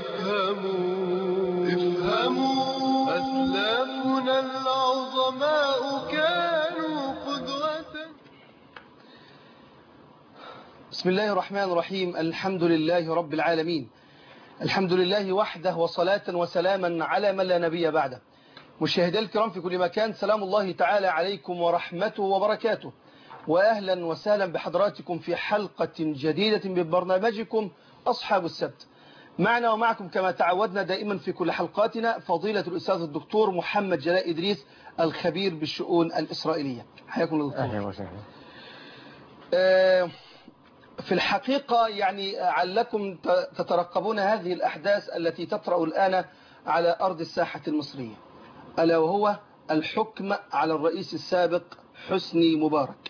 افهموا افهموا أسلافنا العظماء كانوا قدوة بسم الله الرحمن الرحيم الحمد لله رب العالمين الحمد لله وحده وصلاة وسلاما على من لا نبي بعده مشاهدي الكرام في كل مكان سلام الله تعالى عليكم ورحمته وبركاته وأهلا وسهلا بحضراتكم في حلقة جديدة من برنامجكم أصحاب السبت معنا ومعكم كما تعودنا دائما في كل حلقاتنا فضيلة الأستاذ الدكتور محمد جلاء إدريس الخبير بالشؤون الإسرائيلية حياكم الله دكتور أهلا وسهلا آه، في الحقيقة يعني علكم تترقبون هذه الأحداث التي تطرأ الآن على أرض الساحة المصرية ألا وهو الحكم على الرئيس السابق حسني مبارك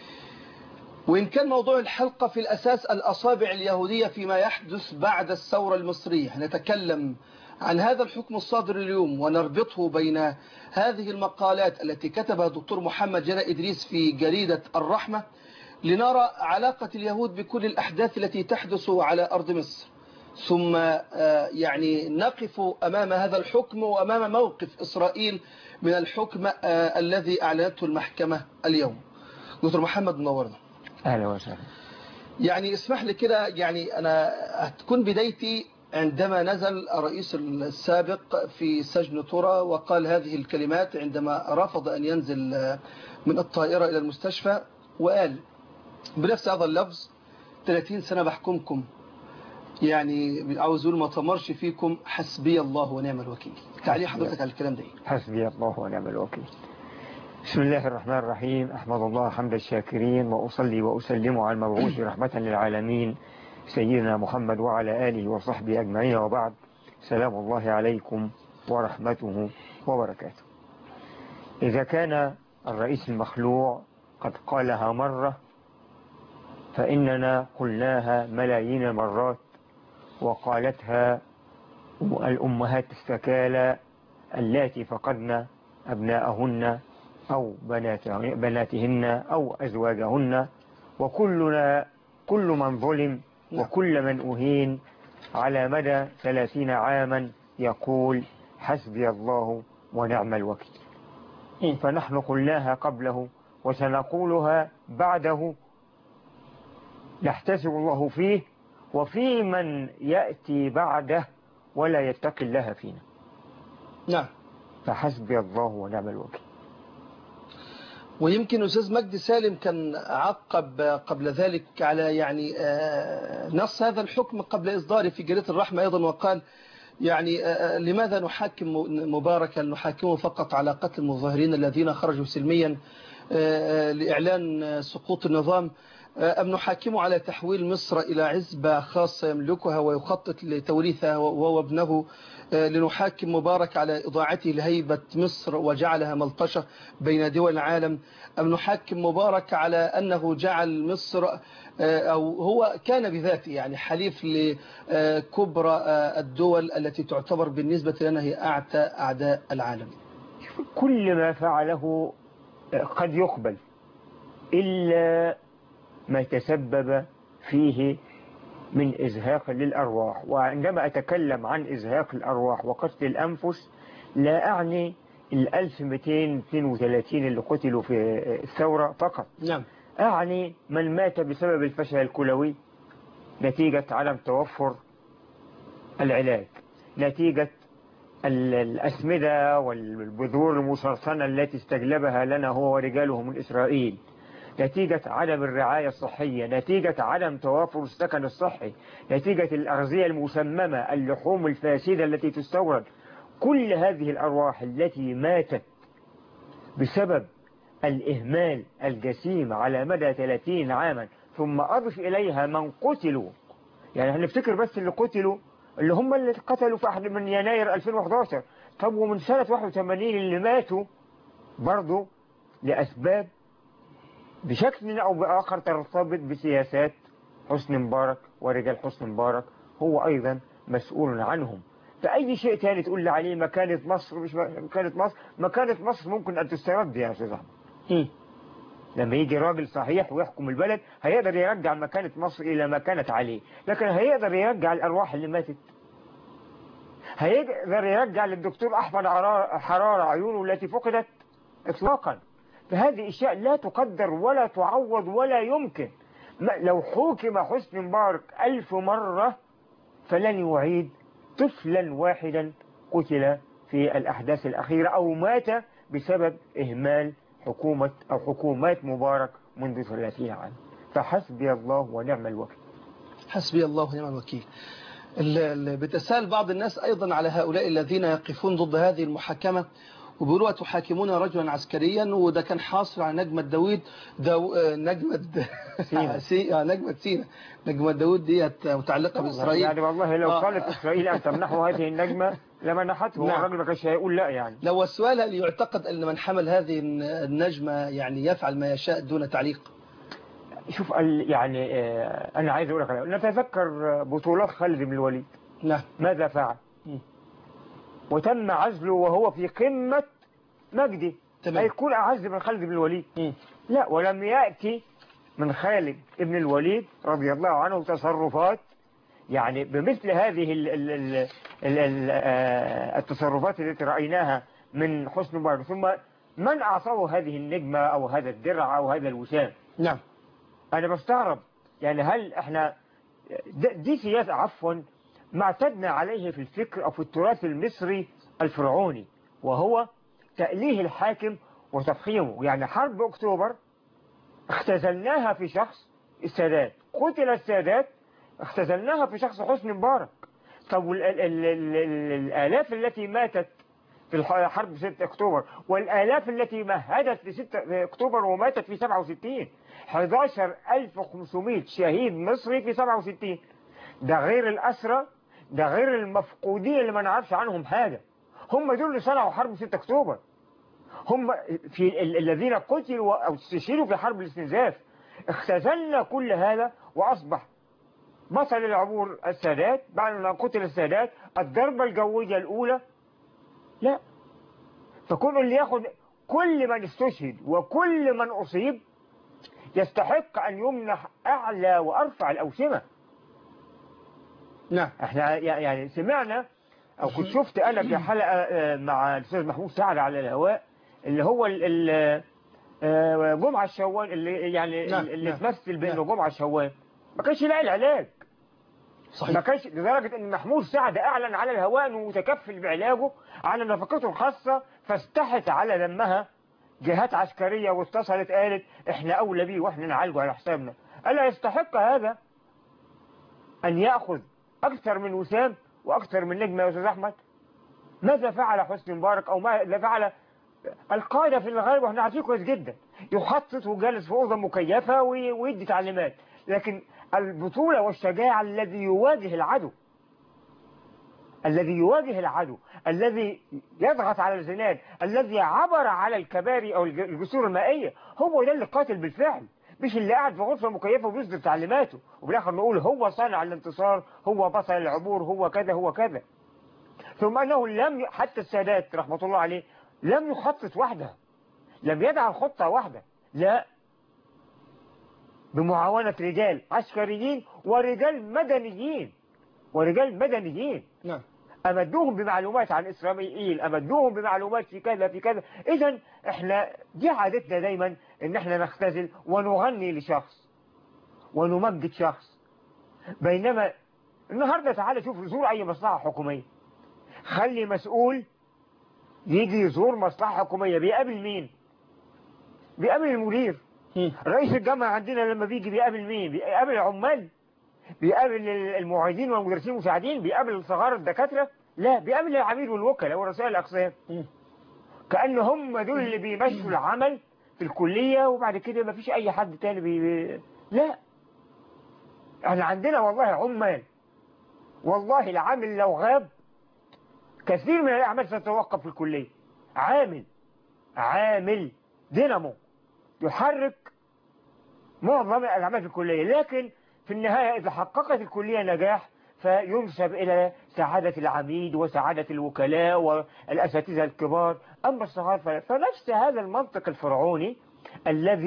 وإن كان موضوع الحلقة في الأساس الأصابع اليهودية فيما يحدث بعد الثورة المصرية نتكلم عن هذا الحكم الصادر اليوم ونربطه بين هذه المقالات التي كتبها الدكتور محمد جلاء إدريس في جريدة الرحمة لنرى علاقة اليهود بكل الأحداث التي تحدث على أرض مصر ثم يعني نقف أمام هذا الحكم وأمام موقف إسرائيل من الحكم الذي أعلنته المحكمة اليوم دكتور محمد منورنا أهلا وسهلا يعني اسمح لي كده يعني أنا هتكون بدايتي عندما نزل الرئيس السابق في سجن ترى وقال هذه الكلمات عندما رفض أن ينزل من الطائرة إلى المستشفى وقال بنفس هذا اللفظ 30 سنة بحكمكم يعني عاوز اقول ما تمرش فيكم حسبي الله ونعم الوكيل تعليق حضرتك على الكلام ده ايه حسبي الله ونعم الوكيل بسم الله الرحمن الرحيم أحمد الله حمد الشاكرين وأصلي وأسلم على المبعوث رحمة للعالمين سيدنا محمد وعلى آله وصحبه أجمعين وبعد سلام الله عليكم ورحمته وبركاته إذا كان الرئيس المخلوع قد قالها مرة فإننا قلناها ملايين المرات وقالتها الأمهات السكالى اللاتي فقدن أبناءهن أو بناتهن أو أزواجهن وكلنا كل من ظلم وكل من أهين على مدى ثلاثين عاما يقول حسبي الله ونعم الوكيل فنحن قلناها قبله وسنقولها بعده يحتسب الله فيه وفي من يأتي بعده ولا يتقي الله فينا نعم فحسبي الله ونعم الوكيل ويمكن أستاذ مجدي سالم كان عقب قبل ذلك على يعني نص هذا الحكم قبل إصداره في جريدة الرحمة أيضا وقال يعني لماذا نحاكم مباركا نحاكمه فقط على قتل المظاهرين الذين خرجوا سلميا لإعلان سقوط النظام أم نحاكمه على تحويل مصر إلى عزبة خاصة يملكها ويخطط لتوريثها وهو ابنه لنحاكم مبارك على إضاعته لهيبة مصر وجعلها ملطشة بين دول العالم أم نحاكم مبارك على أنه جعل مصر أو هو كان بذاته يعني حليف لكبرى الدول التي تعتبر بالنسبة لنا هي أعتى أعداء العالم كل ما فعله قد يقبل إلا ما تسبب فيه من إزهاق للأرواح وعندما أتكلم عن إزهاق الأرواح وقتل الأنفس لا أعني ال 1232 اللي قتلوا في الثورة فقط نعم أعني من مات بسبب الفشل الكلوي نتيجة عدم توفر العلاج نتيجة الأسمدة والبذور المسرطنة التي استجلبها لنا هو ورجاله من إسرائيل نتيجة عدم الرعاية الصحية نتيجة عدم توافر السكن الصحي نتيجة الأغذية المسممة اللحوم الفاسدة التي تستورد كل هذه الأرواح التي ماتت بسبب الإهمال الجسيم على مدى 30 عاما ثم أضف إليها من قتلوا يعني هنفتكر بس اللي قتلوا اللي هم اللي قتلوا في أحد من يناير 2011 طب ومن سنة 81 اللي ماتوا برضو لأسباب بشكل أو بآخر ترتبط بسياسات حسن مبارك ورجال حسن مبارك هو أيضا مسؤول عنهم فأي شيء تاني تقول لي عليه مكانة مصر مش مكانة مصر مكانة مصر ممكن أن تسترد يا أستاذ أحمد لما يجي راجل صحيح ويحكم البلد هيقدر يرجع مكانة مصر إلى ما كانت عليه لكن هيقدر يرجع الأرواح اللي ماتت هيقدر يرجع للدكتور أحمد عرا- حرارة عيونه التي فقدت إطلاقا فهذه أشياء لا تقدر ولا تعوض ولا يمكن ما- لو حكم حسني مبارك ألف مرة فلن يعيد طفلا واحدا قتل في الأحداث الأخيرة أو مات بسبب إهمال حكومة أو حكومات مبارك منذ ثلاثين عام فحسبي الله ونعم الوكيل حسبي الله ونعم الوكيل ال- ال- بتساءل بعض الناس أيضا على هؤلاء الذين يقفون ضد هذه المحاكمة وبيقولوا تحاكمون رجلا عسكريا وده كان حاصل على نجمة داوود داو آه، نجمة سينا. سي... آه، نجمة سينا نجمة داوود ديت متعلقة بإسرائيل يعني والله لو آه. قالت إسرائيل أن تمنحوا هذه النجمة لمنحته نعم. والراجل ما كانش هيقول لا يعني لو السؤال هل يعتقد أن من حمل هذه النجمة يعني يفعل ما يشاء دون تعليق شوف ال- يعني آه، أنا عايز أقول لك على- نتذكر بطولات خالد بن الوليد نعم ماذا فعل مم. وتم عزله وهو في قمة مجده تمام. هيكون أعز من خالد بن الوليد مم. لا ولم يأتي من خالد بن الوليد رضي الله عنه تصرفات يعني بمثل هذه ال ال ال ال ال آه، التصرفات التي رأيناها من حسن مبارك ثم من أعطاه هذه النجمة أو هذا الدرع أو هذا الوسام نعم أنا بستغرب يعني هل إحنا د- دي سياسة عفوا ما اعتدنا عليه في الفكر أو في التراث المصري الفرعوني وهو تأليه الحاكم وتفخيمه يعني حرب أكتوبر اختزلناها في شخص السادات قتل السادات اختزلناها في شخص حسني مبارك طب وال- ال- ال- ال- ال- الآلاف التي ماتت في الح- حرب 6 أكتوبر والآلاف التي مهدت في 6 أكتوبر وماتت في 67 11500 شهيد مصري في 67 ده غير الأسرى ده غير المفقودين اللي ما نعرفش عنهم حاجة هم دول اللي صنعوا حرب 6 أكتوبر هم في ال- الذين قتلوا أو استشهدوا في حرب الاستنزاف اختزلنا كل هذا وأصبح بطل العبور السادات بعد ما قتل السادات الضربة الجوية الأولى لا فكل اللي ياخد كل من استشهد وكل من أصيب يستحق أن يمنح أعلى وأرفع الأوسمة نعم احنا يعني سمعنا او كنت شفت انا في حلقه آه، مع الاستاذ محمود سعد على الهواء اللي هو ال- ال- آه، جمعه الشوال اللي يعني نعم، اللي نعم، تمثل بانه نعم. جمعه الشوال ما كانش لاقي العلاج ما صحيح كانش لدرجه ان محمود سعد اعلن على الهواء انه متكفل بعلاجه على نفقته الخاصه فاستحت على دمها جهات عسكريه واتصلت قالت احنا اولى بيه واحنا نعالجه على حسابنا الا يستحق هذا ان ياخذ اكثر من وسام واكثر من نجم يا استاذ احمد ماذا فعل حسني مبارك او ماذا فعل القاده في الغالب واحنا عارفين كويس جدا يخطط وجالس في اوضه مكيفه وي- ويدي تعليمات لكن البطوله والشجاعه الذي يواجه العدو الذي يواجه العدو الذي يضغط على الزناد الذي عبر على الكباري او الج- الجسور المائيه هو ده اللي قاتل بالفعل مش اللي قاعد في غرفه مكيفه وبيصدر تعليماته وبالاخر نقول هو صانع الانتصار هو بطل العبور هو كذا هو كذا ثم انه لم ي... حتى السادات رحمه الله عليه لم يخطط وحده لم يدع خطه واحده لا بمعاونه رجال عسكريين ورجال مدنيين ورجال مدنيين نعم امدوهم بمعلومات عن اسرائيل امدوهم بمعلومات في كذا في كذا اذا احنا دي عادتنا دايما ان احنا نختزل ونغني لشخص ونمجد شخص بينما النهارده تعالى شوف زور اي مصلحه حكوميه خلي مسؤول يجي يزور مصلحه حكوميه بيقابل مين بيقابل المدير مم. رئيس الجامعه عندنا لما بيجي بيقابل مين بيقابل العمال بيقابل المعيدين والمدرسين المساعدين بيقابل صغار الدكاترة لا بيقابل العميد والوكلاء ورؤساء الأقسام مم. كأن هم دول اللي بيمشوا العمل في الكلية وبعد كده ما فيش أي حد تاني بي... بي- لا احنا عندنا والله عمال والله العامل لو غاب كثير من الأعمال ستتوقف في الكلية عامل عامل دينامو يحرك معظم الأعمال في الكلية لكن في النهاية إذا حققت الكلية نجاح فينسب إلى سعادة العميد وسعادة الوكلاء والأساتذة الكبار أما الصغار فلا فنفس هذا المنطق الفرعوني الذي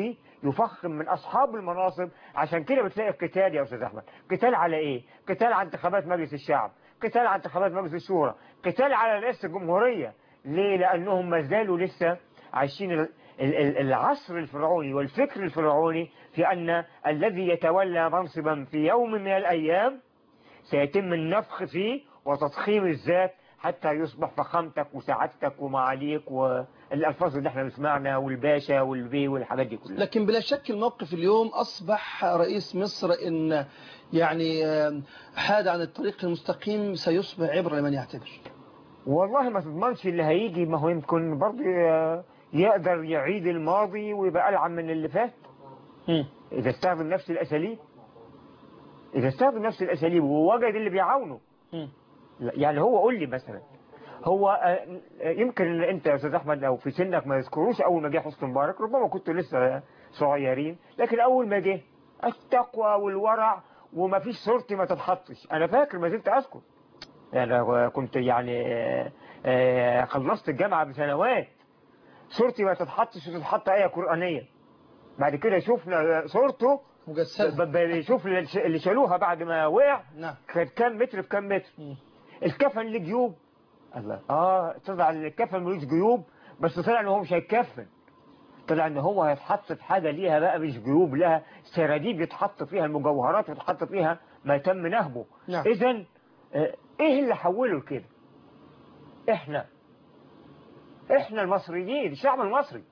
يفخم من أصحاب المناصب عشان كده بتلاقي القتال يا أستاذ أحمد قتال على إيه؟ قتال على انتخابات مجلس الشعب قتال على انتخابات مجلس الشورى قتال على رئاسة الجمهورية ليه؟ لأنهم ما زالوا لسه عايشين ال- ال- ال- العصر الفرعوني والفكر الفرعوني في أن الذي يتولى منصبا في يوم من الأيام سيتم النفخ فيه وتضخيم الذات حتى يصبح فخامتك وسعادتك ومعاليك والألفاظ اللي احنا بنسمعنا والباشا والبي والحاجات دي كلها لكن بلا شك الموقف اليوم أصبح رئيس مصر إن يعني آه، حاد عن الطريق المستقيم سيصبح عبرة لمن يعتبر والله ما تضمنش اللي هيجي ما هو يمكن برضه ي- يقدر يعيد الماضي ويبقى ألعن من اللي فات إذا استخدم نفس الأساليب إذا استخدم نفس الأساليب ووجد اللي بيعاونه لا، يعني هو قول لي مثلا هو آه، آه، يمكن ان انت يا استاذ احمد لو في سنك ما يذكروش اول ما جه حسني مبارك ربما كنتوا لسه صغيرين لكن اول ما جه التقوى والورع وما فيش صورتي ما تتحطش انا فاكر ما زلت اذكر يعني أنا كنت يعني آه، آه، خلصت الجامعه بسنوات صورتي ما تتحطش وتتحط ايه قرانيه بعد كده شفنا صورته مجسدة ب- ب- بيشوف اللي اللي شالوها بعد ما وقع نعم كانت كام متر في كام متر مم. الكفن ليه جيوب الله اه طلع ان الكفن ملوش جيوب بس طلع ان هو مش هيتكفن طلع ان هو هيتحط في حاجه ليها بقى مش جيوب لها سراديب يتحط فيها المجوهرات ويتحط فيها ما تم نهبه نعم. اذا آه، ايه اللي حوله لكده احنا احنا المصريين الشعب المصري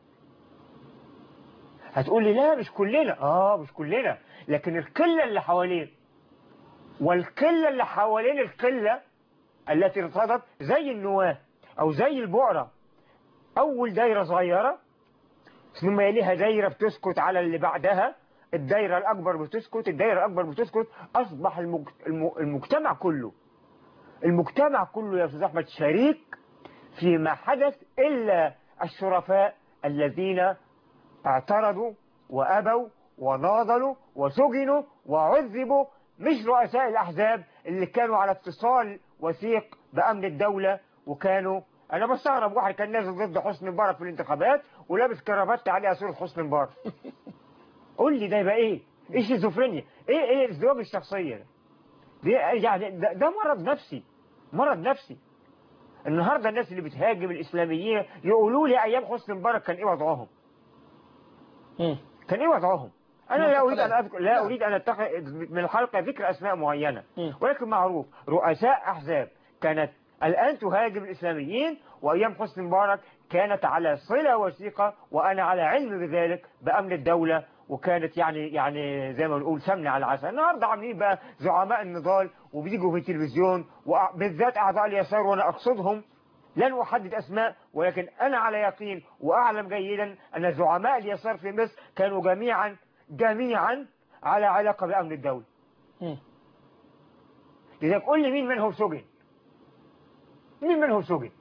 هتقول لي لا مش كلنا اه مش كلنا لكن القله اللي حواليه والقله اللي حوالين القله التي ارتضت زي النواه او زي البعره اول دايره صغيره ثم يليها دايره بتسكت على اللي بعدها الدايره الاكبر بتسكت الدايره الاكبر بتسكت اصبح المجت- الم- المجتمع كله المجتمع كله يا استاذ احمد شريك فيما حدث الا الشرفاء الذين اعترضوا وابوا وناضلوا وسجنوا وعذبوا مش رؤساء الاحزاب اللي كانوا على اتصال وثيق بامن الدوله وكانوا انا بستغرب واحد كان نازل ضد حسني مبارك في الانتخابات ولابس كرافات عليها صوره حسني مبارك قول لي ده يبقى ايه؟ ايه شيزوفرينيا؟ ايه ايه ازدواج الشخصيه ده؟ دي يعني ده, ده مرض نفسي مرض نفسي النهارده الناس اللي بتهاجم الاسلاميين يقولوا لي ايام حسني مبارك كان ايه وضعهم؟ مم. كان ايه وضعهم؟ انا نعم، لا اريد ان فقط. اذكر لا نعم. اريد ان اتخذ من الحلقه ذكر اسماء معينه مم. ولكن معروف رؤساء احزاب كانت الان تهاجم الاسلاميين وايام حسني مبارك كانت على صله وثيقه وانا على علم بذلك بامن الدوله وكانت يعني يعني زي ما بنقول سمنه على العسل النهارده عاملين بقى زعماء النضال وبيجوا في التلفزيون وبالذات اعضاء اليسار وانا اقصدهم لن أحدد أسماء ولكن أنا على يقين وأعلم جيدا أن زعماء اليسار في مصر كانوا جميعا جميعا على علاقة بأمن الدولة مم. إذا قل لي مين منهم سجن مين منهم سجن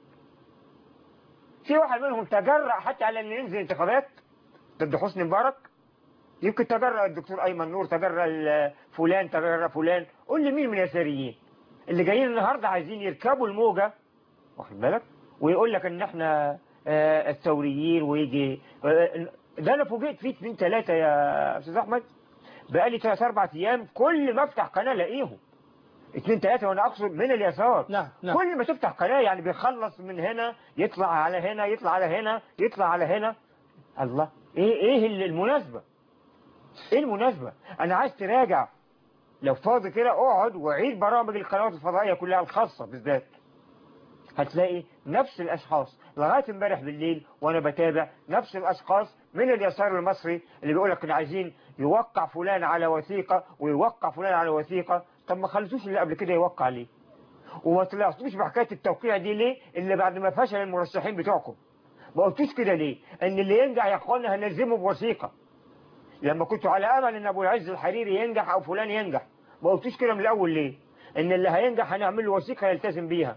في واحد منهم تجرأ حتى على أن ينزل انتخابات ضد حسني مبارك يمكن تجرأ الدكتور أيمن نور تجرأ ال- فلان تجرأ فلان قول لي مين من اليساريين اللي جايين النهارده عايزين يركبوا الموجة واخد بالك ويقول لك ان احنا آه، الثوريين ويجي آه، ده انا فوجئت فيه اثنين ثلاثة يا استاذ احمد بقالي ثلاث اربع ايام كل ما افتح قناة الاقيهم اثنين ثلاثة وانا اقصد من اليسار نعم نعم كل ما تفتح قناة يعني بيخلص من هنا يطلع على هنا يطلع على هنا يطلع على هنا الله ايه ايه ال- المناسبة ايه المناسبة انا عايز تراجع لو فاضي كده اقعد وعيد برامج القنوات الفضائية كلها الخاصة بالذات هتلاقي نفس الاشخاص لغايه امبارح بالليل وانا بتابع نفس الاشخاص من اليسار المصري اللي بيقول لك ان عايزين يوقع فلان على وثيقه ويوقع فلان على وثيقه طب ما خلتوش اللي قبل كده يوقع ليه؟ وما طلعتوش بحكايه التوقيع دي ليه؟ اللي بعد ما فشل المرشحين بتوعكم ما قلتوش كده ليه؟ ان اللي ينجح يا اخوانا هنلزمه بوثيقه لما كنتوا على امل ان ابو العز الحريري ينجح او فلان ينجح ما قلتوش كده من الاول ليه؟ ان اللي هينجح هنعمل له وثيقه يلتزم بيها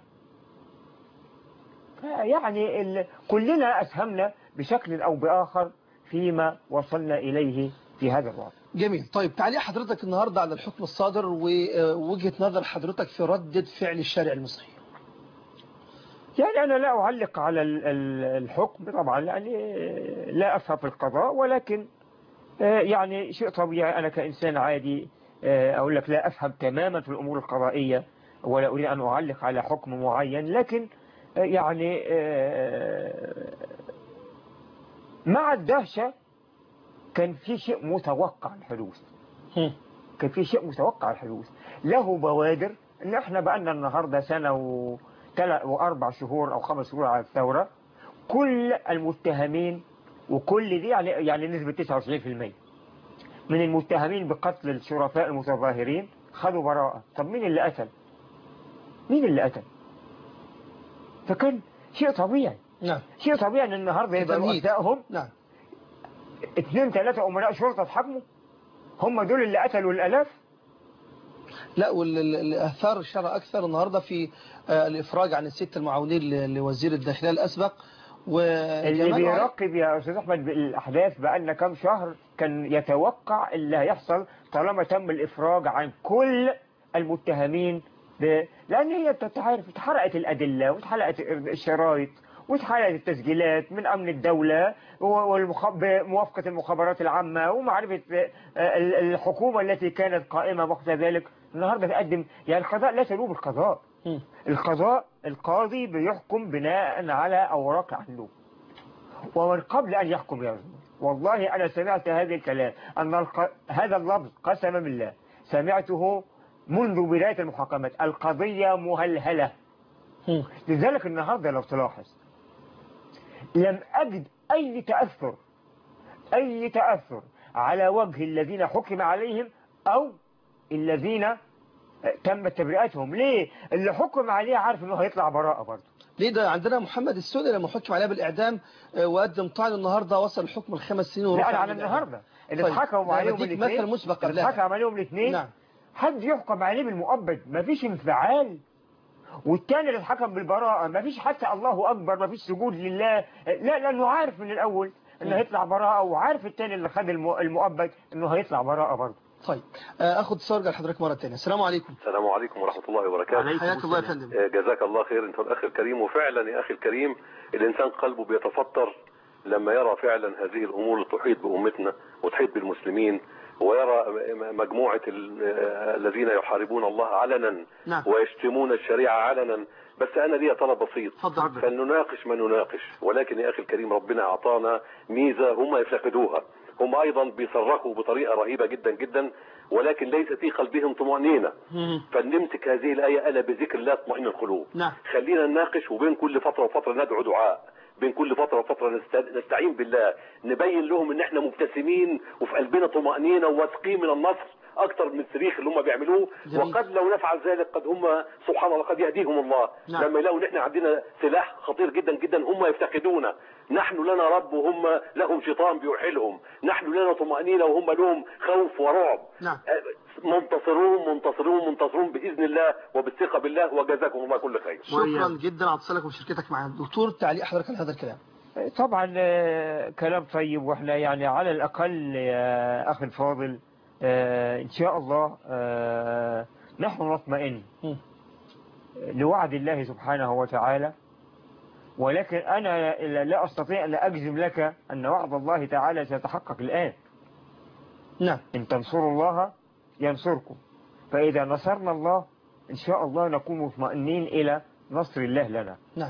يعني ال... كلنا أسهمنا بشكل أو بآخر فيما وصلنا إليه في هذا الوضع جميل طيب تعليق حضرتك النهاردة على الحكم الصادر ووجهة نظر حضرتك في ردة فعل الشارع المصري يعني أنا لا أعلق على ال- ال- الحكم طبعا لأني لا أفهم في القضاء ولكن آه، يعني شيء طبيعي أنا كإنسان عادي آه، أقول لك لا أفهم تماما في الأمور القضائية ولا أريد أن أعلق على حكم معين لكن آه، يعني آه، مع الدهشة كان في شيء متوقع الحدوث هم. كان في شيء متوقع الحدوث له بوادر ان احنا بقالنا النهارده سنه و... تل- واربع شهور او خمس شهور على الثوره كل المتهمين وكل دي يعني يعني نسبه 99% من المتهمين بقتل الشرفاء المتظاهرين خدوا براءه طب مين اللي قتل؟ مين اللي قتل؟ فكان شيء طبيعي نعم شيء طبيعي ان النهارده يبقى تمهيد. رؤسائهم نعم اثنين ثلاثه امناء شرطه اتحاكموا هم دول اللي قتلوا الالاف لا والآثار الشرع أكثر النهاردة في آه، الإفراج عن الست المعاونين ل- لوزير الداخلية الأسبق اللي وجمال بيراقب يا استاذ احمد الاحداث بقالنا كام شهر كان يتوقع اللي هيحصل طالما تم الافراج عن كل المتهمين ب... لان هي انت عارف اتحرقت الادله واتحرقت الشرايط واتحرقت التسجيلات من امن الدوله وموافقه المخابرات العامه ومعرفه آه، ال- الحكومه التي كانت قائمه وقت ذلك النهارده تقدم يعني القضاء لا تلوم القضاء مم. القضاء القاضي بيحكم بناء على أوراق عنده ومن قبل أن يحكم يظلم والله أنا سمعت هذا الكلام أن الق... هذا اللفظ قسما بالله سمعته منذ بداية المحاكمات القضية مهلهلة مم. لذلك النهاردة لو تلاحظ لم أجد أي تأثر أي تأثر على وجه الذين حكم عليهم أو الذين تمت تبرئتهم ليه اللي حكم عليه عارف انه هيطلع براءة برضه ليه ده عندنا محمد السودي لما حكم عليه بالإعدام آه، وقدم طعن النهاردة وصل الحكم الخمس سنين ورفع لا على عن الإعدام. النهارده اللي طيب. اتحكموا لا، عليهم بديك الاثنين مثل مسبق اللي قبلها. اتحكم عليهم الاثنين نعم حد يحكم عليه بالمؤبد مفيش انفعال والتاني اللي اتحكم بالبراءة مفيش حتى الله أكبر مفيش سجود لله لا لأنه عارف من الأول إنه هيطلع براءة وعارف التاني اللي خد الم- المؤبد إنه هيطلع براءة برضه طيب آه، أخد اتصال لحضرتك مرة تانية السلام عليكم السلام عليكم ورحمة الله وبركاته حياك الله يا فندم آه، جزاك الله خير انت الاخ الكريم وفعلا يا اخي الكريم الانسان قلبه بيتفطر لما يرى فعلا هذه الامور اللي تحيط بامتنا وتحيط بالمسلمين ويرى م- مجموعة ال- آه، الذين يحاربون الله علنا نعم ويشتمون الشريعة علنا بس انا لي طلب بسيط اتفضل فلنناقش ما نناقش ولكن يا اخي الكريم ربنا اعطانا ميزة هم يفتقدوها هم ايضا بيصرخوا بطريقة رهيبة جدا جدا ولكن ليس في قلبهم طمأنينة مم. فلنمسك هذه الآية ألا بذكر الله تطمئن القلوب نعم خلينا نناقش وبين كل فترة وفترة ندعو دعاء بين كل فترة وفترة نست- نستعين بالله نبين لهم ان احنا مبتسمين وفي قلبنا طمأنينة وواثقين من النصر اكتر من الصريخ اللي هم بيعملوه جميل. وقد لو نفعل ذلك قد هم سبحان الله قد يهديهم الله نعم. لما يلاقوا ان احنا عندنا سلاح خطير جدا جدا هم يفتقدونه نحن لنا رب وهم لهم شيطان بيوحلهم نحن لنا طمأنينة وهم لهم خوف ورعب نعم منتصرون منتصرون منتصرون باذن الله وبالثقه بالله وجزاكم الله كل خير. شكرا جدا على اتصالك وشركتك معنا دكتور تعليق حضرتك على هذا الكلام طبعا آه، كلام طيب واحنا يعني على الأقل يا أخي الفاضل آه، إن شاء الله آه، نحن نطمئن مم. لوعد الله سبحانه وتعالى ولكن أنا لا أستطيع أن أجزم لك أن وعد الله تعالى سيتحقق الآن نعم إن تنصروا الله ينصركم فإذا نصرنا الله إن شاء الله نكون مطمئنين إلى نصر الله لنا نعم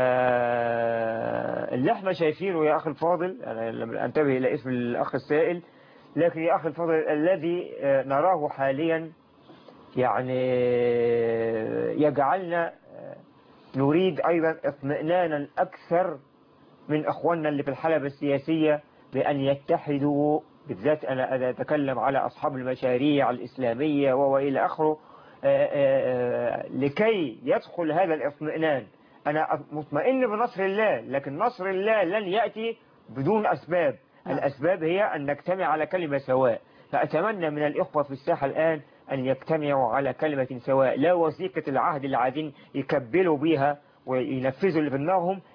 فاللي احنا شايفينه يا أخي الفاضل أنا لم أنتبه إلى اسم الأخ السائل لكن يا أخي الفاضل الذي آه، نراه حاليا يعني يجعلنا آه، نريد أيضا اطمئنانا أكثر من أخواننا اللي في الحلبة السياسية بأن يتحدوا بالذات أنا أنا أتكلم على أصحاب المشاريع الإسلامية وإلى آخره آه، آه، آه، لكي يدخل هذا الاطمئنان أنا مطمئن بنصر الله لكن نصر الله لن يأتي بدون أسباب نعم. الأسباب هي أن نجتمع على كلمة سواء فأتمنى من الإخوة في الساحة الآن أن يجتمعوا على كلمة سواء لا وثيقة العهد اللي عايزين يكبلوا بيها وينفذوا اللي في دماغهم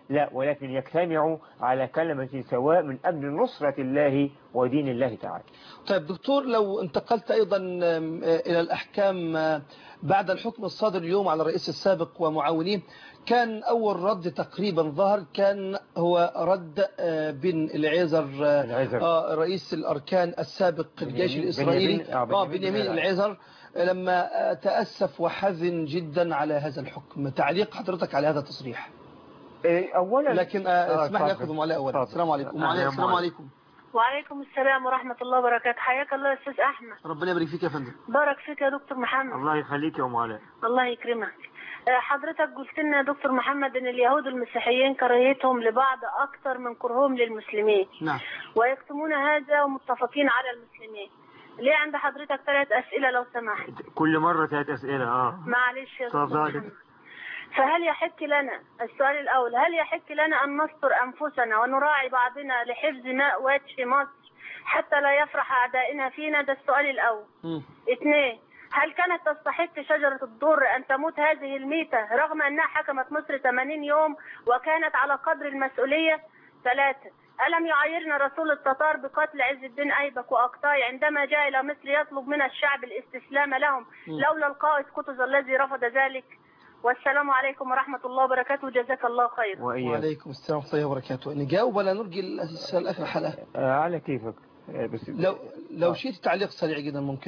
لا ولكن يجتمعوا على كلمة سواء من أجل نصرة الله ودين الله تعالى طيب دكتور لو انتقلت أيضا آم، آه، إلى الأحكام آه، بعد الحكم الصادر اليوم على الرئيس السابق ومعاونيه كان أول رد تقريبا ظهر كان هو رد آه، بن العزر آه، العزر. آه، رئيس الأركان السابق الجيش بنيامين- الإسرائيلي بنيامين- آه، آه، بنيامين بنيامين بن العزر آه، لما آه، تأسف وحزن جدا على هذا الحكم تعليق حضرتك على هذا التصريح إيه، أولا لكن آه، آه، اسمح لي اتفضل. أخذ أم علاء أولا اتفضل. السلام عليكم أم آه، علاء يا السلام معاذ. عليكم وعليكم السلام ورحمة الله وبركاته حياك الله يا أستاذ أحمد ربنا يبارك فيك يا فندم بارك فيك يا دكتور محمد الله يخليك يا أم علاء الله يكرمك آه، حضرتك قلت لنا يا دكتور محمد ان اليهود المسيحيين كراهيتهم لبعض اكثر من كرههم للمسلمين نعم ويكتمون هذا ومتفقين على المسلمين ليه عند حضرتك ثلاث اسئله لو سمحت كل مرة ثلاث أسئلة آه معلش يا دكتور تفضلي. محمد فهل يحق لنا السؤال الاول هل يحق لنا ان نستر انفسنا ونراعي بعضنا لحفظ ماء وجه مصر حتى لا يفرح اعدائنا فينا ده السؤال الاول مم. اثنين هل كانت تستحق شجرة الضر أن تموت هذه الميتة رغم أنها حكمت مصر 80 يوم وكانت على قدر المسؤولية ثلاثة ألم يعايرنا رسول التتار بقتل عز الدين أيبك وأقطاي عندما جاء إلى مصر يطلب من الشعب الاستسلام لهم لولا القائد قطز الذي رفض ذلك والسلام عليكم ورحمة الله وبركاته جزاك الله خير وإياك وعليكم السلام ورحمة الله وبركاته نجاوب ولا نرجي السؤال آخر الحلقة آه، على كيفك آه، بس لو لو شئت تعليق سريع جدا ممكن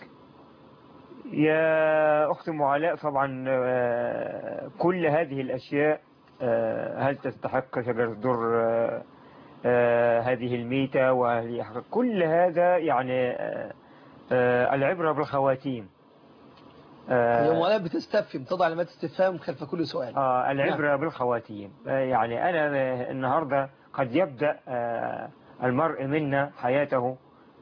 يا أخت أم علاء طبعا آه، كل هذه الأشياء آه، هل تستحق شجر الدر آه، آه، هذه الميتة وهل يحق كل هذا يعني آه، آه، العبرة بالخواتيم آه، يوم ولا بتستفهم تضع علامات استفهام خلف كل سؤال آه العبرة بالخواتيم آه يعني أنا آه، النهاردة قد يبدأ آه المرء منا حياته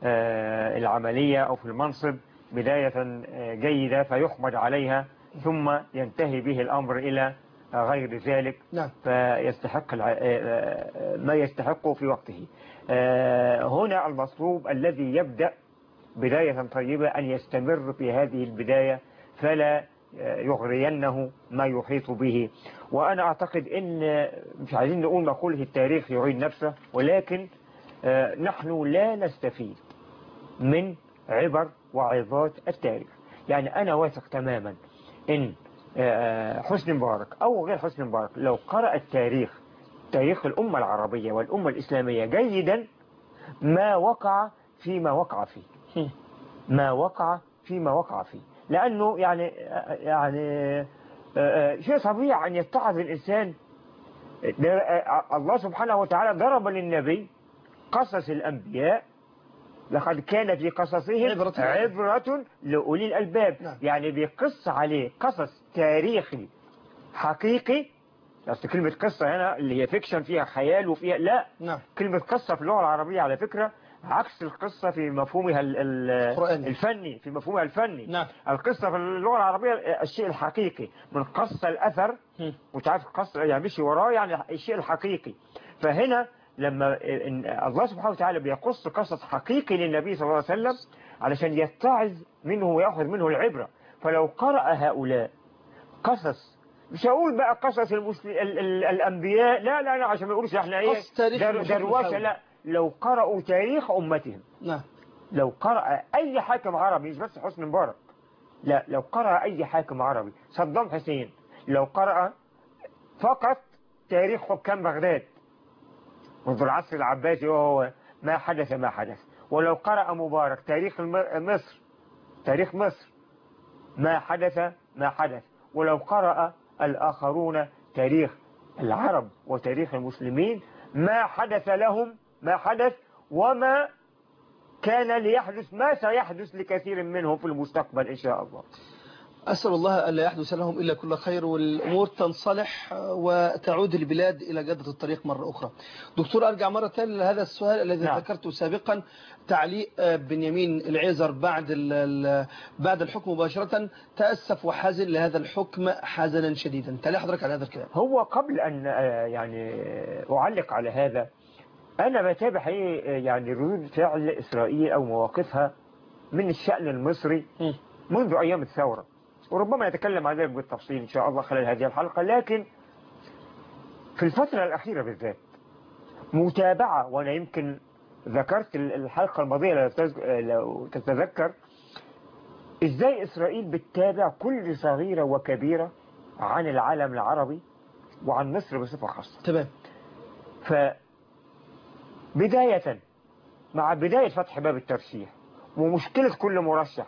آه العملية أو في المنصب بداية آه جيدة فيحمد عليها ثم ينتهي به الأمر إلى آه، غير ذلك نعم فيستحق الع- آه، آه، ما يستحقه في وقته آه، هنا المطلوب الذي يبدأ بداية طيبة أن يستمر في هذه البداية فلا آه، يغرينه ما يحيط به وأنا أعتقد أن مش عايزين نقول مقولة التاريخ يعيد نفسه ولكن آه، نحن لا نستفيد من عبر وعظات التاريخ يعني أنا واثق تماما إن آه، حسني مبارك أو غير حسني مبارك لو قرأ التاريخ تاريخ الأمة العربية والأمة الإسلامية جيدا ما وقع فيما وقع فيه هم. ما وقع فيما وقع فيه لأنه يعني يعني آه، آه، شيء طبيعي أن يتعظ الإنسان ده- آه، الله سبحانه وتعالى ضرب للنبي قصص الأنبياء لقد كان في قصصهم عبرة عبرة لأولي الألباب نعم. يعني بيقص عليه قصص تاريخي حقيقي أصل كلمة قصة هنا اللي هي فيكشن فيها خيال وفيها لا نعم كلمة قصة في اللغة العربية على فكرة عكس القصة في مفهومها ال- ال- القرآني. الفني في مفهومها الفني نعم القصة في اللغة العربية الشيء الحقيقي من قص الأثر هم. وانت عارف قص يعني مشي وراه يعني الشيء الحقيقي فهنا لما إن الله سبحانه وتعالى بيقص قصص حقيقي للنبي صلى الله عليه وسلم علشان يتعظ منه ويأخذ منه العبرة فلو قرأ هؤلاء قصص مش هقول بقى قصص المسل... ال... ال... الأنبياء لا لا لا عشان ما يقولش احنا ايه قص تاريخ در... المسلمين دروشة حوله. لا لو قرأوا تاريخ أمتهم نعم لو قرأ أي حاكم عربي مش بس حسني مبارك لا لو قرأ أي حاكم عربي صدام حسين لو قرأ فقط تاريخ حكام بغداد منذ العصر العباسي وهو ما حدث ما حدث ولو قرأ مبارك تاريخ الم- مصر تاريخ مصر ما حدث ما حدث ولو قرأ الآخرون تاريخ العرب وتاريخ المسلمين ما حدث لهم ما حدث وما كان ليحدث ما سيحدث لكثير منهم في المستقبل إن شاء الله أسأل الله ألا يحدث لهم إلا كل خير والأمور تنصلح وتعود البلاد إلى جادة الطريق مرة أخرى دكتور أرجع مرة ثانية لهذا السؤال الذي نعم. ذكرته سابقا تعليق آه، بنيامين العيزر بعد ال- ال- بعد الحكم مباشرة تأسف وحزن لهذا الحكم حزنا شديدا تعليق حضرتك على هذا الكلام هو قبل أن آه، يعني آه، أعلق على هذا أنا بتابع حقيقي، آه، يعني ردود فعل إسرائيل أو مواقفها من الشأن المصري مم. منذ أيام الثورة وربما نتكلم عن ذلك بالتفصيل إن شاء الله خلال هذه الحلقة لكن في الفترة الأخيرة بالذات متابعة وأنا يمكن ذكرت ال- الحلقة الماضية لو تز- لو تتذكر إزاي إسرائيل بتتابع كل صغيرة وكبيرة عن العالم العربي وعن مصر بصفة خاصة تمام فبداية مع بداية فتح باب الترشيح ومشكلة كل مرشح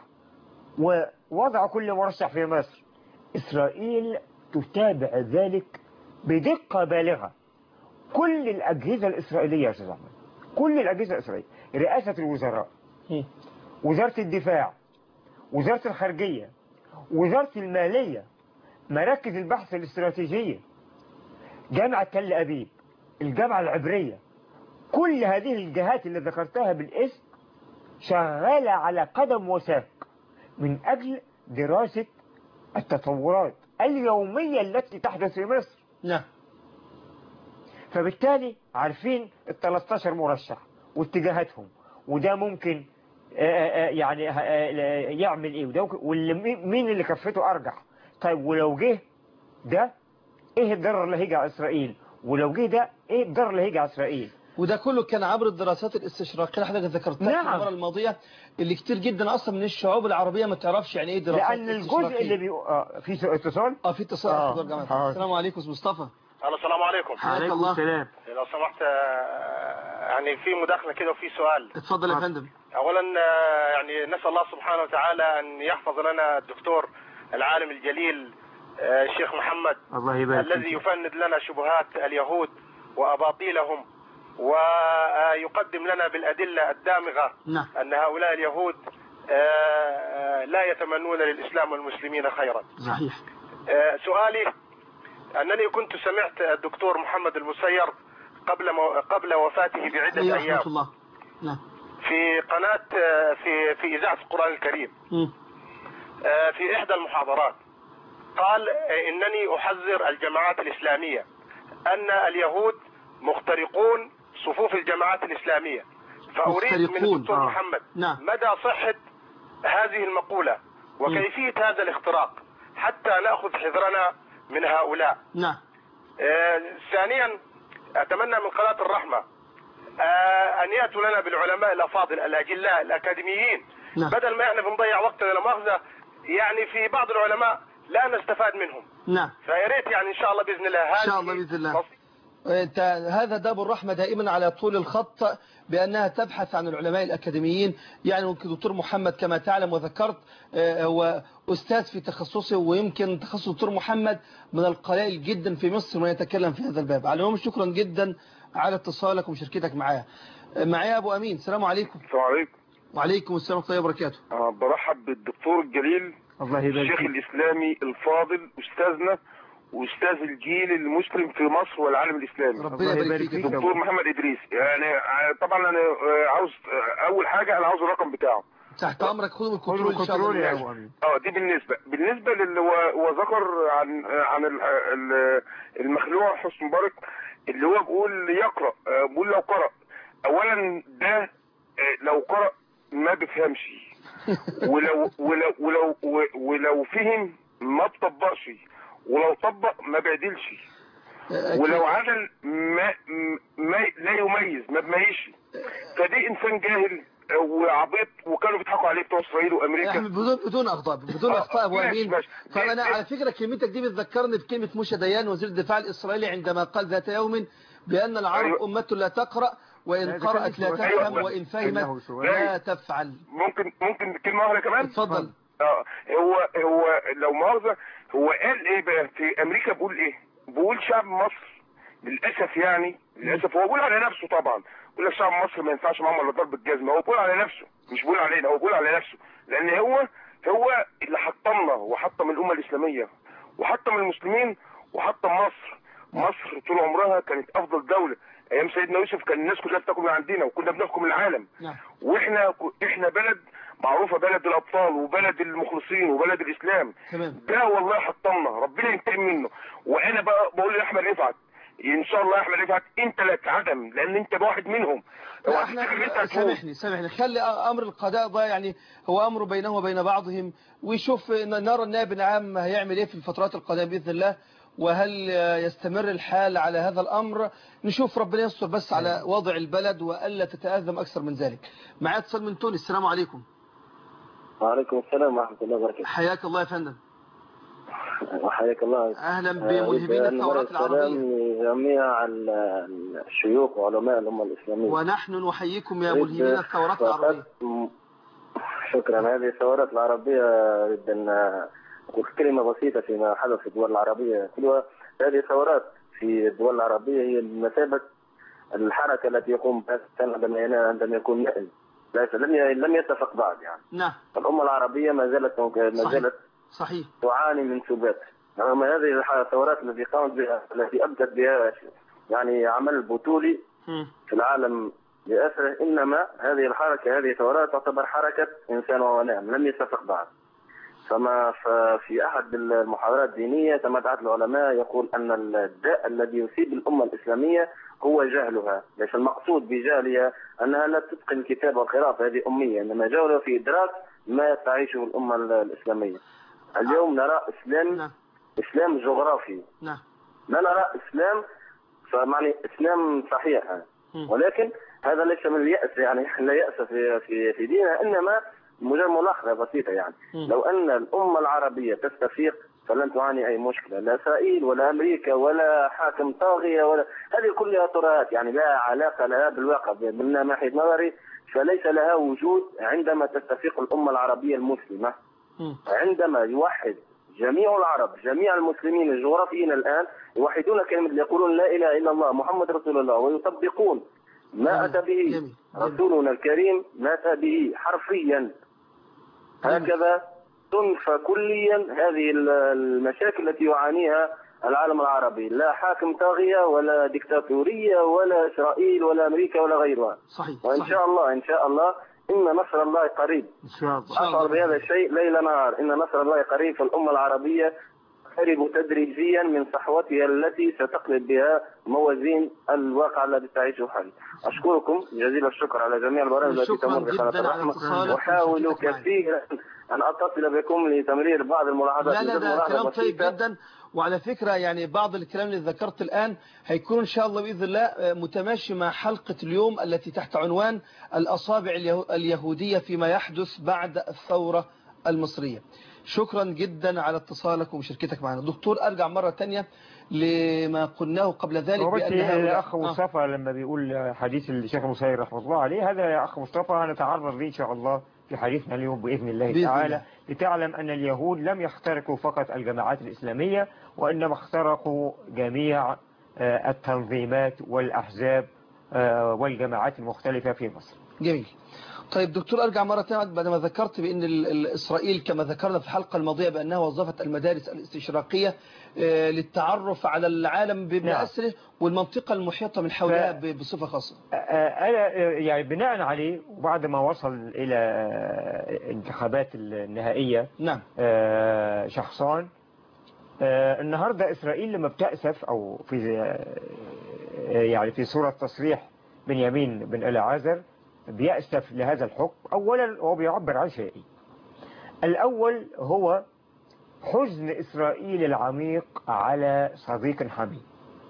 ووضع كل مرشح في مصر إسرائيل تتابع ذلك بدقة بالغة كل الأجهزة الإسرائيلية يا أستاذ أحمد كل الأجهزة الإسرائيلية رئاسة الوزراء مم. وزارة الدفاع وزارة الخارجية وزارة المالية مراكز البحث الاستراتيجية جامعة تل أبيب الجامعة العبرية كل هذه الجهات اللي ذكرتها بالاسم شغالة على قدم وساق من أجل دراسة التطورات اليومية التي تحدث في مصر نعم فبالتالي عارفين ال 13 مرشح واتجاهاتهم وده ممكن آه، آه، يعني آه، آه، يعمل ايه وده ممكن- واللي مين مين اللي كفته ارجح طيب ولو جه ده ايه الضرر اللي هيجي على اسرائيل ولو جه ده ايه الضرر اللي هيجي على اسرائيل وده كله كان عبر الدراسات الاستشراقية اللي حضرتك ذكرتها في نعم. المرة الماضية اللي كتير جدا أصلا من الشعوب العربية ما تعرفش يعني إيه دراسات لان الجزء اللي بي... آه في س- اتصال اه في اتصال آه. حضور جماعة آه. السلام عليكم أستاذ مصطفى الو السلام عليكم حياك الله. السلام لو سمحت آه، يعني في مداخله كده وفي سؤال اتفضل يا فندم اولا آه، يعني نسال الله سبحانه وتعالى ان يحفظ لنا الدكتور العالم الجليل آه، الشيخ محمد الله يبارك الذي فيك. يفند لنا شبهات اليهود واباطيلهم ويقدم لنا بالادله الدامغه نعم ان هؤلاء اليهود آه، آه، لا يتمنون للاسلام والمسلمين خيرا صحيح آه، سؤالي أنني كنت سمعت الدكتور محمد المسير قبل مو... قبل وفاته بعدة عليه أيام رحمة الله نعم في قناة آه، في في إذاعة القرآن الكريم مم. آه، في إحدى المحاضرات قال آه، إنني أحذر الجماعات الإسلامية أن اليهود مخترقون صفوف الجماعات الإسلامية فأريد من مخترقون، الدكتور آه. محمد نعم. مدى صحة هذه المقولة وكيفية هذا الاختراق حتى نأخذ حذرنا من هؤلاء نعم آه، ثانيا اتمنى من قناه الرحمه آه، ان ياتوا لنا بالعلماء الافاضل الاجلاء الاكاديميين نعم. بدل ما احنا بنضيع وقتنا لا مؤاخذه يعني في بعض العلماء لا نستفاد منهم نعم فيا ريت يعني ان شاء الله باذن الله إن شاء هذه الله بإذن الله. نص- انت هذا داب الرحمة دائما على طول الخط بأنها تبحث عن العلماء الأكاديميين يعني ممكن دكتور محمد كما تعلم وذكرت آه، هو أستاذ في تخصصه ويمكن تخصص دكتور محمد من القلائل جدا في مصر من يتكلم في هذا الباب على العموم شكرا جدا على اتصالك ومشاركتك معايا آه، معايا أبو أمين السلام عليكم السلام عليكم وعليكم السلام ورحمة الله وبركاته أنا برحب بالدكتور الجليل الله يبارك الشيخ فيك. الإسلامي الفاضل أستاذنا وأستاذ الجيل المسلم في مصر والعالم الإسلامي ربنا الله يبارك يبارك فيك فيك. يا دكتور محمد إدريس يعني آه، طبعا أنا آه، عاوز آه، أول حاجة أنا عاوز الرقم بتاعه تحت أمرك خذوا خذوا الكنترول إن شاء الكنترول يا الله ابو امين اه دي بالنسبة بالنسبة للي هو وذكر عن آه، عن ال- ال- المخلوع حسن مبارك اللي هو بيقول يقرأ آه، بيقول لو قرأ أولا ده آه، لو قرأ ما بيفهمش ولو ولو ولو ولو فهم ما بطبقش ولو طبق ما بيعدلش آه، ولو عدل ما ما لا يميز ما بيميزش فدي انسان جاهل وعبيط وكانوا بيضحكوا عليه بتوع اسرائيل احنا وامريكا بدون بدون اخطاء بدون آه، اخطاء ابو ماشي، امين ماشي. فانا دي- على فكره كلمتك دي بتذكرني بكلمه موشى ديان وزير الدفاع الاسرائيلي عندما قال ذات يوم بان العرب أيوة. امه لا تقرا وان لا، ده قرات لا كلمة سؤال. تفهم أيوة. وان إنه فهمت سؤال. لا تفعل ممكن ممكن كلمه واحده كمان اتفضل اه هو هو لو مؤاخذه هو قال ايه بقى في امريكا بيقول ايه؟ بيقول شعب مصر للاسف يعني للاسف هو بيقول على نفسه طبعا بيقول لك شعب مصر ما ينفعش معاهم الا ضرب الجزمه هو بيقول على نفسه مش بيقول علينا هو بيقول على نفسه لان هو هو اللي حطمنا وحطم الامه الاسلاميه وحطم المسلمين وحطم مصر مصر طول عمرها كانت افضل دوله ايام سيدنا يوسف كان الناس كلها بتاكل من عندنا وكنا بنحكم العالم نعم واحنا احنا بلد معروفه بلد الابطال وبلد المخلصين وبلد الاسلام تمام ده والله حطمنا ربنا ينتقم منه وانا بقى بقول لاحمد رفعت ان شاء الله يا احمد رفعت انت لك عدم لان انت واحد منهم لا هو احنا تفتكر انت هتفوز سامحني سامحني خلي امر القضاء ده يعني هو امر بينهم وبين بعضهم ويشوف ن- نرى النائب العام هيعمل ايه في الفترات القادمه باذن الله وهل يستمر الحال على هذا الامر نشوف ربنا يستر بس على وضع البلد والا تتاذم اكثر من ذلك معايا اتصال من تونس السلام عليكم وعليكم السلام ورحمة الله وبركاته حياك الله يا فندم وحياك الله اهلا آه، بملهمين أريد أن الثورات أمر السلام العربيه لجميع ال- الشيوخ وعلماء الأمة الإسلامية ونحن نحييكم يا أريد ملهمين الثورات فقط العربيه م- شكرا هذه الثورات العربية أريد أن أقول كلمة بسيطة فيما حدث في الدول العربية كلها هذه الثورات في الدول العربية هي بمثابة الحركة التي يقوم بها الإنسان عندما ينا- عندما يكون نائم ليس لم ي- لم يتفق بعد يعني نعم الأمة العربية ما زالت ما صحيح. زالت صحيح تعاني من سبات رغم هذه الثورات التي قامت بها التي أبدت بها يعني عمل بطولي مم. في العالم بأسره إنما هذه الحركة هذه الثورات تعتبر حركة إنسان وهو نائم لم يتفق بعد فما ف- في أحد المحاضرات الدينية تمتعت العلماء يقول أن الداء الذي يصيب الأمة الإسلامية هو جهلها ليس المقصود بجهلها أنها لا تتقن الكتاب والقراءة فهذه أمية إنما جهلها في إدراك ما تعيشه الأمة الإسلامية اليوم نرى إسلام نعم إسلام جغرافي نعم لا نرى إسلام فمعني إسلام صحيح يعني. مم. ولكن هذا ليس من اليأس يعني لا يأس في في في ديننا إنما مجرد ملاحظة بسيطة يعني مم. لو أن الأمة العربية تستفيق فلن تعاني أي مشكلة لا إسرائيل ولا أمريكا ولا حاكم طاغية ولا هذه كلها ترهات يعني لا علاقة لها بالواقع من ناحية نظري فليس لها وجود عندما تستفيق الأمة العربية المسلمة مم. عندما يوحد جميع العرب جميع المسلمين الجغرافيين الآن يوحدون كلمة يقولون لا إله إلا الله محمد رسول الله ويطبقون ما جميل. أتى به جميل. جميل. رسولنا الكريم ما أتى به حرفيا هكذا تنفى كليا هذه ال- المشاكل التي يعانيها العالم العربي لا حاكم طاغية ولا ديكتاتورية ولا إسرائيل ولا أمريكا ولا غيرها صحيح وإن صحيح شاء الله إن شاء الله إن نصر الله قريب إن شاء الله شاء الله. أشعر بهذا الشيء ليل نهار إن نصر الله قريب في الأمة العربية تقترب تدريجيا من صحوتها التي ستقلب بها موازين الواقع الذي تعيشه حاليا أشكركم جزيل الشكر على جميع البرامج التي شكراً تمر جداً بقناة على الرحمة اتصالك أحاول وشكرك معنا. كثيرا أن أتصل بكم لتمرير بعض الملاحظات لا لا مجرد ده ملاحظة كلام طيب بسيطة. جدا وعلى فكرة يعني بعض الكلام اللي ذكرت الآن هيكون إن شاء الله بإذن الله آه، متماشي مع حلقة اليوم التي تحت عنوان الأصابع اليه- اليهودية فيما يحدث بعد الثورة المصرية شكرا جدا على اتصالك ومشاركتك معنا دكتور أرجع مرة تانية لما قلناه قبل ذلك هو بس بأن هؤلاء- الأخ آه. مصطفى لما بيقول حديث الشيخ مسير رحمه الله عليه هذا يا أخ مصطفى هنتعرض ليه إن شاء الله في حديثنا اليوم بإذن الله بإذن تعالى الله. لتعلم أن اليهود لم يخترقوا فقط الجماعات الإسلامية وإنما اخترقوا جميع آه، التنظيمات والأحزاب آه، والجماعات المختلفة في مصر جميل طيب دكتور أرجع مرة ثانية بعد ما ذكرت بأن ال- ال- إسرائيل كما ذكرنا في الحلقة الماضية بأنها وظفت المدارس الاستشراقية آه، للتعرف على العالم بأسره والمنطقة المحيطة من حولها ف- ب- بصفة خاصة آه، أنا آه، يعني بناء عليه وبعد ما وصل إلى آه، انتخابات النهائية نعم آه، شخصان آه، النهاردة إسرائيل لما بتأسف أو في آه، يعني في صورة تصريح بنيامين بن العازر بيأسف لهذا الحكم أولا هو بيعبر عن شيئين الأول هو حزن إسرائيل العميق على صديق حميد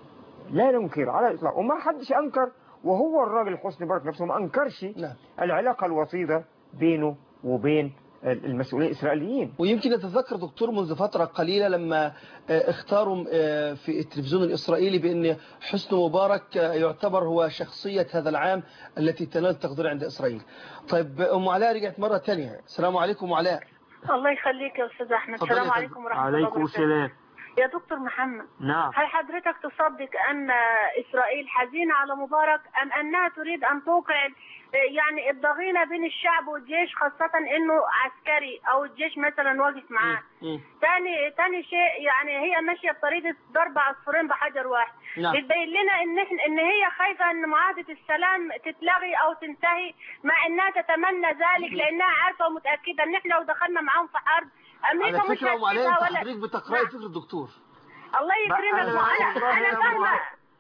لا ننكر على الإطلاق وما حدش أنكر وهو الراجل حسني مبارك نفسه ما أنكرش نعم العلاقة الوطيدة بينه وبين المسؤولين الإسرائيليين ويمكن أتذكر دكتور منذ فترة قليلة لما آه، اختاروا آه، في التلفزيون الإسرائيلي بأن حسني مبارك آه، يعتبر هو شخصية هذا العام التي تنال تقدير عند إسرائيل طيب أم علاء رجعت مرة ثانية السلام عليكم أم علاء الله يخليك يا استاذ احمد اتفضلي السلام يا عليكم ورحمه الله وبركاته يا دكتور محمد نعم هل حضرتك تصدق أن إسرائيل حزينة على مبارك أم أنها تريد أن توقع يعني الضغينة بين الشعب والجيش خاصة أنه عسكري أو الجيش مثلا واقف معاه مم. تاني تاني شيء يعني هي ماشية بطريقة ضرب عصفورين بحجر واحد نعم. بتبين لنا ان احنا ان هي خايفة ان معاهدة السلام تتلغي او تنتهي مع انها تتمنى ذلك لانها عارفة ومتأكدة ان احنا لو دخلنا معاهم في حرب على امريكا مش فكرة أم علاء هتسيبها أنت ولا حضرتك بتقرأي نعم. فكرة الدكتور الله يكرمك أنا- ما انا والله انا يا فاهمه والله.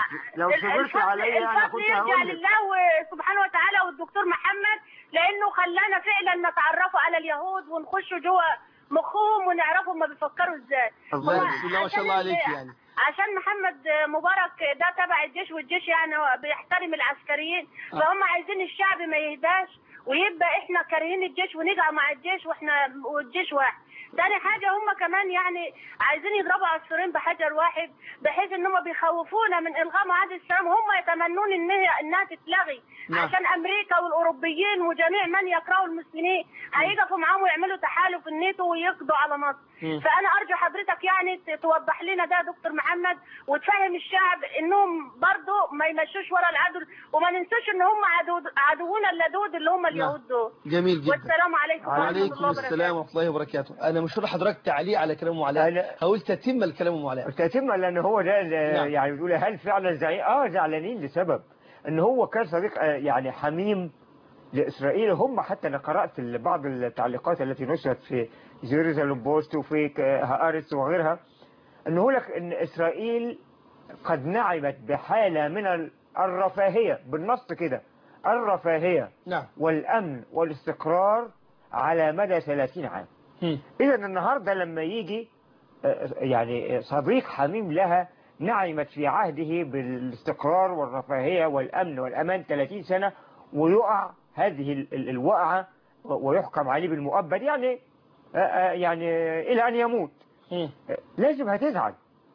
لو ال- صبرت الفضل- عليا انا الفضل كنت يرجع هقول لك لله سبحانه وتعالى والدكتور محمد لانه خلانا فعلا نتعرفوا على اليهود ونخشوا جوه مخهم ونعرفوا هم بيفكروا ازاي الله هو بسم الله ما شاء عشان الله عليك ال- يعني عشان محمد مبارك ده تبع الجيش والجيش يعني هو بيحترم العسكريين آه. فهم عايزين الشعب ما يهداش ويبقى احنا كارهين الجيش ونقع مع الجيش واحنا والجيش واحد تاني حاجة هم كمان يعني عايزين يضربوا عصفورين بحجر واحد بحيث ان هم بيخوفونا من الغاء معاهدة السلام وهم يتمنون ان هي انها تتلغي نعم. عشان امريكا والاوروبيين وجميع من يكرهوا المسلمين هيقفوا معاهم ويعملوا تحالف الناتو ويقضوا على مصر مم. فانا ارجو حضرتك يعني ت- توضح لنا ده يا دكتور محمد وتفهم الشعب انهم برضو ما يمشوش ورا العدو وما ننسوش ان هم عدو عدونا اللدود اللي هم اليهود دول جميل جدا والسلام عليكم ورحمه وعليكم الله السلام ورحمة الله وبركاته أنا مش حضرتك تعليق على كلام أم علاء أنا- هقول تتم الكلام أم علاء تتم لان هو ده ال- نعم. يعني بيقول هل فعلا زعيم اه زعلانين لسبب ان هو كان صديق آه، يعني حميم لاسرائيل هم حتى انا قرات ال- بعض التعليقات التي نشرت في جيروزالم بوست وفي ك- هآرتس وغيرها انه لك ان اسرائيل قد نعمت بحاله من ال- الرفاهيه بالنص كده الرفاهيه نعم والامن والاستقرار على مدى 30 عام مم. إذا النهاردة لما يجي آه، يعني صديق حميم لها نعمت في عهده بالاستقرار والرفاهية والأمن والأمان 30 سنة ويقع هذه ال- ال- الوقعة و- ويحكم عليه بالمؤبد يعني آه، آه، يعني إلى أن يموت مم. آه، لازم هتزعل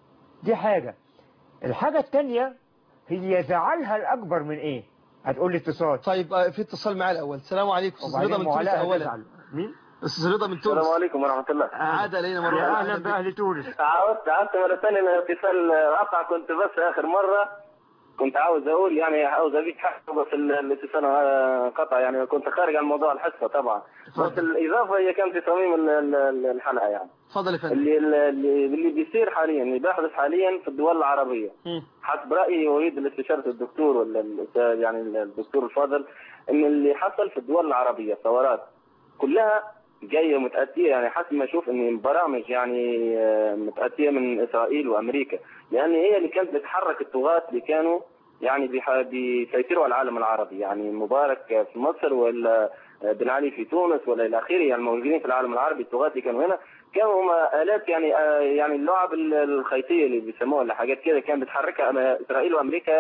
دي حاجة الحاجة الثانية هي زعلها الأكبر من إيه هتقول لي اتصال طيب آه، في اتصال معايا الأول السلام عليكم أستاذ رضا وبعدين من تونس معلقة أولا هتزعل مين؟ أستاذ رضا من السلام تونس عليكم ورحمة الله عاد علينا مرة يا أخرى. أهلا بأهل تونس عاودت عاودت مرة ثانية أنا اتصال قطع كنت بس آخر مرة كنت عاوز أقول يعني عاوز أزيد حاجة بس ال- الاتصال آه، قطع يعني كنت خارج عن موضوع الحصة طبعا بس اتفضل. الإضافة هي كانت في صميم ال- ال- الحلقة يعني اتفضل يا فندم اللي اللي اللي بيصير حاليا اللي بيحدث حاليا في الدول العربية مم. حسب رأيي أريد الاستشارة الدكتور ولا الأستاذ يعني الدكتور الفاضل إن اللي حصل في الدول العربية ثورات كلها جاية متأتية يعني حسب ما أشوف إن برامج يعني آه، متأتية من إسرائيل وأمريكا لأن هي اللي كانت بتحرك الطغاة اللي كانوا يعني بيح- بيسيطروا على العالم العربي يعني مبارك في مصر ولا بن علي في تونس ولا إلى آخره يعني الموجودين في العالم العربي الطغاة اللي كانوا هنا كانوا هم آلات يعني آه، يعني اللعب ال- الخيطية اللي بيسموها ولا حاجات كده كان بتحركها أما- إسرائيل وأمريكا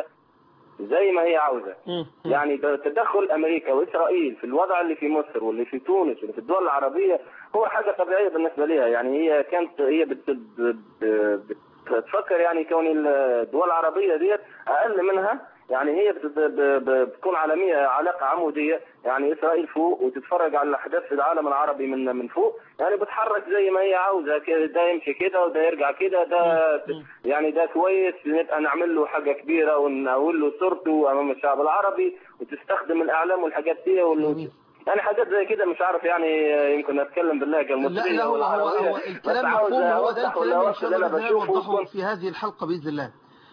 زي ما هي عاوزة مم. يعني ده تدخل امريكا واسرائيل في الوضع اللي في مصر واللي في تونس واللي في الدول العربيه هو حاجه طبيعيه بالنسبه لها يعني هي كانت هي بت ب- ب- بتفكر يعني كون الدول العربيه ديت اقل منها يعني هي بت- ب- ب- بتكون عالميه علاقه عموديه يعني اسرائيل فوق وتتفرج على الاحداث في العالم العربي من من فوق يعني بتحرك زي ما هي عاوزه كده ده يمشي كده وده يرجع كده ده يعني ده كويس نبقى نعمل له حاجه كبيره ونقول له صورته امام الشعب العربي وتستخدم الاعلام والحاجات دي وال... جميل. يعني حاجات زي كده مش عارف يعني يمكن اتكلم باللهجه لا المصريه لا هو, هو, والعربية. هو الكلام بس عاوز مفهوم هو ده أوضح ولا الكلام إن أوصل شاء الله اللي أنا بإذن الله بشوفه نوضحه يكون- في هذه الحلقة بإذن الله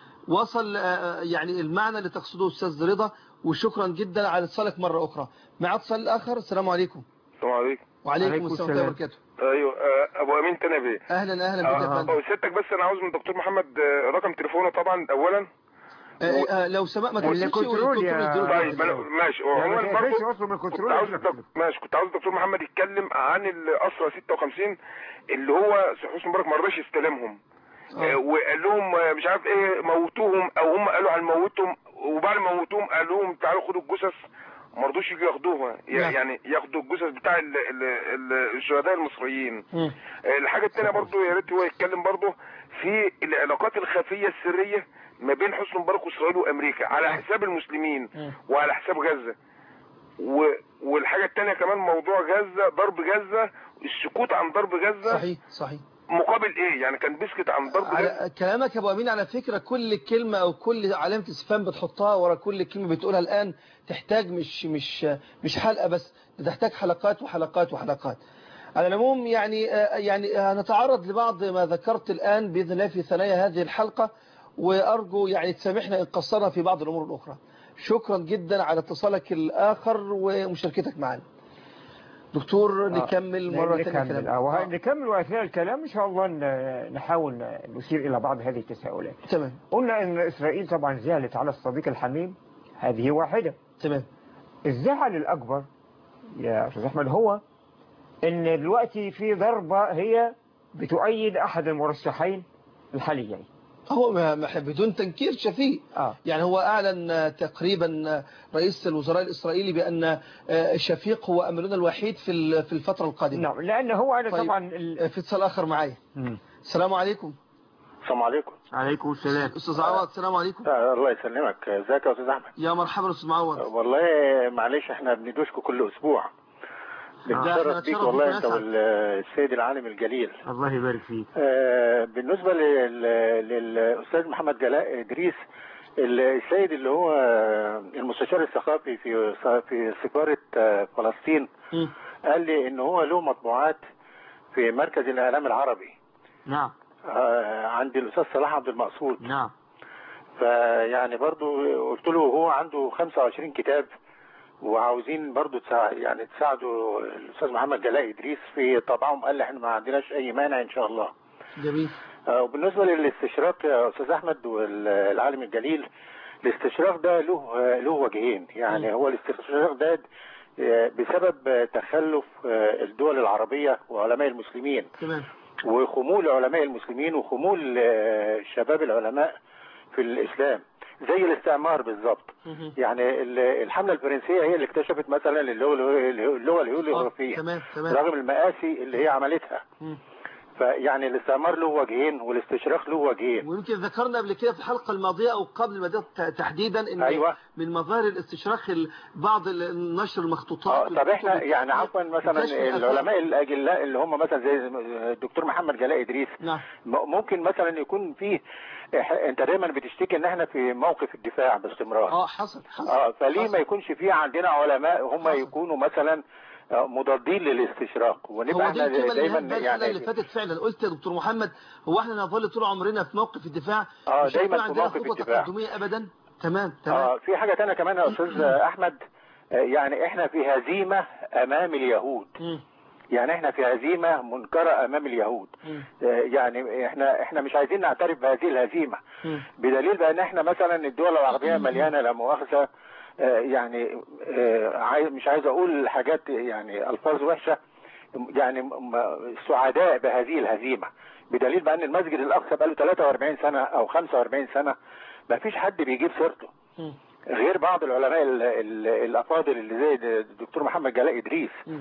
وصل آه، يعني المعنى اللي تقصده أستاذ رضا وشكرا جدا على اتصالك مرة أخرى مع اتصال آخر السلام عليكم السلام عليكم وعليكم عليكم السلام ورحمة الله السلام. وبركاته ايوه آه، ابو امين تنبي أهلا أهلا بك يا آه، فندم سيادتك بس انا عاوز من الدكتور محمد آه، رقم تليفونه طبعا اولا آه، آه، لو سمحت ما توصلش الكنترول يا- والكنترول طيب يديله أنا- ماشي يعني وعموما ما تقفلش برضه اصلا من كنت الكنترول عاوز الدك- ماشي كنت عاوز الدكتور محمد يتكلم عن الاسرى 56 اللي هو حسني مبارك ما رضاش يستلمهم آه، وقال لهم آه، مش عارف ايه موتوهم او هم قالوا هنموتهم وبعد ما موتوهم قال لهم تعالوا خدوا الجثث ما رضوش يجوا ياخدوها نعم. يعني ياخدوا الجثث بتاع ال- ال- ال- الشهداء المصريين مم. آه، الحاجه الثانيه برضو يا ريت هو يتكلم برضو في العلاقات الخفيه السريه ما بين حسني مبارك واسرائيل وامريكا على حساب المسلمين مم. وعلى حساب غزه و... والحاجه الثانيه كمان موضوع غزه ضرب غزه السكوت عن ضرب غزه صحيح صحيح مقابل ايه يعني كان بيسكت عن ضرب غزه على كلامك يا ابو امين على فكره كل كلمه او كل علامه استفهام بتحطها ورا كل كلمه بتقولها الان تحتاج مش مش مش حلقه بس تحتاج حلقات وحلقات وحلقات على العموم يعني آه، يعني هنتعرض لبعض ما ذكرت الان باذن الله في ثنايا هذه الحلقه وارجو يعني تسامحنا ان قصرنا في بعض الامور الاخرى شكرا جدا على اتصالك الاخر ومشاركتك معنا دكتور آه، نكمل مرة نكمل ثانية كلام آه، وه- آه، نكمل وأثناء الكلام إن شاء الله ن- نحاول ن- نشير إلى بعض هذه التساؤلات تمام قلنا أن إسرائيل طبعا زعلت على الصديق الحميم هذه واحدة تمام الزعل الأكبر يا أستاذ أحمد هو أن دلوقتي في ضربة هي بتؤيد أحد المرشحين الحاليين هو ما ما- بدون تنكير شفيق آه. يعني هو أعلن آه، تقريبا آه، رئيس الوزراء الإسرائيلي بأن آه، شفيق هو أملنا الوحيد في ال- في الفترة القادمة نعم لأن هو أنا طيب. طبعا ال... آه، في اتصال آخر معايا مم. السلام عليكم السلام عليكم عليكم السلام أستاذ عوض السلام عليكم الله يسلمك ازيك يا استاذ احمد يا مرحبا أستاذ معوض والله معلش احنا بندوشكم كل اسبوع احنا بنتشرف نتشرف بيك بيك والله انت ونسعد. والسيد العالم الجليل الله يبارك فيك آه، بالنسبة لل- للأستاذ محمد جلاء إدريس السيد اللي هو المستشار الثقافي في في سفارة آه، فلسطين مم. قال لي إن هو له مطبوعات في مركز الإعلام العربي نعم آه، عند الأستاذ صلاح عبد المقصود نعم فيعني برضو قلت له هو عنده 25 كتاب وعاوزين برضو تساع يعني تساعدوا الأستاذ محمد جلاء إدريس في طبعهم قال لي احنا ما عندناش أي مانع إن شاء الله جميل آه، وبالنسبة للاستشراق يا أستاذ أحمد والعالم الجليل الاستشراق ده له آه، له وجهين يعني هو الاستشراق ده آه، بسبب آه، تخلف آه، الدول العربية وعلماء المسلمين تمام وخمول علماء المسلمين وخمول آه، شباب العلماء في الإسلام زي الاستعمار بالظبط مهم. يعني ال- الحملة الفرنسية هي اللي اكتشفت مثلا اللغة اللغة آه، الهيروغليفية تمام تمام رغم المآسي اللي هي عملتها مم. فيعني الاستعمار له وجهين والاستشراق له وجهين ويمكن ذكرنا قبل كده في الحلقة الماضية أو قبل الماضية ت- تحديدا إن أيوة. من مظاهر الاستشراق ال- بعض ال- نشر المخطوطات اه طب احنا والكتب يعني عفوا مثلا وكشف الآثار. العلماء الاجلاء اللي هم مثلا زي الدكتور محمد جلاء ادريس نعم م- ممكن مثلا يكون فيه إح- انت دايما بتشتكي ان احنا في موقف الدفاع باستمرار اه حصل حصل اه فليه حصل. ما يكونش فيه عندنا علماء هم حصل. يكونوا مثلا آه، مضادين للاستشراق ونبقى هو دي احنا الكلمة اللي دايما هات بقى الحلقة اللي يعني فاتت فعلا قلت يا دكتور محمد هو احنا نظل طول عمرنا في موقف الدفاع آه، مش دايماً هيكون في عندنا موقف خطوة الدفاع. تقدمية أبدا تمام تمام اه في حاجة تانية كمان يا استاذ احمد آه، يعني احنا في هزيمة امام اليهود مم. يعني احنا في هزيمة منكرة امام اليهود مم. آه، يعني احنا احنا مش عايزين نعترف بهذه الهزيمة مم. بدليل بان احنا مثلا الدول العربية مليانة لا مؤاخذة آه، يعني آه، عايز- مش عايز اقول حاجات يعني الفاظ وحشة يعني م- م- سعداء بهذه الهزيمة بدليل بان المسجد الاقصى بقاله 43 سنة او 45 سنة ما فيش حد بيجيب سيرته مم. غير بعض العلماء ال- ال- الافاضل اللي زي الدكتور محمد جلاء ادريس مم.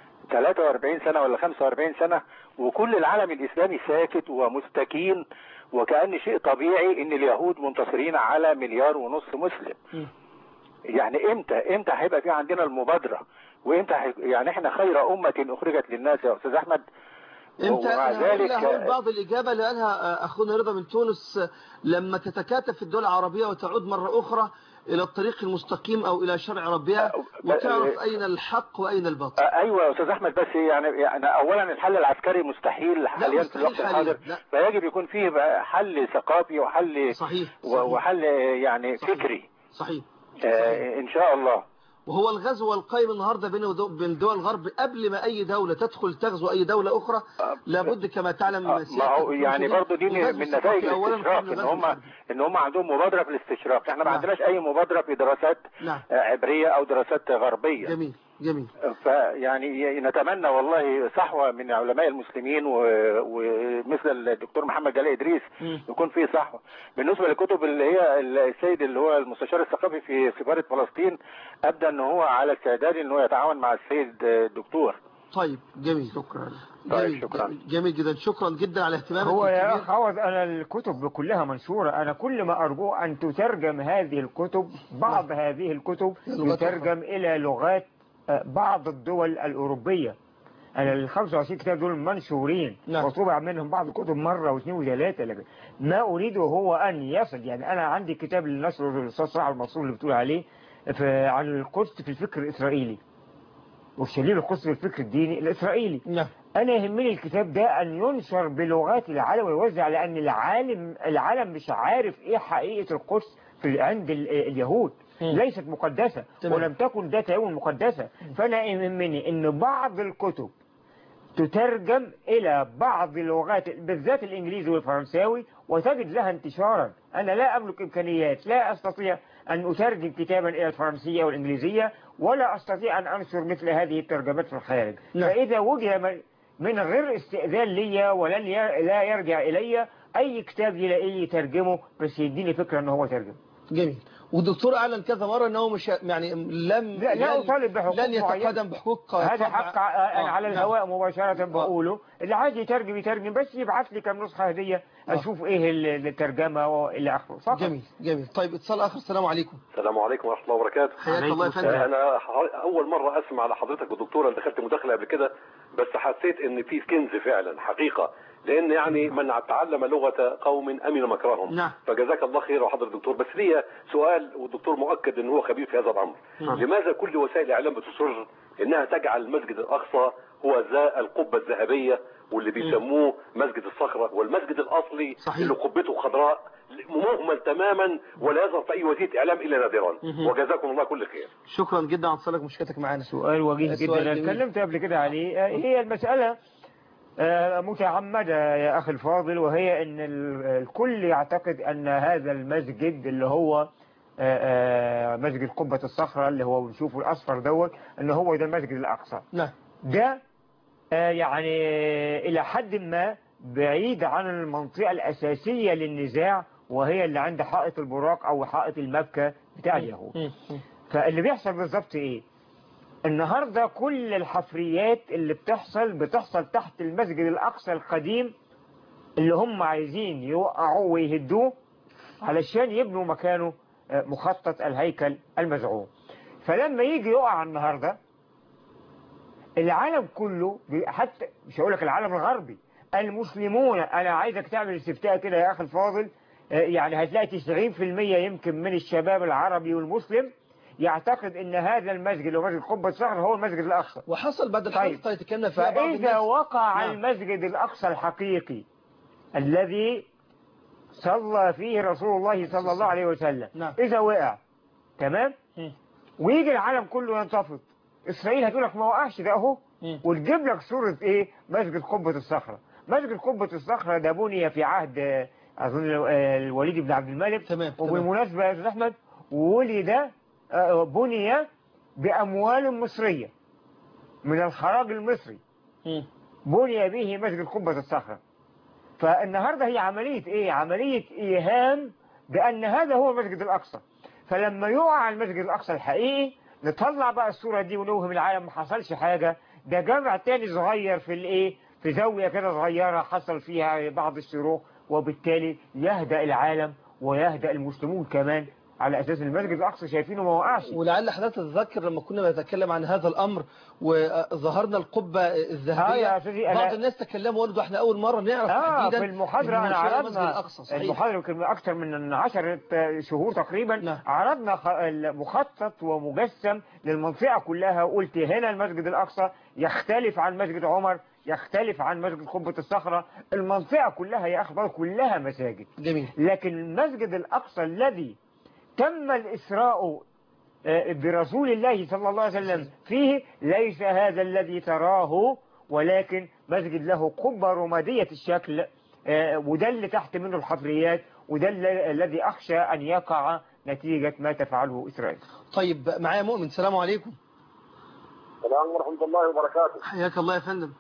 43 سنة ولا 45 سنة وكل العالم الإسلامي ساكت ومستكين وكأن شيء طبيعي إن اليهود منتصرين على مليار ونص مسلم مم. يعني إمتى إمتى هيبقى في عندنا المبادرة وإمتى هي... يعني إحنا خير أمة أخرجت للناس يا أستاذ أحمد امتى ومع أنا هقول- ذلك هقول بعض الإجابة اللي قالها آه، أخونا رضا من تونس آه، لما تتكاتف الدول العربية وتعود مرة أخرى إلى الطريق المستقيم أو إلى شرع ربها وتعرف أين الحق وأين الباطل آه، ايوه يا استاذ احمد بس يعني يعني اولا الحل العسكري مستحيل حاليا في مستحيل الوقت حاليا، الحاضر لا. فيجب يكون فيه بقى حل ثقافي وحل صحيح و- صحيح وحل يعني صحيح. فكري صحيح آه، ان شاء الله وهو الغزو القائم النهارده بين ودو- بين دول الغرب قبل ما اي دوله تدخل تغزو اي دوله اخرى لابد كما تعلم آه، ما هو يعني برضه دي من الغزو من نتائج الثقافي أولاً الاستشراق قبل ان الغزو هم الحربي. ان هم عندهم مبادره في الاستشراق احنا ما نعم. عندناش اي مبادره في دراسات نعم آه، عبريه او دراسات غربيه جميل جميل فيعني نتمنى والله صحوه من علماء المسلمين و- ومثل الدكتور محمد جلال ادريس مم. يكون في صحوه بالنسبه للكتب اللي هي السيد اللي هو المستشار الثقافي في سفاره فلسطين ابدا ان هو على استعداد ان هو يتعاون مع السيد الدكتور طيب جميل شكرا طيب، جميل شكراً. جميل جدا شكرا جدا على اهتمامك هو يا الكبير. أخ عوض أنا الكتب كلها منشورة أنا كل ما أرجو أن تترجم هذه الكتب بعض هذه الكتب لغات تترجم إلى لغات آه، بعض الدول الأوروبية أنا ال 25 كتاب دول منشورين نعم. وطبع منهم بعض الكتب مرة واثنين وثلاثة لكن ما أريده هو أن يصل يعني أنا عندي كتاب لنشر الأستاذ صلاح المنصور اللي بتقول عليه في عن القدس في الفكر الإسرائيلي وشليل القدس في الفكر الديني الإسرائيلي نعم انا يهمني الكتاب ده ان ينشر بلغات العالم ويوزع لان العالم العالم مش عارف ايه حقيقة القدس في عند ال- اليهود ليست مقدسة تمام. ولم تكن ذات يوم مقدسة فأنا يهمني أن بعض الكتب تترجم إلى بعض اللغات بالذات الإنجليزي والفرنساوي وتجد لها انتشارا أنا لا أملك إمكانيات لا أستطيع أن أترجم كتابا إلى الفرنسية والإنجليزية ولا أستطيع أن أنشر مثل هذه الترجمات في الخارج نعم. فإذا وجد من- من غير استئذان لي ولن ي- لا يرجع إلي أي كتاب يلاقيه يترجمه بس يديني فكرة أنه هو ترجم جميل والدكتور اعلن كذا مره انه مش يعني لم لا- لا لن- أطالب بحقوق لن معينة. يتقدم بحقوق هذا طبع- حق ع- أنا آه، على نعم. الهواء مباشرة بقوله اللي عايز يترجم يترجم بس يبعث لي كم نسخة هدية آه. أشوف إيه ال- الترجمة وإلى آخره فقط جميل جميل طيب اتصال اخر السلام عليكم السلام عليكم ورحمه الله وبركاته حياك الله يا عليكم فندم انا ح- اول مره اسمع لحضرتك والدكتوره اللي دخلت مداخله قبل كده بس حسيت ان في كنز فعلا حقيقه لان يعني من تعلم لغه قوم امن مكرهم نعم. فجزاك الله خير وحضر الدكتور بس ليا سؤال والدكتور مؤكد ان هو خبير في هذا الامر لماذا كل وسائل الاعلام بتصر انها تجعل المسجد الاقصى هو ذا القبه الذهبيه واللي بيسموه مسجد الصخره والمسجد الاصلي صحيح. اللي قبته خضراء مهمل تماما ولا يظهر في اي وسيله اعلام الا نادرا وجزاكم الله كل خير شكرا جدا على اتصالك ومشاركتك معنا سؤال وجيه سؤال جدا أنا جميل. اتكلمت قبل كده عليه آه، هي المسألة آه، متعمدة يا أخي الفاضل وهي أن ال- الكل يعتقد أن هذا المسجد اللي هو آه، آه، مسجد قبة الصخرة اللي هو بنشوفه الأصفر دوت أن هو ده المسجد الأقصى نعم ده آه، يعني إلى حد ما بعيد عن المنطقة الأساسية للنزاع وهي اللي عند حائط البراق أو حائط المبكى بتاع اليهود مم. مم. فاللي بيحصل بالظبط ايه النهاردة كل الحفريات اللي بتحصل بتحصل تحت المسجد الأقصى القديم اللي هم عايزين يوقعوه ويهدوه علشان يبنوا مكانه آه، مخطط الهيكل المزعوم فلما يجي يقع النهاردة العالم كله بي- حتى مش هقول لك العالم الغربي المسلمون انا عايزك تعمل استفتاء كده يا اخي الفاضل آه، يعني هتلاقي 90% يمكن من الشباب العربي والمسلم يعتقد ان هذا المسجد اللي هو مسجد قبة الصخر هو المسجد الاقصى وحصل بعد طيب. الحلقه يتكلم فيها بعض فاذا الناس وقع نعم. المسجد الاقصى الحقيقي الذي صلى فيه رسول الله صلى الله عليه وسلم نعم. اذا وقع تمام مم. ويجي العالم كله ينتفض اسرائيل هتقول لك ما وقعش ده اهو مم. وتجيب لك صورة ايه مسجد قبة الصخرة مسجد قبة الصخرة ده بني في عهد آه، اظن آه، الوليد بن عبد الملك تمام تمام وبالمناسبة يا استاذ احمد ولد آه، بني باموال مصرية من الخراج المصري مم. بني به مسجد قبة الصخرة فالنهاردة هي عملية ايه عملية ايهام بان هذا هو المسجد الاقصى فلما يقع المسجد الاقصى الحقيقي نطلع بقى الصورة دي ونوهم العالم ما حصلش حاجة ده جامع تاني صغير في الايه في زاوية كده صغيرة حصل فيها بعض الشروق وبالتالي يهدأ العالم ويهدأ المسلمون كمان على اساس المسجد الاقصى شايفينه ما وقعش ولعل حضرتك تتذكر لما كنا بنتكلم عن هذا الامر وظهرنا القبه آه يا الذهبيه أستاذي، أنا- بعض الناس تكلموا وقالوا ده احنا اول مره نعرف اه تحديدا في المحاضرة إن أنا منشأ المسجد عرضنا الاقصى صحيح المحاضرة يمكن من أكثر من عشرة شهور تقريبا نعم. عرضنا خ- المخطط ومجسم للمنطقة كلها وقلت هنا المسجد الأقصى يختلف عن مسجد عمر يختلف عن مسجد قبة الصخرة المنطقة كلها يا أخبار كلها مساجد جميل لكن المسجد الأقصى الذي تم الإسراء آه، برسول الله صلى الله عليه وسلم فيه ليس هذا الذي تراه ولكن مسجد له قبة رمادية الشكل آه، وده اللي تحت منه الحفريات وده اللي- الذي أخشى أن يقع نتيجة ما تفعله إسرائيل طيب معايا مؤمن السلام عليكم السلام ورحمة الله وبركاته حياك الله يا فندم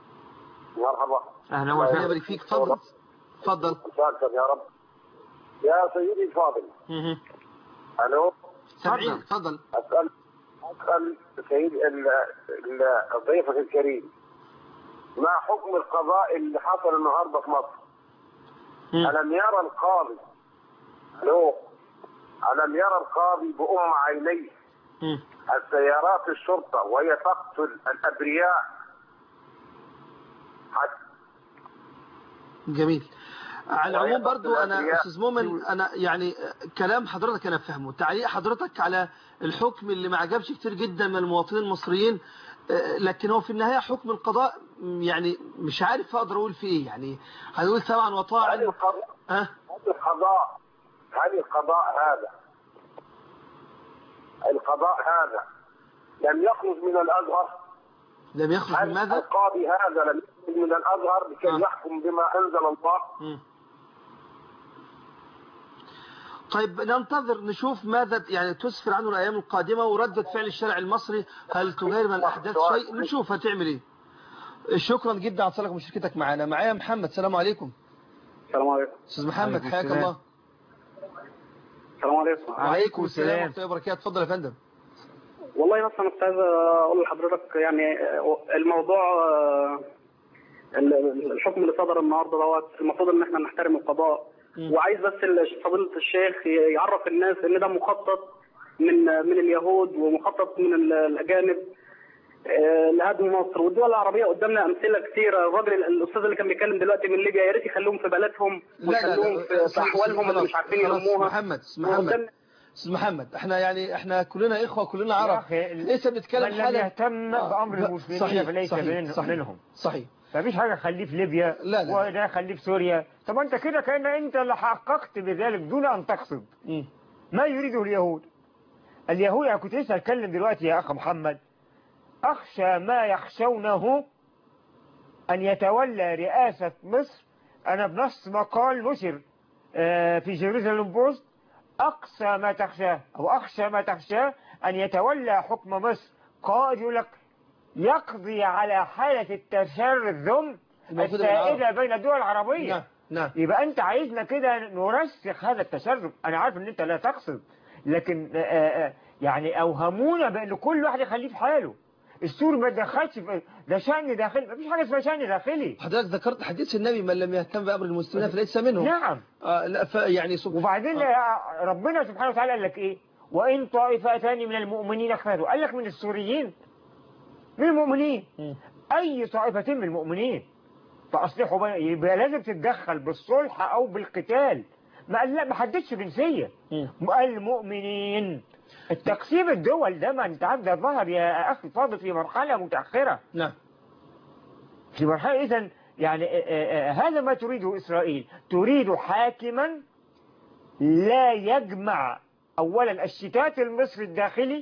مرحبا أهلا ربنا يبارك فيك اتفضل اتفضل مساكم يا رب يا سيدي الفاضل مهم. الو سامعين اتفضل اسال اسال سيد ال- ال- ضيفك الكريم ما حكم القضاء اللي حصل النهارده في مصر؟ مم. ألم يرى القاضي الو ألم يرى القاضي بأم عينيه مم. السيارات الشرطة وهي تقتل الأبرياء حتى جميل على العموم وهي برضو تقتل انا الأبرياء. استاذ مؤمن انا يعني كلام حضرتك انا فاهمه تعليق حضرتك على الحكم اللي ما عجبش كتير جدا من المواطنين المصريين آه، لكن هو في النهايه حكم القضاء م، يعني مش عارف اقدر اقول فيه ايه يعني هنقول سمعا هل وطاعا القضاء ها هل القضاء هل القضاء هذا القضاء هذا لم يخرج من الازهر لم يخرج هل من ماذا؟ القاضي هذا لم يخرج من الازهر لكي آه. يحكم بما انزل الله مم. طيب ننتظر نشوف ماذا يعني تسفر عنه الأيام القادمة وردة فعل الشارع المصري هل تغير من الأحداث شيء نشوف هتعمل إيه شكرا جدا على اتصالك ومشاركتك معنا معايا محمد السلام عليكم السلام عليكم أستاذ محمد عليكم حياك السلام. الله السلام عليكم وعليكم السلام السلام. ورحمة الله وبركاته اتفضل يا فندم والله بس انا كنت عايز اقول لحضرتك يعني الموضوع آه، ال- الحكم اللي صدر النهارده دوت المفروض ان احنا نحترم القضاء مم. وعايز بس ال- فضيله الشيخ يعرف الناس ان ده مخطط من من اليهود ومخطط من ال- الاجانب آه، لهدم مصر والدول العربيه قدامنا امثله كثيره الراجل الاستاذ اللي كان بيتكلم دلوقتي من ليبيا يا ريت يخلوهم في بلدهم لا لا ويخلوهم لا في- في احوالهم اللي خلاص، مش عارفين خلاص، يلموها محمد محمد وقدامنا- استاذ محمد احنا يعني احنا كلنا اخوه كلنا يا عرب أخي، لسه بنتكلم من لم حالا يهتم آه، بأمر لا، المسلمين صحيح، فليس صحيح، من- صحيح، منهم صحيح مفيش حاجة خليه في ليبيا لا، لا. وده خليه في سوريا طب انت كده كأن انت اللي حققت بذلك دون ان تقصد مم. ما يريده اليهود اليهود انا كنت لسه اتكلم دلوقتي يا اخ محمد اخشى ما يخشونه ان يتولى رئاسة مصر انا بنص مقال نشر آه، في جيروزالم بوست اقصى ما تخشاه او اخشى ما تخشاه ان يتولى حكم مصر قائد يقول لك يقضي على حالة التشرذم الموجودة بين العرب. السائدة بين الدول العربية نعم نعم يبقى انت عايزنا كده نرسخ هذا التشرذم انا عارف ان انت لا تقصد لكن آه، آه، يعني اوهمونا بان كل واحد يخليه في حاله السور ما دخلش في ده شأن داخلي ما فيش حاجه اسمها شأن داخلي حضرتك ذكرت حديث النبي من لم يهتم بأمر المسلمين فليس منهم نعم آه لا ف يعني سب... وبعدين آه، ربنا سبحانه وتعالى قال لك ايه وان طائفتان من المؤمنين اختلفوا قال لك من السوريين من المؤمنين مم. اي طائفتين من المؤمنين فاصلحوا بين يبقى لازم تتدخل بالصلح او بالقتال ما قال لا ما حددش جنسيه مم. المؤمنين التقسيم الدول ده ما انت عارف ده ظهر يا اخي فاضل في مرحله متاخره نعم في مرحله اذا يعني آه، آه، آه، هذا ما تريده اسرائيل تريد حاكما لا يجمع اولا الشتات المصري الداخلي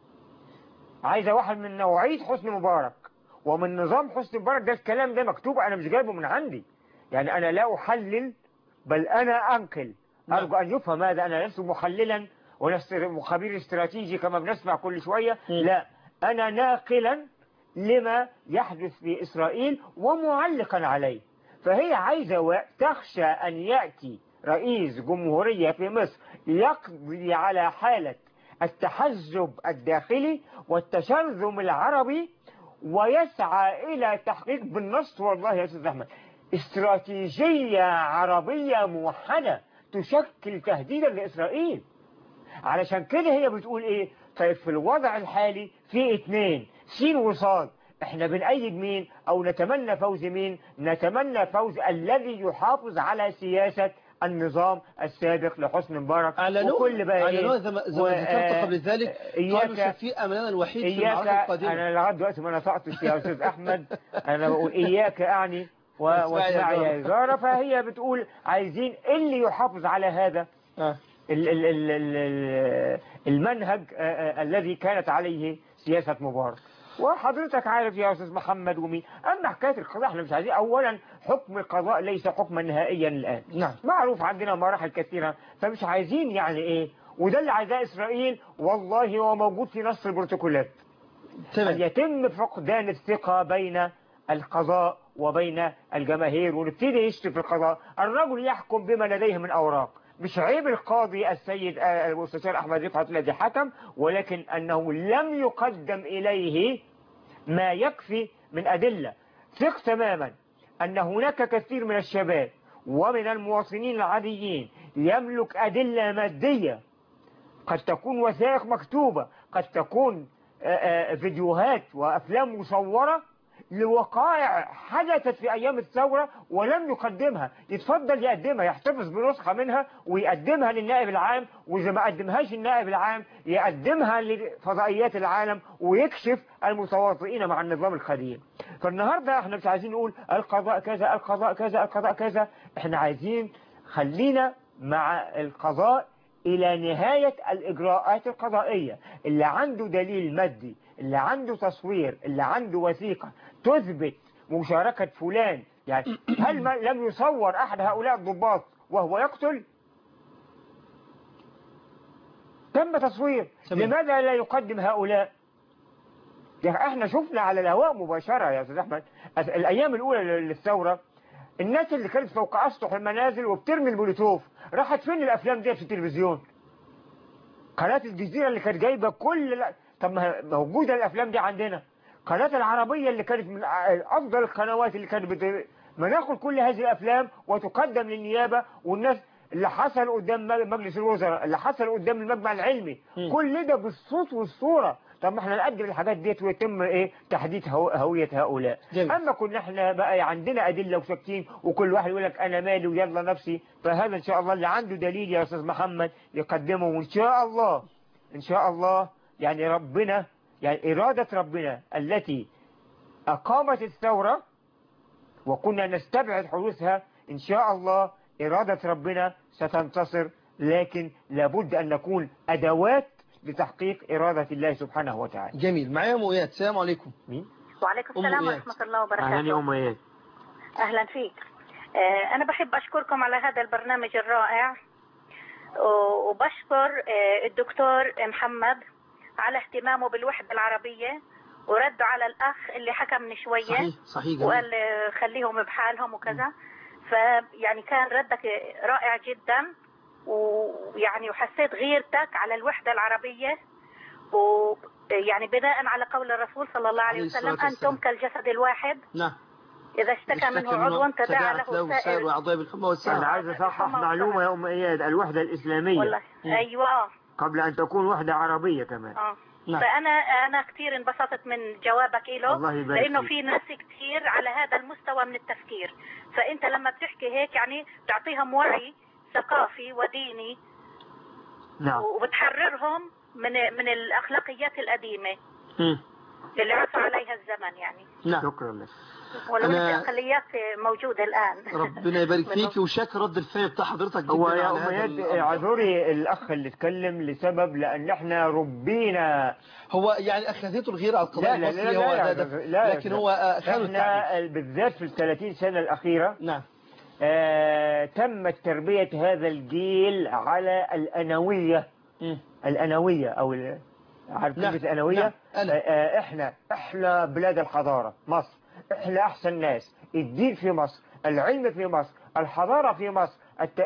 عايزه واحد من نوعيه حسني مبارك ومن نظام حسني مبارك ده الكلام ده مكتوب انا مش جايبه من عندي يعني انا لا احلل بل انا انقل نعم. ارجو ان يفهم هذا انا لست محللا ولست خبير استراتيجي كما بنسمع كل شويه م. لا انا ناقلا لما يحدث في اسرائيل ومعلقا عليه فهي عايزه و- تخشى ان ياتي رئيس جمهوريه في مصر يقضي على حاله التحزب الداخلي والتشرذم العربي ويسعى إلى تحقيق بالنص والله يا أستاذ أحمد استراتيجية عربية موحدة تشكل تهديدا لإسرائيل علشان كده هي بتقول إيه طيب في الوضع الحالي في اتنين سين وصاد احنا بنأيد مين او نتمنى فوز مين نتمنى فوز الذي يحافظ على سياسة النظام السابق لحسن مبارك أعلنوا وكل بقى أعلنوا إيه؟ زي ما زي و- ما ذكرت قبل ذلك قالوا إياك شفيق أملنا الوحيد في المعركة إياك القادمة أنا لغاية دلوقتي ما نطقتش يا أستاذ أحمد أنا بقول إياك أعني و- واسمعي يا واسمعي زهرة. يا زهرة فهي بتقول عايزين اللي يحافظ على هذا آه. ال- ال- ال- ال- المنهج آه، آه، الذي كانت عليه سياسة مبارك وحضرتك عارف يا أستاذ محمد ومين أما حكاية القضاء احنا مش عايزين أولا حكم القضاء ليس حكما نهائيا الآن نعم معروف عندنا مراحل كثيرة فمش عايزين يعني إيه وده اللي عايزاه إسرائيل والله هو موجود في نص البروتوكولات أن تمام يتم فقدان الثقة بين القضاء وبين الجماهير ونبتدي يشتي في القضاء الرجل يحكم بما لديه من أوراق مش عيب القاضي السيد آه، المستشار أحمد رفعت الذي حكم ولكن أنه لم يقدم إليه ما يكفي من أدلة ثق تماما أن هناك كثير من الشباب ومن المواطنين العاديين يملك أدلة مادية قد تكون وثائق مكتوبة قد تكون آه، آه، فيديوهات وأفلام مصورة لوقائع حدثت في أيام الثورة ولم يقدمها يتفضل يقدمها يحتفظ بنسخة منها ويقدمها للنائب العام وإذا ما قدمهاش النائب العام يقدمها لفضائيات العالم ويكشف المتواطئين مع النظام القديم فالنهاردة احنا مش عايزين نقول القضاء كذا القضاء كذا القضاء كذا احنا عايزين خلينا مع القضاء إلى نهاية الإجراءات القضائية اللي عنده دليل مادي اللي عنده تصوير اللي عنده وثيقة تثبت مشاركة فلان يعني هل ما لم يصور أحد هؤلاء الضباط وهو يقتل تم تصوير تمام. لماذا لا يقدم هؤلاء يعني احنا شفنا على الهواء مباشرة يا أستاذ أحمد الأيام الأولى للثورة الناس اللي كانت فوق أسطح المنازل وبترمي المولوتوف راحت فين الأفلام دي في التلفزيون قناة الجزيرة اللي كانت جايبة كل لا... طب ما موجودة الأفلام دي عندنا قناة العربية اللي كانت من أفضل القنوات اللي كانت بت... ما ناخد كل هذه الأفلام وتقدم للنيابة والناس اللي حصل قدام مجلس الوزراء اللي حصل قدام المجمع العلمي م. كل ده بالصوت والصورة طب ما احنا نقدم الحاجات ديت ويتم ايه تحديد هو- هوية هؤلاء جميل. اما كنا احنا بقى عندنا ادلة وساكتين وكل واحد يقول لك انا مالي ويلا نفسي فهذا ان شاء الله اللي عنده دليل يا استاذ محمد يقدمه وان شاء الله ان شاء الله يعني ربنا يعني ارادة ربنا التي اقامت الثورة وكنا نستبعد حدوثها إن شاء الله إرادة ربنا ستنتصر لكن لابد أن نكون أدوات لتحقيق إرادة الله سبحانه وتعالى جميل معايا أم إياد السلام عليكم مين؟ وعليكم أم السلام إياد. ورحمة الله أهلا يا وبركاته أم إياد أهلا فيك آه، أنا بحب أشكركم على هذا البرنامج الرائع و- وبشكر آه، الدكتور محمد على اهتمامه بالوحدة العربية ورده على الأخ اللي حكى من شوية صحيح صحيح جميل. وقال آه، خليهم بحالهم وكذا فيعني كان ردك رائع جدا ويعني وحسيت غيرتك على الوحدة العربية ويعني بناء على قول الرسول صلى الله عليه عليه وسلم الصلاة والسلام. أنتم كالجسد الواحد نعم إذا اشتكى منه عضو تداعى له سائر سائر وأعضاء بالحمى أنا والسلام عايز أصحح معلومة يا أم إياد الوحدة الإسلامية والله ايوه اه قبل أن تكون وحدة عربية كمان اه نعم. فانا انا كثير انبسطت من جوابك له الله يبارك لانه فيك. في ناس كثير على هذا المستوى من التفكير فانت لما بتحكي هيك يعني بتعطيهم وعي ثقافي وديني نعم وبتحررهم من من الاخلاقيات القديمه مم. اللي عفى عليها الزمن يعني نعم شكرا لك ولو أنا- ان الاقليات موجوده الان ربنا يبارك فيك وشاك رد الفعل بتاع حضرتك جدا هو على يا هذا أم إياد الأمر. اعذري الأخ اللي اتكلم لسبب لأن احنا ربينا هو يعني أخذته الغيرة على القضاء لا لا المصري لا هو لا ده لا ده لا لكن لا. هو آه، خانوا التعبير احنا بالذات في الثلاثين سنة الأخيرة نعم آه تمت تربية هذا الجيل على الأنوية مم. الأنوية أو ال- عارف نعم، كلمة الأنوية نعم، أنا. آه آه، إحنا إحنا بلاد الحضارة مصر إحنا أحسن ناس الدين في مصر العلم في مصر الحضارة في مصر الت...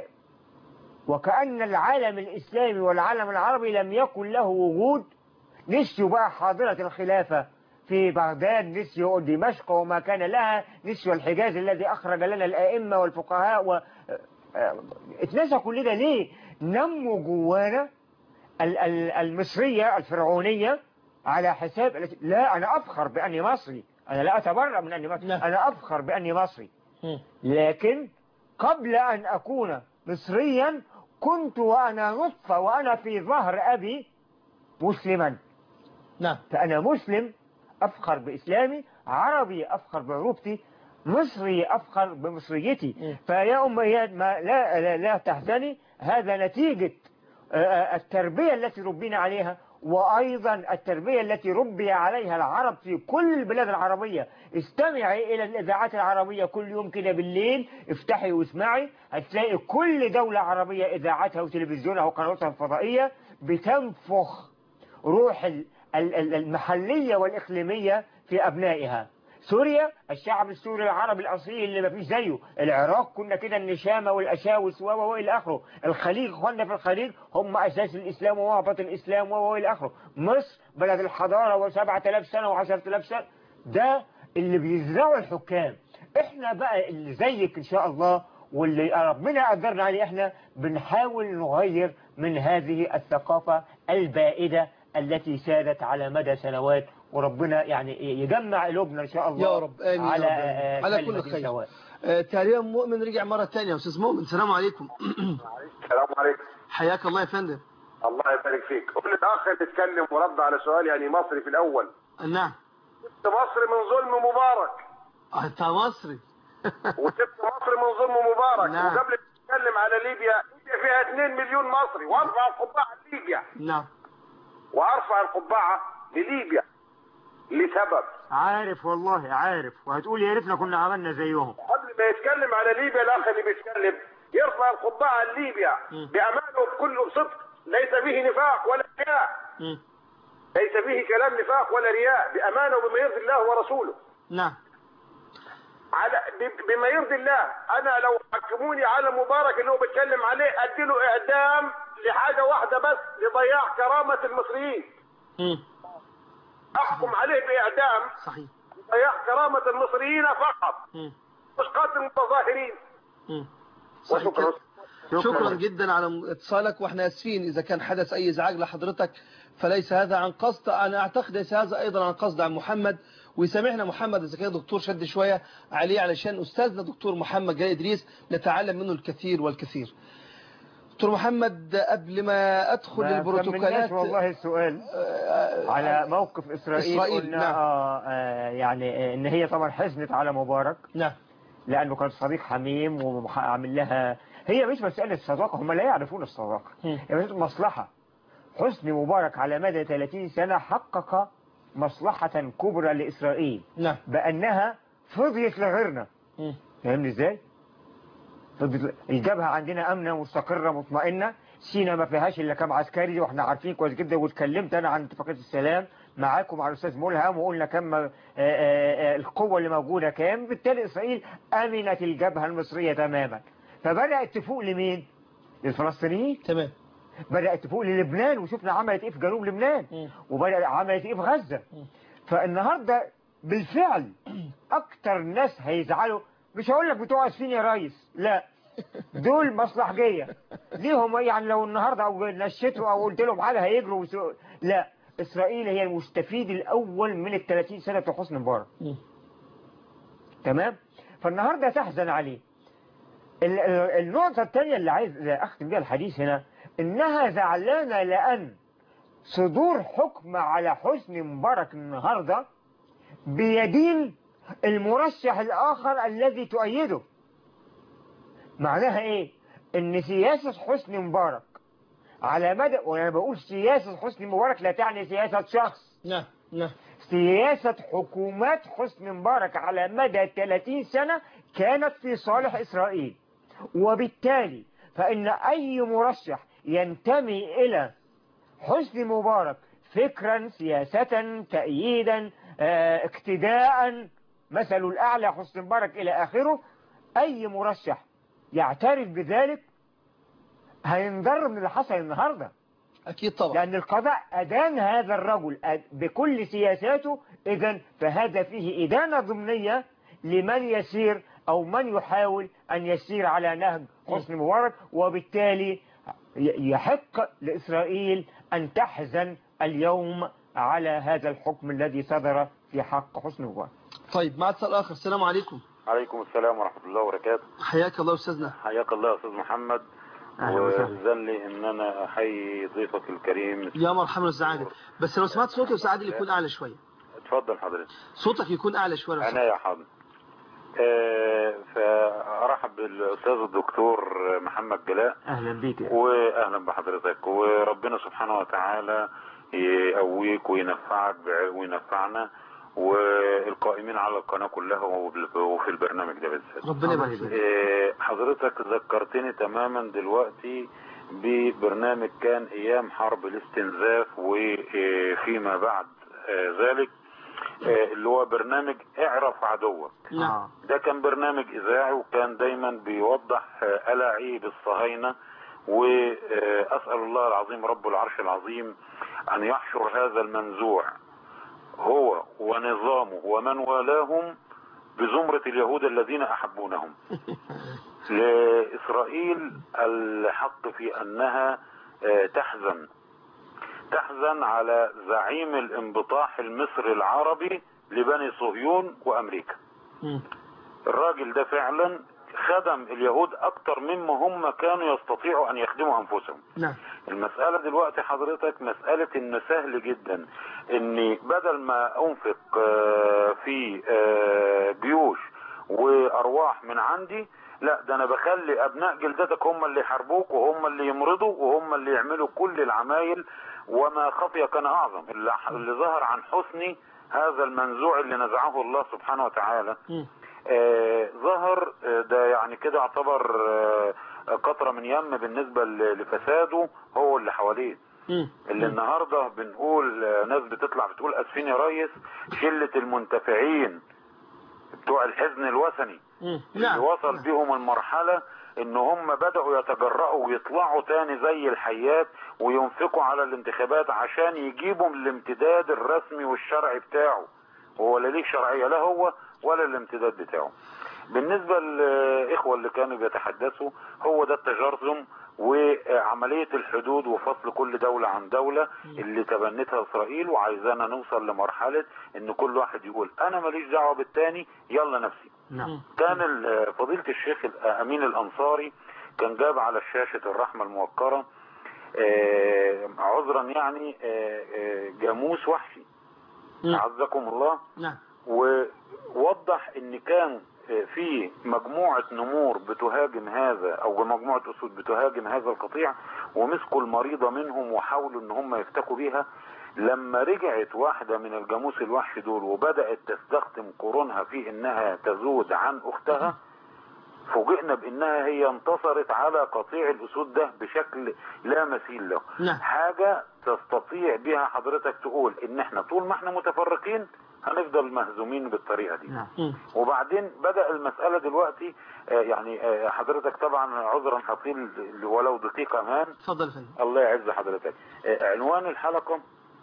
وكأن العالم الإسلامي والعالم العربي لم يكن له وجود نسيوا بقى حاضرة الخلافة في بغداد نسيوا دمشق وما كان لها نسيوا الحجاز الذي أخرج لنا الأئمة والفقهاء و... آه، اتنسى كل ده ليه نموا جوانا ال- ال- المصرية الفرعونية على حساب التي- لا أنا أفخر بأني مصري أنا لا أتبرأ من أني مصري نعم. أنا أفخر بأني مصري مم. لكن قبل أن أكون مصريا كنت وأنا نطفة وأنا في ظهر أبي مسلما نعم فأنا مسلم أفخر بإسلامي عربي أفخر بعروبتي مصري أفخر بمصريتي مم. فيا أم إياد ما لا, لا, لا تحزني هذا نتيجة آه، آه، التربية التي ربينا عليها وأيضا التربية التي ربي عليها العرب في كل البلاد العربية استمعي إلى الإذاعات العربية كل يوم كده بالليل افتحي واسمعي هتلاقي كل دولة عربية إذاعتها وتلفزيونها وقنواتها الفضائية بتنفخ روح ال- ال- ال- المحلية والإقليمية في أبنائها سوريا الشعب السوري العربي الأصيل اللي ما فيش زيه العراق كنا كده النشامة والأشاوس و و إلى آخره الخليج اخواننا في الخليج هم أساس الإسلام ووهبة الإسلام و و إلى آخره مصر بلد الحضارة وسبعة آلاف سنة وعشرة آلاف سنة ده اللي بيزرعوا الحكام احنا بقى اللي زيك إن شاء الله واللي ربنا قدرنا عليه احنا بنحاول نغير من هذه الثقافة البائدة التي سادت على مدى سنوات وربنا يعني يجمع قلوبنا ان شاء الله يا رب آمين يا على رب. آه، على كلمة كل خير. سواء. آه، تقريبا مؤمن رجع مرة تانية يا أستاذ مؤمن السلام عليكم السلام عليكم حياك الله يا فندم الله يبارك فيك قول الاخ اللي اتكلم ورد على سؤال يعني مصري في الاول نعم سبت مصر من ظلم مبارك أنت مصري وسبت مصر من ظلم مبارك نعم. وقبل تتكلم على ليبيا ليبيا فيها 2 مليون مصري وارفع القبعه لليبيا نعم وارفع القبعه لليبيا لسبب عارف والله عارف وهتقول يا ريتنا كنا عملنا زيهم قبل ما يتكلم على ليبيا الاخ اللي بيتكلم يرفع القبعه لليبيا بامانه وبكل صدق ليس فيه نفاق ولا رياء مم. ليس فيه كلام نفاق ولا رياء بامانه وبما يرضي الله ورسوله نعم على ب- بما يرضي الله انا لو حكموني على مبارك اللي هو بيتكلم عليه اديله اعدام لحاجه واحده بس لضياع كرامه المصريين مم. احكم عليه باعدام صحيح لضياع كرامه المصريين فقط مم. مش قتل المتظاهرين مم. صحيح وشكرا كده. شكرا جدا على اتصالك واحنا اسفين اذا كان حدث اي ازعاج لحضرتك فليس هذا عن قصد انا اعتقد ليس هذا ايضا عن قصد عن محمد ويسامحنا محمد اذا كان دكتور شد شويه عليه علشان استاذنا دكتور محمد جلال ادريس نتعلم منه الكثير والكثير دكتور محمد قبل ما ادخل ما كملناش البروتوكولات والله السؤال آه، على موقف إسرائيل, إسرائيل، قلنا نعم. آه آه يعني آه، إن هي طبعا حزنت على مبارك نعم لأنه كان صديق حميم وعامل لها هي مش مسألة صداقة هم لا يعرفون الصداقة مم. هي مسألة مصلحة حسني مبارك على مدى 30 سنة حقق مصلحة كبرى لإسرائيل نعم بأنها فضيت لغيرنا مم. فاهمني ازاي؟ فضيت الجبهة عندنا أمنة مستقرة مطمئنة سينا ما فيهاش إلا كام عسكري واحنا عارفين كويس جدا واتكلمت أنا عن اتفاقية السلام معاكم مع الأستاذ ملهم وقلنا كم آه، آه، آه، القوة اللي موجودة كام بالتالي إسرائيل أمنت الجبهة المصرية تماما فبدأت تفوق لمين؟ للفلسطينيين تمام بدأت تفوق للبنان وشفنا عملت ايه في جنوب لبنان مم. وبدأت عملت ايه في غزة فالنهاردة بالفعل اكتر ناس هيزعلوا مش هقول لك بتوع الصين يا ريس لا دول مصلحجية ليهم يعني لو النهاردة او نشيتوا او قلت لهم حاجة هيجروا وسو... لا اسرائيل هي المستفيد الاول من ال 30 سنة بتوع حسني مبارك مم. تمام فالنهاردة تحزن عليه ال- ال- النقطة الثانية اللي عايز أختم بيها الحديث هنا إنها زعلانة لأن صدور حكم على حسني مبارك النهاردة بيدين المرشح الآخر الذي تؤيده معناها إيه؟ إن سياسة حسني مبارك على مدى وأنا بقول سياسة حسني مبارك لا تعني سياسة شخص نعم نعم سياسة حكومات حسني مبارك على مدى 30 سنة كانت في صالح إسرائيل وبالتالي فإن أي مرشح ينتمي إلى حسني مبارك فكرا سياسة تأييدا آه، اقتداء مثل الأعلى حسني مبارك إلى آخره أي مرشح يعترف بذلك هينضر من اللي حصل النهارده اكيد طبعا لأن القضاء أدان هذا الرجل أد- بكل سياساته إذا فهذا فيه إدانة ضمنية لمن يسير أو من يحاول أن يسير على نهج حسني مبارك وبالتالي ي- يحق لإسرائيل أن تحزن اليوم على هذا الحكم الذي صدر في حق حسني مبارك طيب مع اتصال اخر السلام عليكم عليكم السلام ورحمة الله وبركاته حياك الله استاذنا حياك الله يا أستاذ محمد أهلا وسهلا. وإذن لي إن أنا أحيي ضيفك الكريم يا مرحبا استاذ عادل بس لو سمعت صوتي استاذ عادل يكون اعلى شويه اتفضل حضرتك صوتك يكون اعلى شويه لو أنا سمحت. يا حاضر آه، فأرحب بالأستاذ الدكتور محمد جلاء أهلا بيك يا وأهلا بحضرتك وربنا سبحانه وتعالى يقويك وينفعك بع- وينفعنا والقائمين على القناة كلها وبال- وفي البرنامج ده بالذات ربنا يبارك فيك آه، حضرتك ذكرتني تماما دلوقتي ببرنامج كان ايام حرب الاستنزاف وفيما بعد آه، ذلك آه، اللي هو برنامج اعرف عدوك نعم ده كان برنامج اذاعي وكان دايما بيوضح آه، الاعيب الصهاينه واسال الله العظيم رب العرش العظيم ان يحشر هذا المنزوع هو ونظامه ومن والاهم بزمرة اليهود الذين أحبونهم لإسرائيل الحق في أنها آه، تحزن تحزن على زعيم الانبطاح المصري العربي لبني صهيون وأمريكا مم. الراجل ده فعلا خدم اليهود أكتر مما هم كانوا يستطيعوا أن يخدموا أنفسهم نعم المسألة دلوقتي حضرتك مسألة ان سهل جدا اني بدل ما انفق آه، في آه، جيوش وارواح من عندي لا ده انا بخلي ابناء جلدتك هم اللي يحاربوك وهم اللي يمرضوا وهم اللي يعملوا كل العمايل وما خفي كان اعظم اللي, اللي ظهر عن حسن هذا المنزوع اللي نزعه الله سبحانه وتعالى آه ظهر آه ده يعني كده يعتبر آه قطرة من يم بالنسبة ل- لفساده هو اللي حواليه اللي النهاردة بنقول آه، ناس بتطلع بتقول اسفين يا ريس شلة المنتفعين بتوع الحزن الوثني اللي وصل بيهم المرحلة ان هم بدأوا يتجرأوا ويطلعوا تاني زي الحيات وينفقوا على الانتخابات عشان يجيبوا من الامتداد الرسمي والشرعي بتاعه هو لا ليه شرعية لا هو ولا الامتداد بتاعه بالنسبة للإخوة اللي كانوا بيتحدثوا هو ده التجرذم وعملية الحدود وفصل كل دولة عن دولة اللي تبنتها إسرائيل وعايزانا نوصل لمرحلة إن كل واحد يقول أنا ماليش دعوة بالتاني يلا نفسي نعم كان ال- فضيلة الشيخ أمين الأنصاري كان جاب على الشاشة الرحمة الموقرة آه، عذرا يعني آه، آه، جاموس وحشي عزكم الله نعم ووضح ان كان في مجموعة نمور بتهاجم هذا او مجموعة اسود بتهاجم هذا القطيع ومسكوا المريضة منهم وحاولوا ان هم يفتكوا بيها لما رجعت واحدة من الجاموس الوحش دول وبدأت تستخدم قرونها في انها تزود عن اختها فوجئنا بانها هي انتصرت على قطيع الاسود ده بشكل لا مثيل له نعم. حاجة تستطيع بها حضرتك تقول ان احنا طول ما احنا متفرقين هنفضل مهزومين بالطريقة دي وبعدين بدأ المسألة دلوقتي آه، يعني آه، حضرتك طبعا عذرا هطيل ولو دقيقة امان اتفضل يا فندم الله يعز حضرتك آه، عنوان الحلقة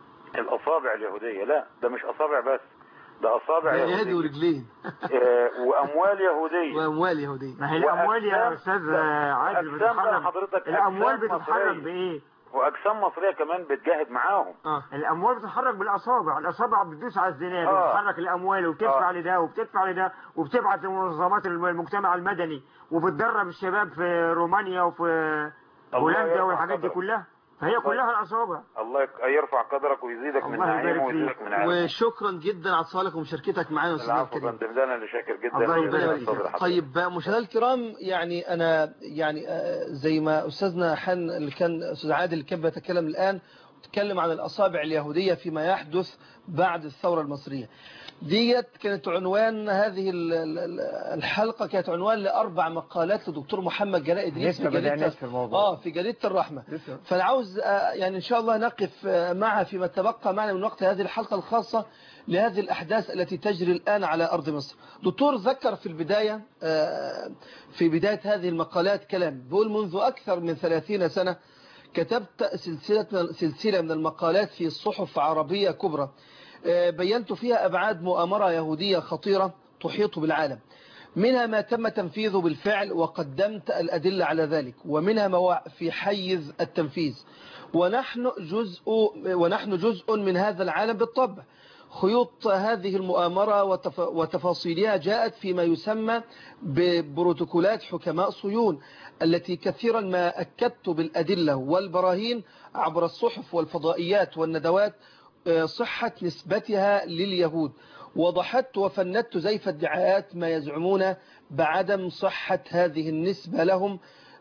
الأصابع اليهودية لا ده مش أصابع بس ده أصابع يد يهودية ورجلين آه، وأموال يهودية واموال يهوديه ما هي الاموال يا وأجسام- استاذ لا، عادل أجسام بقى بتتحرك حضرتك الاموال أجسام بتتحرك مصرية. بايه وأجسام مصرية كمان بتجاهد معاهم اه الاموال بتتحرك بالاصابع الاصابع بتدوس على الزناد آه. وبتحرك الاموال وبتدفع آه. لده وبتدفع لده وبتبعت لمنظمات المجتمع المدني وبتدرب الشباب في رومانيا وفي هولندا يرفع والحاجات دي قدرك. كلها فهي كلها الاصابع الله يك- يرفع قدرك ويزيدك من الله نعيمه يبارك ويزيدك فيك. من عالمه وشكرا جدا على اتصالك ومشاركتك معنا استاذ العفو يا الكريم فندم ده انا اللي شاكر جدا الله لله يبارك صدر فيك. حضرتك. طيب مشاهدينا الكرام يعني انا يعني آه، زي ما استاذنا حن اللي كان استاذ عادل اللي كان بيتكلم الان تكلم عن الاصابع اليهوديه فيما يحدث بعد الثوره المصريه ديت كانت عنوان هذه ال- ال- ال- الحلقه كانت عنوان لاربع مقالات لدكتور محمد جلاء ادريس لسه في جريده بدأناش في الموضوع. اه في جريده الرحمه لسه. فانا عاوز آه، يعني ان شاء الله نقف آه، معها فيما تبقى معنا من وقت هذه الحلقه الخاصه لهذه الاحداث التي تجري الان على ارض مصر. دكتور ذكر في البدايه آه، في بدايه هذه المقالات كلام بيقول منذ اكثر من 30 سنه كتبت سلسله سلسله من المقالات في صحف عربيه كبرى آه، بينت فيها ابعاد مؤامره يهوديه خطيره تحيط بالعالم. منها ما تم تنفيذه بالفعل وقدمت الأدلة على ذلك ومنها ما هو في حيز التنفيذ ونحن جزء ونحن جزء من هذا العالم بالطبع خيوط هذه المؤامرة وتف... وتفاصيلها جاءت فيما يسمى ببروتوكولات حكماء صهيون التي كثيرا ما أكدت بالأدلة والبراهين عبر الصحف والفضائيات والندوات آه، صحة نسبتها لليهود وضحت وفندت زيف ادعاءات ما يزعمون بعدم صحة هذه النسبة لهم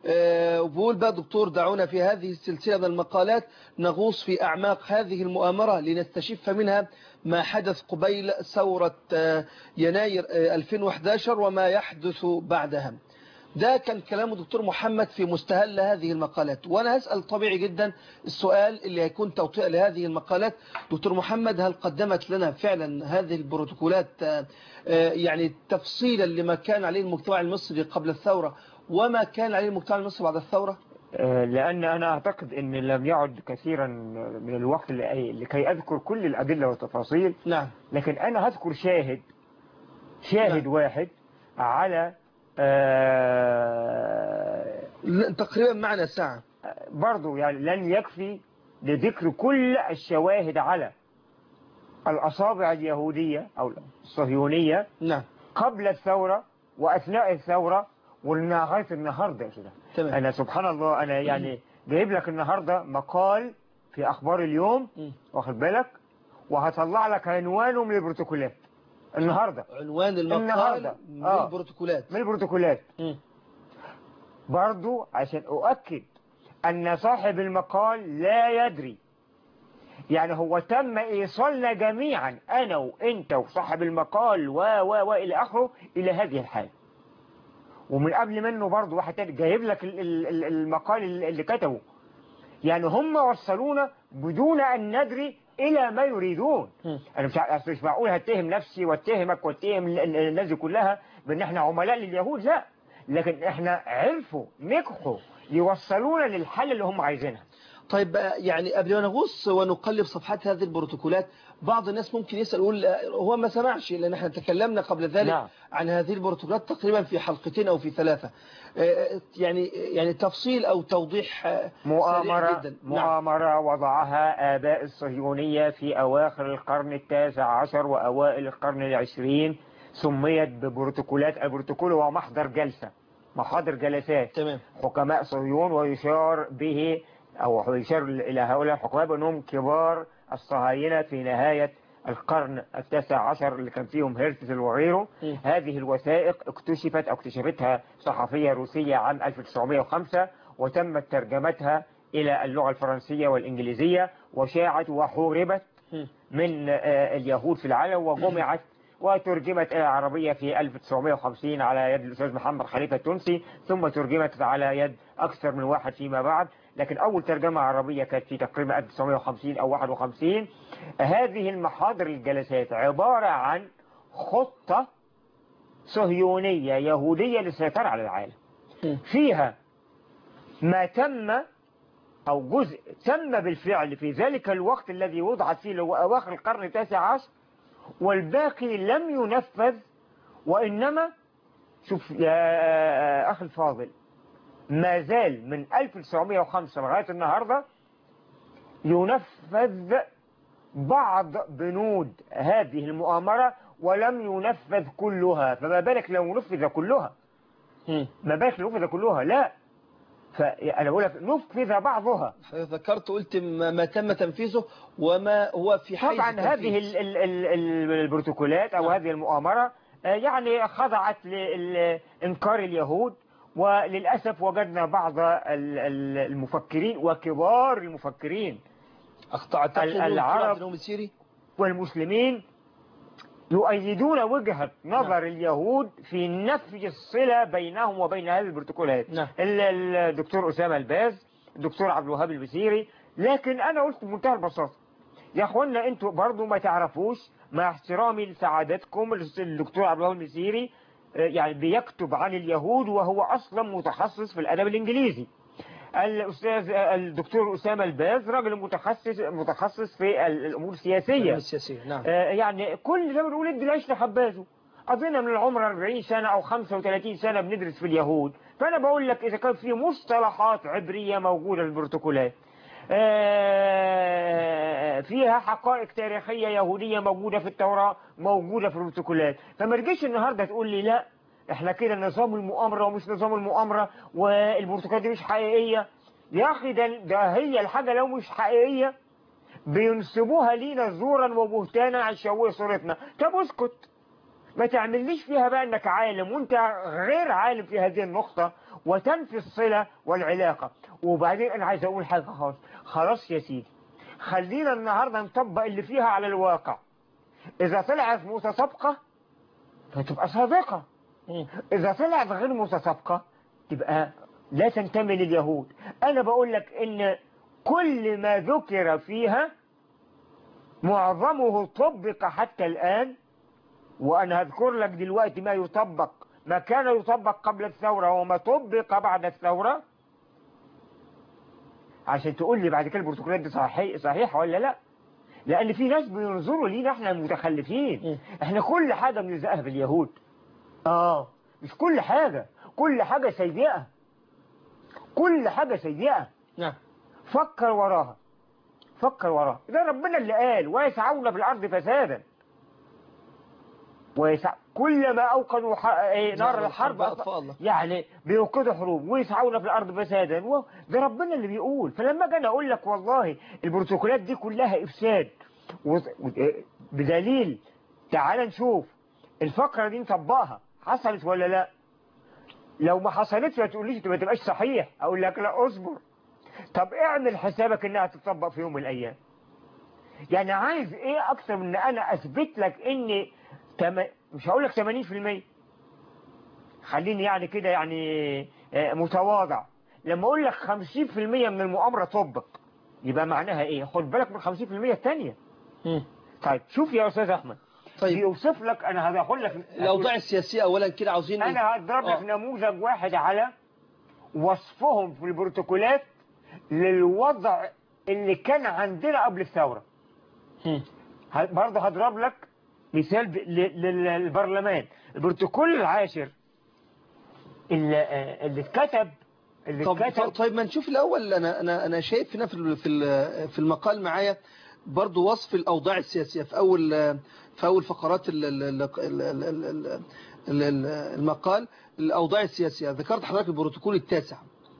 آه، وبقول بقى دكتور دعونا في هذه السلسلة من المقالات نغوص في أعماق هذه المؤامرة لنستشف منها ما حدث قبيل ثورة آه، يناير آه، 2011 وما يحدث بعدها ده كان كلام الدكتور محمد في مستهل هذه المقالات وانا هسأل طبيعي جدا السؤال اللي هيكون توطئة لهذه المقالات دكتور محمد هل قدمت لنا فعلا هذه البروتوكولات آه، آه، يعني تفصيلا لما كان عليه المجتمع المصري قبل الثورة وما كان عليه المجتمع المصري بعد الثورة آه، لأن أنا أعتقد أن لم يعد كثيرا من الوقت لأي- لكي أذكر كل الأدلة والتفاصيل نعم لكن أنا هذكر شاهد شاهد نعم. واحد على آه، ل- تقريبا معنا ساعة برضو يعني لن يكفي لذكر كل الشواهد على الأصابع اليهودية أو الصهيونية نعم قبل الثورة وأثناء الثورة ولغاية النهاردة كده تمام أنا سبحان الله أنا يعني جايب لك النهاردة مقال في أخبار اليوم مم. واخد بالك وهطلع لك عنوانه من البروتوكولات النهاردة عنوان المقال النهاردة. من آه. البروتوكولات من البروتوكولات مم. برضو عشان أؤكد أن صاحب المقال لا يدري يعني هو تم إيصالنا جميعا أنا وإنت وصاحب المقال و و و إلى آخره إلى هذه الحالة ومن قبل منه برضو واحد تاني جايب لك ال- ال- ال- المقال اللي اللي كتبه يعني هم وصلونا بدون أن ندري إلى ما يريدون أنا مش ع- أصل مش معقول هتهم نفسي واتهمك واتهم ال- ال- الناس دي كلها بأن احنا عملاء لليهود لا لكن احنا عرفوا نجحوا يوصلونا للحل اللي هم عايزينها طيب آه، يعني قبل ما نغوص ونقلب صفحات هذه البروتوكولات بعض الناس ممكن يسأل يقول آه، هو ما سمعش لأن احنا تكلمنا قبل ذلك نعم. عن هذه البروتوكولات تقريبا في حلقتين أو في ثلاثة آه، يعني يعني تفصيل أو توضيح آه، سريع مؤامرة جدا نعم. مؤامرة وضعها آباء الصهيونية في أواخر القرن التاسع عشر وأوائل القرن العشرين سميت ببروتوكولات البروتوكول هو محضر جلسة محاضر جلسات تمام حكماء صهيون ويشار به أو يشار إلى هؤلاء الحكماء بأنهم كبار الصهاينة في نهاية القرن التاسع عشر اللي كان فيهم هيرتز وغيره م. هذه الوثائق اكتشفت أو اكتشفتها صحفية روسية عام 1905 وتمت ترجمتها إلى اللغة الفرنسية والإنجليزية وشاعت وحوربت م. من آه، اليهود في العالم وجمعت وترجمت إلى العربية في 1950 على يد الأستاذ محمد خليفة التونسي ثم ترجمت على يد أكثر من واحد فيما بعد لكن أول ترجمة عربية كانت في تقريبا 1950 أو 51 هذه المحاضر الجلسات عبارة عن خطة صهيونية يهودية للسيطرة على العالم م. فيها ما تم أو جزء تم بالفعل في ذلك الوقت الذي وضعت فيه اللي هو أواخر القرن التاسع عشر والباقي لم ينفذ وإنما شوف يا أخي الفاضل ما زال من 1905 لغاية النهاردة ينفذ بعض بنود هذه المؤامرة ولم ينفذ كلها فما بالك لو نفذ كلها م. ما بالك لو نفذ كلها لا فأنا بقول لك نفذ بعضها ذكرت قلت ما ما تم تنفيذه وما هو في حيز طبعا هذه التنفيذ. ال- ال- ال- البروتوكولات أو نعم. هذه المؤامرة آه، يعني خضعت لإنكار اليهود وللأسف وجدنا بعض ال- ال- المفكرين وكبار المفكرين أخطأ ال- العرب العرب السيري والمسلمين يؤيدون وجهة نظر اليهود في نفي الصلة بينهم وبين هذه البروتوكولات نعم. ال- الدكتور أسامة الباز الدكتور عبد الوهاب البسيري لكن أنا قلت بمنتهى البساطة يا أخوانا أنتوا برضو ما تعرفوش مع احترامي لسعادتكم الدكتور عبد الوهاب البسيري آه، يعني بيكتب عن اليهود وهو أصلا متخصص في الأدب الإنجليزي الأستاذ الدكتور أسامة الباز راجل متخصص متخصص في الأمور السياسية السياسية نعم آه، يعني كل ده بنقول ادي العيش لخبازه قضينا من العمر 40 سنة أو 35 سنة بندرس في اليهود فأنا بقول لك إذا كان في مصطلحات عبرية موجودة في البروتوكولات آه، فيها حقائق تاريخية يهودية موجودة في التوراة موجودة في البروتوكولات فما تجيش النهاردة تقول لي لا احنا كده نظام المؤامرة ومش نظام المؤامرة والبروتوكولات دي مش حقيقية يا أخي ده, ده هي الحاجة لو مش حقيقية بينسبوها لينا زورا وبهتانا عشان يشوهوا صورتنا طب اسكت ما تعمليش فيها بقى انك عالم وانت غير عالم في هذه النقطة وتنفي الصلة والعلاقة وبعدين انا عايز اقول حاجة خلاص خلاص يا سيدي خلينا النهاردة نطبق اللي فيها على الواقع اذا طلعت متسابقة فتبقى صادقة اذا طلعت غير متسابقة تبقى لا تنتمي لليهود انا بقول لك ان كل ما ذكر فيها معظمه طبق حتى الآن وأنا هذكر لك دلوقتي ما يطبق ما كان يطبق قبل الثورة وما طبق بعد الثورة عشان تقول لي بعد كده البروتوكولات دي صحيح صحيحة ولا لا لأن في ناس بينظروا لينا احنا المتخلفين احنا كل حاجة بنلزقها باليهود اه مش كل حاجة كل حاجة سيئة كل حاجة سيئة نعم فكر وراها فكر وراها ده ربنا اللي قال ويسعون في الأرض فسادا ويسع... كلما أوقدوا ح... إيه نار نار الحرب الحرب أطفأ الله. يعني بيوقدوا حروب ويسعون في الأرض فسادا و... ده ربنا اللي بيقول فلما جانا أقول لك والله البروتوكولات دي كلها إفساد و... و... بدليل تعال نشوف الفقرة دي نطبقها حصلت ولا لا لو ما حصلتش ما تقوليش ما تبقاش صحيح اقول لك لا اصبر طب اعمل حسابك انها تطبق في يوم من الايام يعني عايز ايه اكثر من ان انا اثبت لك ان تم... مش هقول لك 80% خليني يعني كده يعني آه، متواضع لما اقول لك 50% من المؤامره طبق يبقى معناها ايه خد بالك من 50% الثانيه طيب شوف يا استاذ احمد طيب. بيوصف لك انا هقول لك الاوضاع السياسيه اولا كده عاوزين انا هضرب لك آه. نموذج واحد على وصفهم في البروتوكولات للوضع اللي كان عندنا قبل الثورة هم. ه- برضه هضرب لك مثال ب- ل- لل- للبرلمان البروتوكول العاشر اللي, آه، اللي اتكتب اللي طب اتكتب طيب ما نشوف الاول انا انا انا شايف هنا في ال- في ال- في المقال معايا برضو وصف الاوضاع السياسيه في اول في اول فقرات ال- ال- ال- ال- ال- ال- ال- ال- ال- المقال الاوضاع السياسيه ذكرت حضرتك البروتوكول التاسع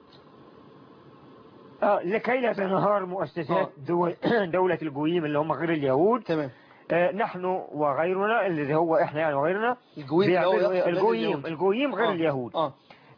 آه لكي لا تنهار مؤسسات دول دولة الجويم اللي هم غير اليهود تمام آه نحن وغيرنا اللي هو احنا يعني وغيرنا الجويم اللي هو بيعملوا يقصد إيه؟ غير الجويم اليهود. الجويم غير آه. اليهود اه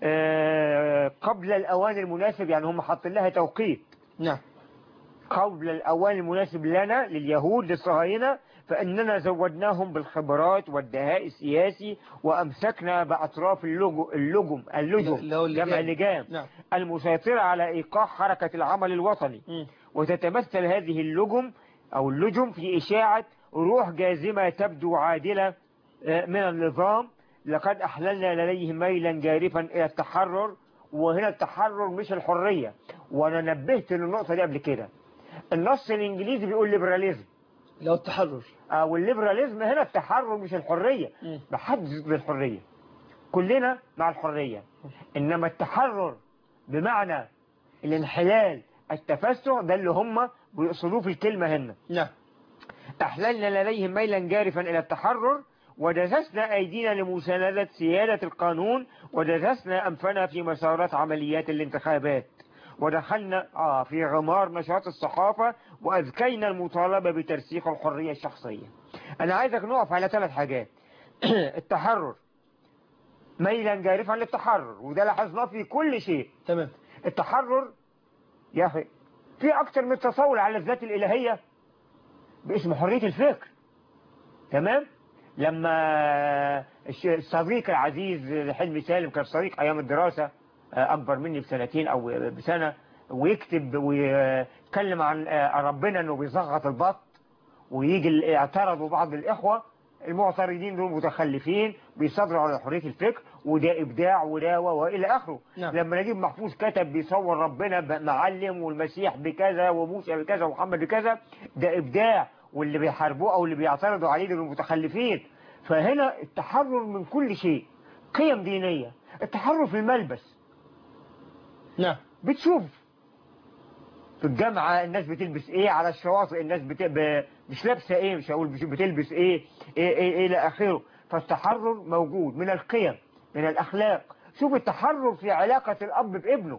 آه قبل الأوان المناسب يعني هم حاطين لها توقيت نعم قبل الأوان المناسب لنا لليهود للصهاينة فإننا زودناهم بالخبرات والدهاء السياسي وأمسكنا بأطراف اللجم اللجم اللجم اللي هو اللجام. جمع لجام نعم المسيطرة على إيقاع حركة العمل الوطني مم. وتتمثل هذه اللجم أو اللجم في إشاعة روح جازمة تبدو عادلة آه، من النظام لقد أحللنا لديهم ميلا جارفا إلى التحرر وهنا التحرر مش الحرية وأنا نبهت للنقطة دي قبل كده النص الإنجليزي بيقول ليبراليزم لو التحرر أو الليبراليزم هنا التحرر مش الحرية مم. محدش ضد الحرية كلنا مع الحرية إنما التحرر بمعنى الانحلال التفسح ده اللي هم بيقصدوه في الكلمة هنا نعم أحللنا لديهم ميلا جارفا إلى التحرر ودسسنا أيدينا لمساندة سيادة القانون ودسسنا أنفنا في مسارات عمليات الانتخابات ودخلنا آه في غمار نشاط الصحافة وأذكينا المطالبة بترسيخ الحرية الشخصية أنا عايزك نقف على ثلاث حاجات التحرر ميلا جارفا للتحرر وده لاحظناه في كل شيء تمام التحرر يا أخي في أكتر من تصور على الذات الإلهية باسم حرية الفكر تمام لما الش- الصديق العزيز حلمي سالم كان صديق أيام الدراسة آه، أكبر مني بسنتين أو بسنة ويكتب ويتكلم عن آه، ربنا أنه بيزغط البط ويجي ال- اعترضوا بعض الإخوة المعترضين دول متخلفين بيصدروا على حرية الفكر وده إبداع وده و- وإلى آخره نعم. لما نجيب محفوظ كتب بيصور ربنا ب- معلم والمسيح بكذا وموسى بكذا ومحمد بكذا ده إبداع واللي بيحاربوه أو اللي بيعترضوا عليه دول المتخلفين فهنا التحرر من كل شيء قيم دينية التحرر في الملبس نعم بتشوف في الجامعة الناس بتلبس ايه على الشواطئ الناس بت... ب... مش لابسة ايه مش هقول مش بتلبس ايه ايه ايه, إيه الى اخره فالتحرر موجود من القيم من الاخلاق شوف التحرر في علاقة الاب بابنه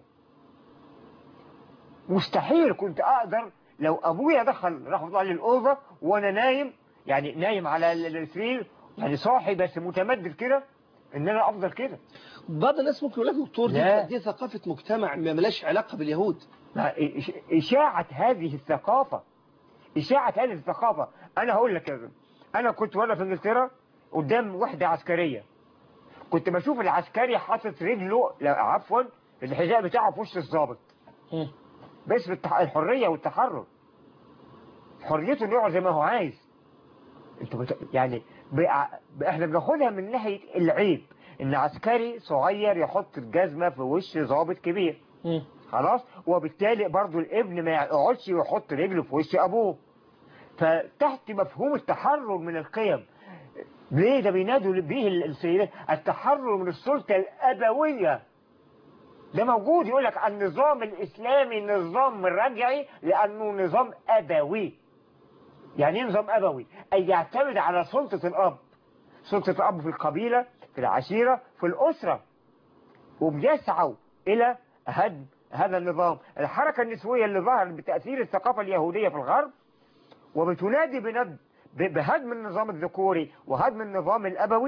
مستحيل كنت اقدر لو ابويا دخل رحمه الله للاوضه وانا نايم يعني نايم على ال- السرير يعني صاحي بس متمدد كده ان انا افضل كده بعض الناس ممكن يقول لك دكتور لا. دي, دي ثقافه مجتمع ما ملاش علاقه باليهود لا، إش- إشاعة هذه الثقافة إشاعة هذه الثقافة أنا هقول لك يا زلمة، أنا كنت وأنا في إنجلترا قدام وحدة عسكرية كنت بشوف العسكري حاطط رجله لا عفوا الحذاء بتاعه في وش الضابط مم. باسم التح- الحرية والتحرر حريته انه يقعد زي ما هو عايز انتوا بت... يعني بقى... احنا بناخدها من ناحية العيب ان عسكري صغير يحط الجزمة في وش ضابط كبير مم. خلاص وبالتالي برضو الابن ما يقعدش ويحط رجله في وش ابوه فتحت مفهوم التحرر من القيم ليه ده بينادوا به السيدات التحرر من السلطة الأبوية ده موجود يقول لك النظام الإسلامي نظام رجعي لأنه نظام أبوي يعني ايه نظام أبوي أي يعتمد على سلطة الأب سلطة الأب في القبيلة في العشيرة في الأسرة وبيسعوا إلى هدم هذا النظام الحركة النسوية اللي ظهرت بتأثير الثقافة اليهودية في الغرب وبتنادي بند ب- بهدم النظام الذكوري وهدم النظام الأبوي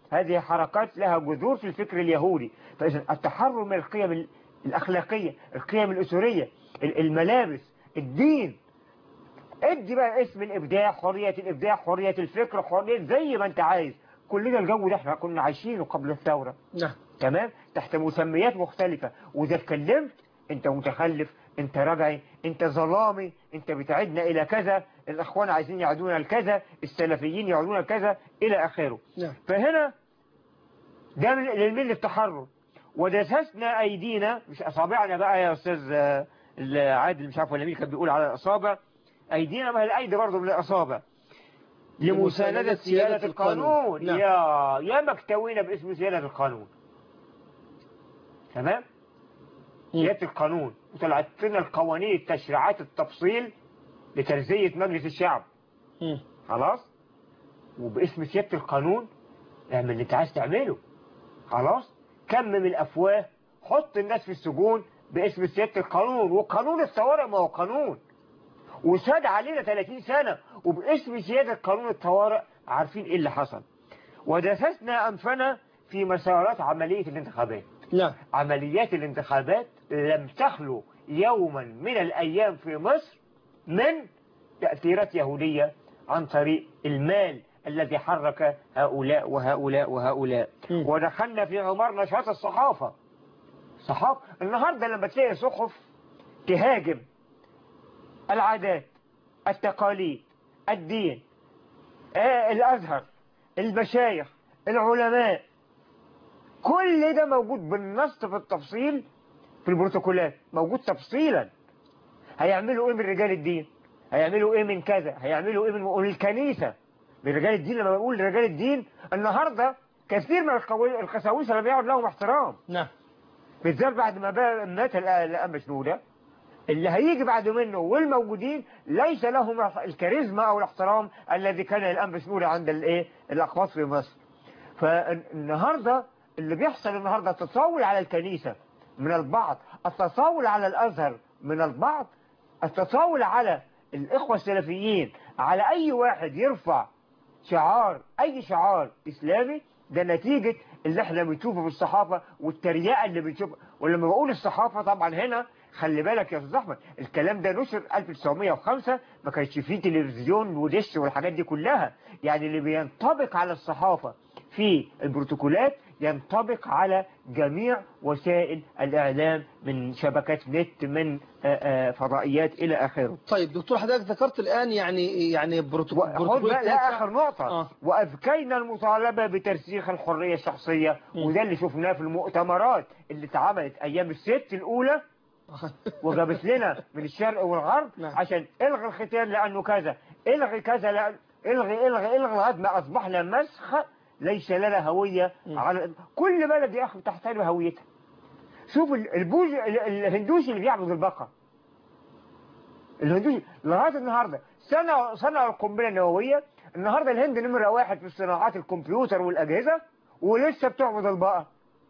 هذه حركات لها جذور في الفكر اليهودي فإذا التحرر من القيم ال- الأخلاقية القيم الأسرية ال- الملابس الدين ادي بقى اسم الإبداع حرية الإبداع حرية الفكر حرية زي ما أنت عايز كلنا الجو ده احنا كنا عايشينه قبل الثورة نعم تمام تحت مسميات مختلفة وإذا اتكلمت أنت متخلف أنت رجعي أنت ظلامي أنت بتعدنا إلى كذا الأخوان عايزين يعدونا لكذا السلفيين يعدونا لكذا إلى آخره نعم فهنا ده من- للميل التحرر ودسسنا أيدينا مش أصابعنا بقى يا أستاذ آه، العادل مش عارف ولا مين كان بيقول على الأصابع أيدينا ما هي الأيدي برضه من الأصابع لمساندة سيادة القانون نعم. يا يا مكتوينا باسم سيادة القانون تمام سيادة القانون وطلعت لنا القوانين التشريعات التفصيل لترزية مجلس الشعب مم. خلاص وباسم سيادة القانون اعمل اللي انت عايز تعمله خلاص كمم الافواه حط الناس في السجون باسم سيادة القانون وقانون الطوارئ ما هو قانون وساد علينا 30 سنة وباسم سيادة قانون الطوارئ عارفين ايه اللي حصل ودسسنا انفنا في مسارات عملية الانتخابات نعم عمليات الانتخابات لم تخلو يوما من الأيام في مصر من تأثيرات يهودية عن طريق المال الذي حرك هؤلاء وهؤلاء وهؤلاء ودخلنا في عمر نشاط الصحافة صحافة النهاردة لما تلاقي صحف تهاجم العادات التقاليد الدين آه الأزهر المشايخ العلماء كل ده موجود بالنص في التفصيل في البروتوكولات موجود تفصيلا هيعملوا ايه من رجال الدين هيعملوا ايه من كذا هيعملوا ايه من من الكنيسة من رجال الدين لما بقول رجال الدين النهاردة كثير من القوي- القساوسة لم يعد لهم احترام نعم بالذات بعد ما بقى مات الأنبا شنودة اللي هيجي بعد منه والموجودين ليس لهم الكاريزما او الاحترام الذي كان الانبا شنودة عند الايه الاقباط في مصر فالنهارده اللي بيحصل النهارده التطاول على الكنيسة من البعض التطاول على الازهر من البعض التطاول على الاخوة السلفيين على اي واحد يرفع شعار اي شعار اسلامي ده نتيجة اللي احنا بنشوفه في الصحافة والتريقة اللي بنشوفها ولما بقول الصحافة طبعا هنا خلي بالك يا استاذ احمد الكلام ده نشر 1905 ما كانش فيه تلفزيون ودش والحاجات دي كلها يعني اللي بينطبق على الصحافة في البروتوكولات ينطبق على جميع وسائل الإعلام من شبكات نت من آه، آه، فضائيات إلى آخره طيب دكتور حضرتك ذكرت الآن يعني يعني بروتوكول خد بروتوكول بقى لا التاسع. آخر نقطة آه. وأذكينا المطالبة بترسيخ الحرية الشخصية وده اللي شفناه في المؤتمرات اللي اتعملت أيام الست الأولى وجابت لنا من الشرق والغرب عشان الغي الختان لأنه كذا الغي كذا لأن الغي الغي الغي لغاية ما أصبحنا مسخ ليس لنا هوية على كل بلد يا أخي تحترم هويتها شوف ال- البوز ال- الهندوسي اللي بيعبد البقر الهندوسي لغاية النهاردة سنة صنعوا القنبلة النووية النهاردة الهند نمرة واحد في صناعات الكمبيوتر والأجهزة ولسه بتعبد البقر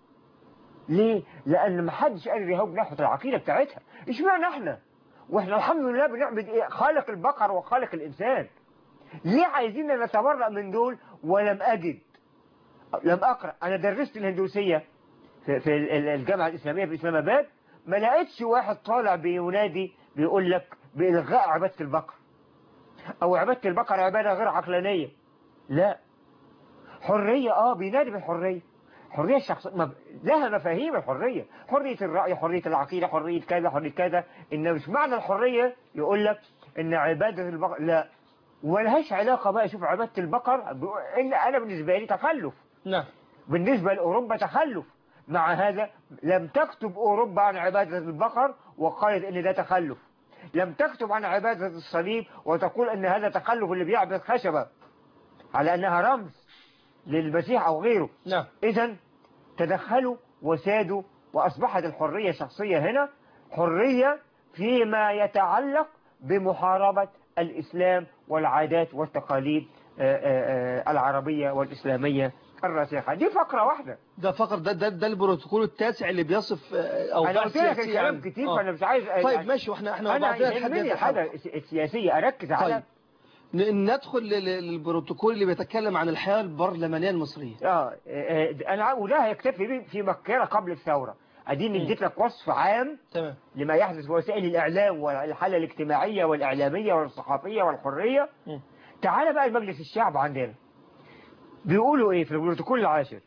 ليه؟ لأن محدش قادر يهوب ناحية العقيدة بتاعتها اشمعنى احنا؟ واحنا الحمد لله بنعبد ايه؟ خالق البقر وخالق الإنسان ليه عايزين نتبرأ من دول ولم أجد لم أقرأ أنا درست الهندوسية في, في ال- ال- الجامعة الإسلامية في إسلام آباد ما لقيتش واحد طالع بينادي بيقول لك بإلغاء عبادة البقر أو عبادة البقر عبادة غير عقلانية لا حرية اه بينادي بالحرية حرية الشخصية ما- لها مفاهيم الحرية حرية الرأي حرية العقيدة حرية كذا حرية كذا إن مش معنى الحرية يقول لك إن عبادة البقر لا ولهاش علاقة بقى شوف عبادة البقر إلا أنا بالنسبة لي تخلف نعم بالنسبة لأوروبا تخلف مع هذا لم تكتب أوروبا عن عبادة البقر وقالت إن ده تخلف لم تكتب عن عبادة الصليب وتقول إن هذا تخلف اللي بيعبد خشبة على أنها رمز للمسيح أو غيره نعم إذا تدخلوا وسادوا وأصبحت الحرية شخصية هنا حرية فيما يتعلق بمحاربة الإسلام والعادات والتقاليد آه، آه، آه، العربية والإسلامية الراسخة دي فقرة واحدة ده فقط ده ده, ده البروتوكول التاسع اللي بيصف آه، او أنا قلت لك الكلام كتير فأنا مش عايز طيب ماشي واحنا احنا أنا بعضنا الحد يهمني يتحدث. الحاجة السياسية أركز على طيب ن- ندخل لل- للبروتوكول اللي بيتكلم عن الحياة البرلمانية المصرية اه آه، انا عا- وده هيكتفي به في مكة قبل الثورة اديني اديت لك وصف عام تمام لما يحدث في وسائل الاعلام والحالة الاجتماعية والاعلامية والصحفية والحرية مم. تعال بقى لمجلس الشعب عندنا بيقولوا ايه في البروتوكول العاشر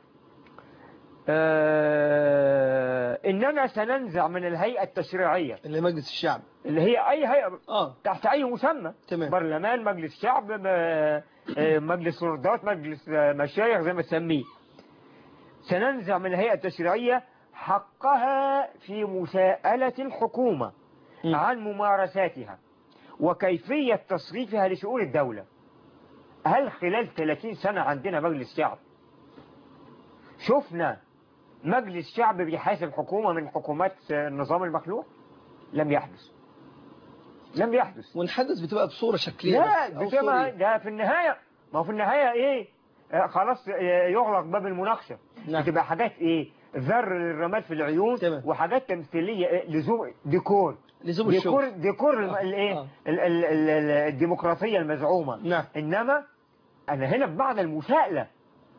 آه اننا سننزع من الهيئة التشريعية اللي مجلس الشعب اللي هي اي هيئة اه تحت اي مسمى تمام برلمان مجلس شعب م- آه، مجلس سلطات مجلس آه، مشايخ زي ما تسميه سننزع من الهيئة التشريعية حقها في مساءلة الحكومة م. عن ممارساتها وكيفية تصريفها لشؤون الدولة هل خلال 30 سنة عندنا مجلس شعب شفنا مجلس شعب بيحاسب حكومة من حكومات النظام المخلوع لم يحدث لم يحدث ونحدث بتبقى بصورة شكلية لا بس أو بتبقى صورية. ده في النهاية ما هو في النهاية ايه آه خلاص آه، يغلق باب المناقشة نعم. بتبقى حاجات ايه ذر للرماد في العيون تمام. وحاجات تمثيلية إيه؟ لزوم ديكور لزوم ديكور الشغل ديكور الم- آه. الايه آه. ال- ال- ال- ال- الديمقراطية المزعومة نعم انما انا هنا بمعنى المساءلة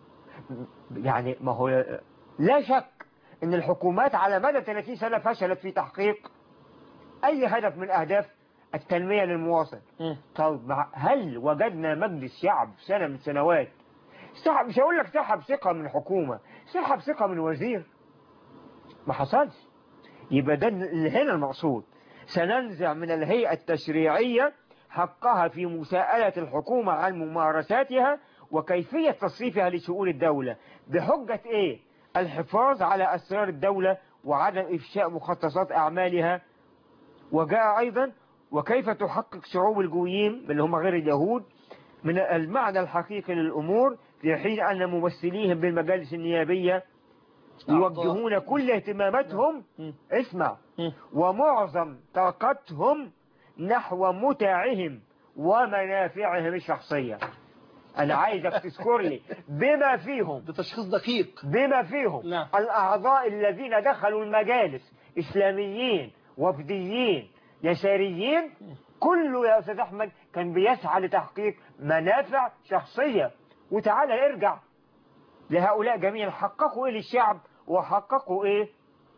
يعني ما هو لا شك ان الحكومات على مدى 30 سنة فشلت في تحقيق اي هدف من اهداف التنمية للمواطن مم. طيب مع- هل وجدنا مجلس شعب سنة من سنوات سحب مش هقول لك سحب ثقة من حكومة سحب ثقة من وزير ما حصلش يبقى ده اللي هنا المقصود سننزع من الهيئة التشريعية حقها في مساءلة الحكومة عن ممارساتها وكيفية تصريفها لشؤون الدولة بحجة ايه الحفاظ على أسرار الدولة وعدم إفشاء مخططات أعمالها وجاء أيضا وكيف تحقق شعوب الجويين اللي هم غير اليهود من المعنى الحقيقي للأمور في حين أن ممثليهم بالمجالس النيابية يوجهون كل اهتماماتهم مم. اسمع مم. ومعظم طاقتهم نحو متاعهم ومنافعهم الشخصية أنا عايزك تذكر لي بما فيهم ده تشخيص دقيق بما فيهم نعم. الأعضاء الذين دخلوا المجالس إسلاميين وفديين يساريين كله يا أستاذ أحمد كان بيسعى لتحقيق منافع شخصية وتعالى ارجع لهؤلاء جميعا حققوا إيه للشعب وحققوا إيه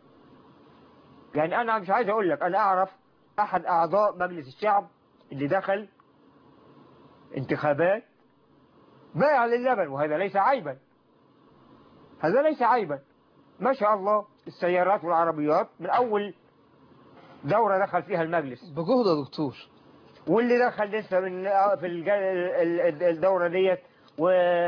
يعني أنا مش عايز أقول لك أنا أعرف أحد أعضاء مجلس الشعب اللي دخل انتخابات بايع للبن وهذا ليس عيبا هذا ليس عيبا ما شاء الله السيارات والعربيات من أول دورة دخل فيها المجلس بجهد يا دكتور واللي دخل لسه من في الج- ال- ال- الدورة ديت و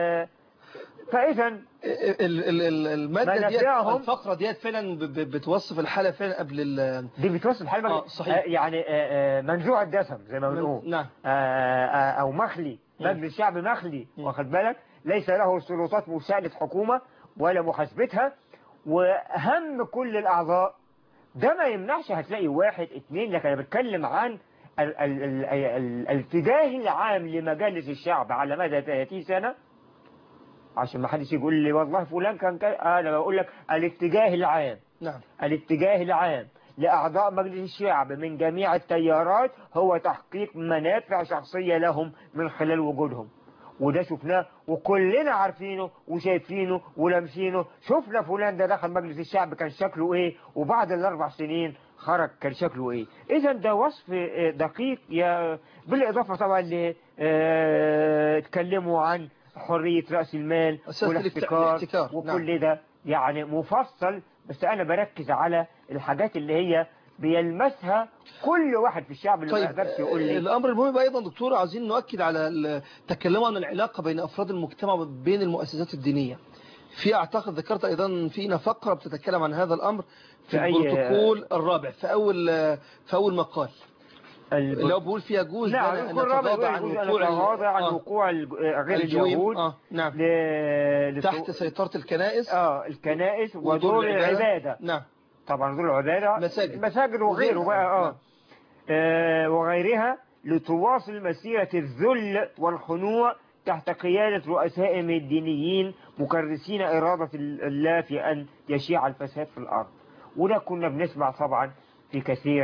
فإذا ال- ال- ال- المادة ديت منافعهم- الفقرة ديت فعلا ب- ب- بتوصف الحالة فعلا قبل ال دي بتوصف حال آه، صحيح. يعني آه، آه، منزوع الدسم زي ما بنقول نعم آه، آه، أو مخلي مم. مجلس شعب مخلي مم. واخد بالك ليس له سلطات مساعدة حكومة ولا محاسبتها وأهم كل الأعضاء ده ما يمنعش هتلاقي واحد اتنين لكن أنا بتكلم عن ال- ال- ال- ال- الاتجاه العام لمجالس الشعب على مدى 30 سنة عشان ما حدش يقول لي والله فلان كان كا- انا بقول لك الاتجاه العام نعم الاتجاه العام لأعضاء مجلس الشعب من جميع التيارات هو تحقيق منافع شخصية لهم من خلال وجودهم وده شفناه وكلنا عارفينه وشايفينه ولامسينه شفنا فلان ده دخل مجلس الشعب كان شكله ايه وبعد الاربع سنين خرج كان شكله ايه اذا ده وصف آه، دقيق يا بالاضافه طبعا ل آه، اتكلموا عن حريه راس المال أساس الاحت- والاحتكار الاحتكار، وكل ده يعني مفصل بس انا بركز على الحاجات اللي هي بيلمسها كل واحد في الشعب اللي ما طيب يقدرش يقول لي الأمر المهم بقى أيضا دكتور عايزين نؤكد على ال- تكلموا عن العلاقة بين أفراد المجتمع وبين المؤسسات الدينية في أعتقد ذكرت أيضا فينا فقرة بتتكلم عن هذا الأمر في في أي- البروتوكول الرابع في أول في أول مقال الب- اللي هو بيقول فيه يجوز نعم لنا أن يكون رابع نتغاضى عن يجوز أن وقوع ال- نتغاضى عن آه، وقوع الج- غير الجويم. اليهود آه نعم ل... لسو- تحت سيطرة الكنائس اه الكنائس ودور ودور العبادة نعم طبعا دور العبادة مساجد. مساجد وغيره وغيرها. بقى اه, نعم. آه وغيرها لتواصل مسيرة الذل والخنوع تحت قيادة رؤسائهم الدينيين مكرسين إرادة الله في أن يشيع الفساد في الأرض وده كنا بنسمع طبعا في كثير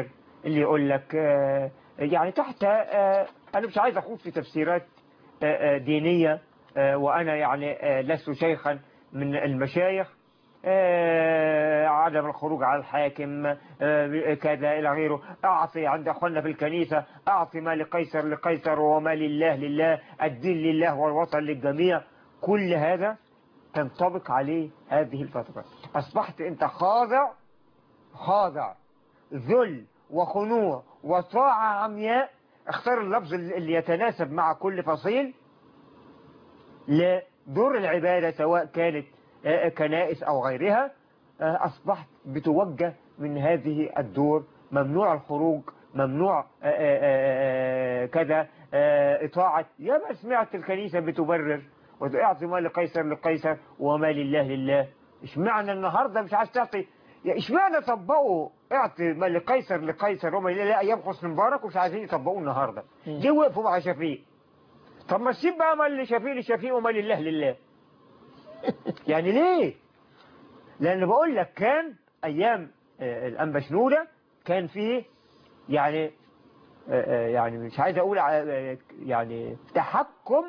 اللي يقول لك آه، يعني تحت آه، أنا مش عايز أخوض في تفسيرات آه، آه، دينية آه، وأنا يعني آه، لست شيخا من المشايخ آه، عدم الخروج على الحاكم آه، كذا إلى غيره أعطي عند أخواننا في الكنيسة أعطي ما لقيصر لقيصر وما لله لله الدين لله والوطن للجميع كل هذا تنطبق عليه هذه الفترة أصبحت أنت خاضع خاضع ذل وخنوع وطاعة عمياء اختار اللفظ اللي يتناسب مع كل فصيل لدور العبادة سواء كانت آه، كنائس أو غيرها آه، أصبحت بتوجه من هذه الدور ممنوع الخروج ممنوع آه، آه، آه، كذا آه، إطاعة يا ما سمعت الكنيسة بتبرر وأعطي ما لقيصر لقيصر وما لله لله اشمعنى النهاردة مش عايز تعطي يا اشمعنى طبقوا اعطي ما لقيصر لقيصر وما لله لله أيام حسني مبارك ومش عايزين يطبقوه النهاردة ليه وقفوا مع شفيق طب ما تسيب بقى ما لشفيق لشفيق وما لله لله يعني ليه لأن بقول لك كان أيام آه، الأنبا شنودة كان فيه يعني آه، آه، يعني مش عايز أقول ع- آه، يعني تحكم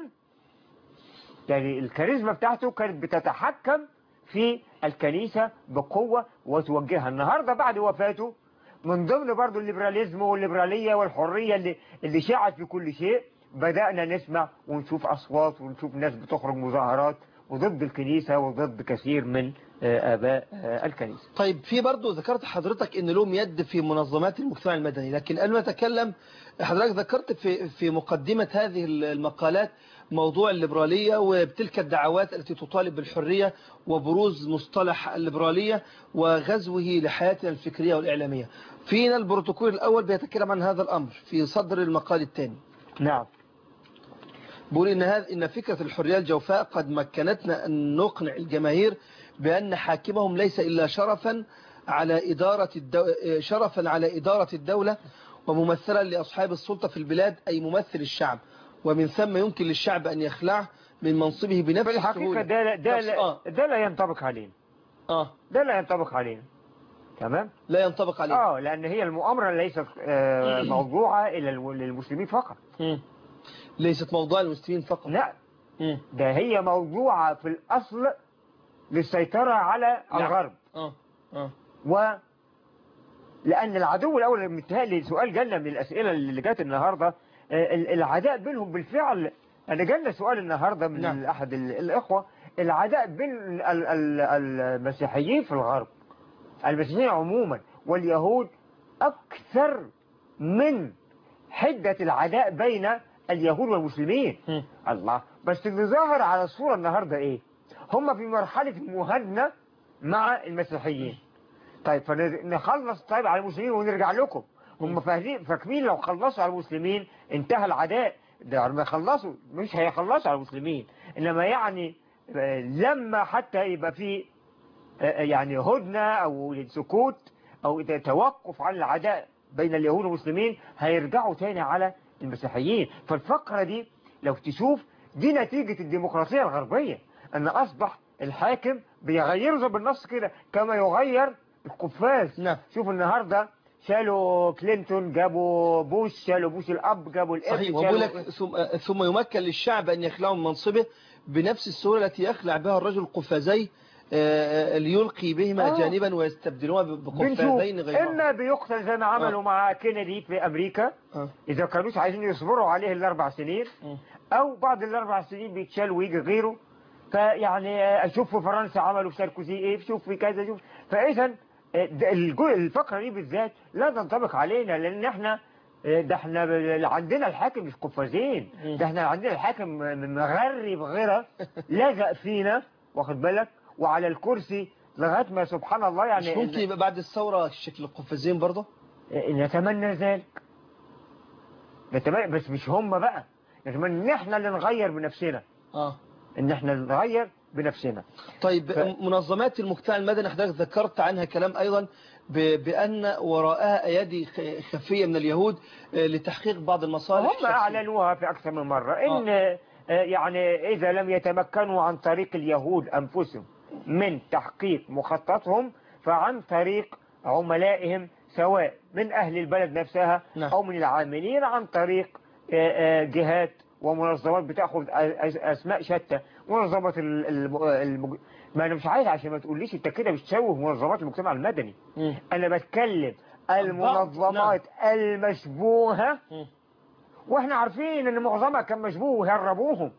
يعني الكاريزما بتاعته كانت بتتحكم في الكنيسة بقوة وتوجهها النهاردة بعد وفاته من ضمن برضو الليبراليزم والليبرالية والحرية اللي, اللي شاعت في كل شيء بدأنا نسمع ونشوف أصوات ونشوف ناس بتخرج مظاهرات وضد الكنيسة وضد كثير من آه، آباء آه، الكنيسة طيب في برضه ذكرت حضرتك ان لهم يد في منظمات المجتمع المدني لكن قبل ما اتكلم حضرتك ذكرت في في مقدمة هذه المقالات موضوع الليبرالية وبتلك الدعوات التي تطالب بالحرية وبروز مصطلح الليبرالية وغزوه لحياتنا الفكرية والإعلامية فينا البروتوكول الأول بيتكلم عن هذا الأمر في صدر المقال الثاني نعم بيقول إن هذا إن فكرة الحرية الجوفاء قد مكنتنا أن نقنع الجماهير بأن حاكمهم ليس إلا شرفا على إدارة الدو... شرفا على إدارة الدولة وممثلا لأصحاب السلطة في البلاد أي ممثل الشعب ومن ثم يمكن للشعب أن يخلع من منصبه بنفس في الحقيقة السهولة. ده لا- ده نفس- لا- آه. ده لا ينطبق علينا آه. ده لا ينطبق علينا تمام لا ينطبق عليه اه لأن هي المؤامرة ليست آه، موضوعة إلى الم- للمسلمين فقط مم. ليست موضوع المسلمين فقط لا مم. ده هي موضوعة في الأصل للسيطرة على نعم. الغرب آه. آه. و لأن العدو الأول متهيألي سؤال جالنا من الأسئلة اللي جات النهاردة آه، ال- العداء بينهم بالفعل أنا جالنا سؤال النهاردة من نعم. أحد ال- الإخوة العداء بين ال- ال- المسيحيين في الغرب المسيحيين عموما واليهود أكثر من حدة العداء بين اليهود والمسلمين مم. الله بس اللي ظاهر على الصورة النهاردة إيه هم في مرحلة مهادنة مع المسيحيين طيب فنخلص طيب على المسلمين ونرجع لكم هم فاهمين فاكرين لو خلصوا على المسلمين انتهى العداء ده لما يخلصوا مش هيخلصوا على المسلمين انما يعني آه، لما حتى يبقى في آه، يعني هدنة او سكوت او توقف عن العداء بين اليهود والمسلمين هيرجعوا تاني على المسيحيين فالفقرة دي لو تشوف دي نتيجة الديمقراطية الغربية ان اصبح الحاكم بيغيره زي بالنص كده كما يغير القفاز نعم. شوف النهاردة شالوا كلينتون جابوا بوش شالوا بوش الاب جابوا الابن صحيح شالوا- وبقول لك ثم, ثم يمكن للشعب أن يخلعوا من منصبه بنفس السهولة التي يخلع بها الرجل قفازي آه، ليلقي بهما آه. جانبا ويستبدلوها بنشوف بقفازين غيرهما اما بيقتل زي ما عملوا آه. مع كينيدي في امريكا آه. اذا كانوش عايزين يصبروا عليه الاربع سنين مم. او بعد الاربع سنين بيتشال ويجي غيره فيعني آه، اشوف في فرنسا عملوا في ساركوزي ايه شوف في كذا شوف فاذا آه، ده الجو- الفقره دي بالذات لا تنطبق علينا لان احنا آه، ده احنا ب- عندنا الحاكم مش قفازين مم. ده احنا عندنا الحاكم م- مغري بغيره لزق فينا واخد بالك وعلى الكرسي لغايه ما سبحان الله مش يعني ممكن يبقى بعد الثورة شكل القفازين برضه نتمنى ذلك نتمنى بس مش هم بقى نتمنى ان احنا اللي نغير بنفسنا اه ان احنا نغير بنفسنا طيب ف- منظمات المجتمع المدني حضرتك ذكرت عنها كلام أيضا ب- بأن وراءها أيادي خ- خفية من اليهود آه، لتحقيق بعض المصالح هم الشخصية. اعلنوها في اكثر من مرة ان آه، يعني اذا لم يتمكنوا عن طريق اليهود انفسهم من تحقيق مخططهم فعن طريق عملائهم سواء من أهل البلد نفسها نعم. أو من العاملين عن طريق آه، آه، جهات ومنظمات بتاخذ أ- أ- اسماء شتى منظمات ال- الم- المج... ما انا مش عايز عشان ما تقوليش انت كده بتشوه منظمات المجتمع المدني مم. انا بتكلم المنظمات المشبوهه مم. واحنا عارفين ان معظمها كان مشبوه وهربوهم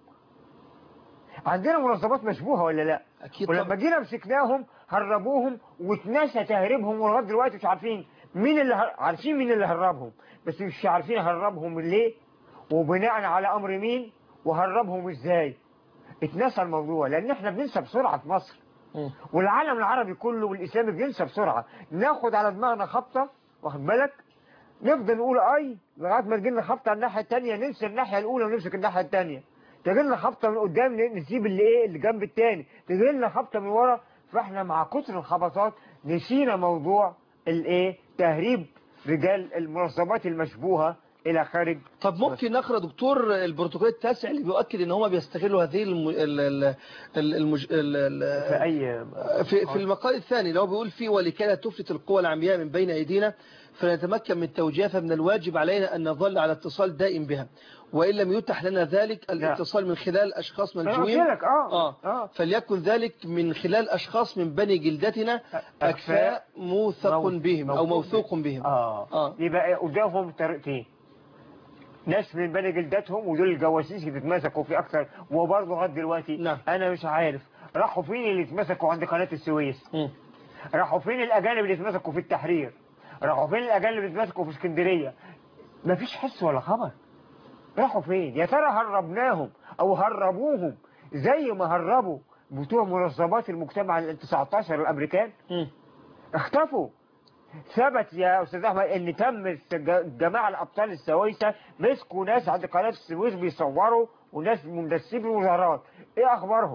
عندنا منظمات مشبوهه ولا لا أكيد ولما طبعا. جينا مسكناهم هربوهم واتنسى تهريبهم ولغايه دلوقتي مش عارفين مين اللي هر... عارفين مين اللي هربهم بس مش عارفين هربهم ليه وبناء على امر مين وهربهم ازاي اتنسى الموضوع لان احنا بننسى بسرعه في مصر مم. والعالم العربي كله والاسلامي بينسى بسرعه ناخد على دماغنا خبطه واخد بالك نفضل نقول اي لغايه ما تجيلنا خبطه على الناحيه الثانيه ننسى الناحيه الاولى ونمسك الناحيه الثانيه تجي لنا خبطه من قدام ن- نسيب اللي ايه اللي جنب الثاني تجي لنا خبطه من ورا فاحنا مع كتر الخبطات نسينا موضوع الايه تهريب رجال المنظمات المشبوهه الى خارج طب ممكن نقرا دكتور البروتوكول التاسع اللي بيؤكد ان هم بيستغلوا هذه الم... ال... ال... ال... المج... ال... ال... في اي في, في المقال الثاني اللي هو بيقول فيه ولكي لا تفلت القوى العمياء من بين أيدينا فنتمكن من توجيهها فمن الواجب علينا أن نظل على اتصال دائم بها وإن لم يتح لنا ذلك الاتصال من خلال أشخاص أنا منجوين قلت لك اه آه. اه فليكن ذلك من خلال أشخاص من بني جلدتنا أكفاء موثق موثوق- بهم أو موثوق بهم اه آه. يبقى قدامهم طريقتين ناس من بني جلدتهم ودول الجواسيس اللي اتمسكوا في اكثر وبرضه لغايه دلوقتي نعم. انا مش عارف راحوا فين اللي اتمسكوا عند قناه السويس مم. راحوا فين الاجانب اللي اتمسكوا في التحرير راحوا فين الاجانب اللي اتمسكوا في اسكندريه مفيش حس ولا خبر راحوا فين يا ترى هربناهم او هربوهم زي ما هربوا بتوع منظمات المجتمع ال 19 الامريكان مم. اختفوا ثبت يا استاذ احمد ان تم الج- جماعه الابطال السويسه مسكوا ناس عند قناه السويس بيصوروا وناس مندسين بالوزارات ايه اخبارهم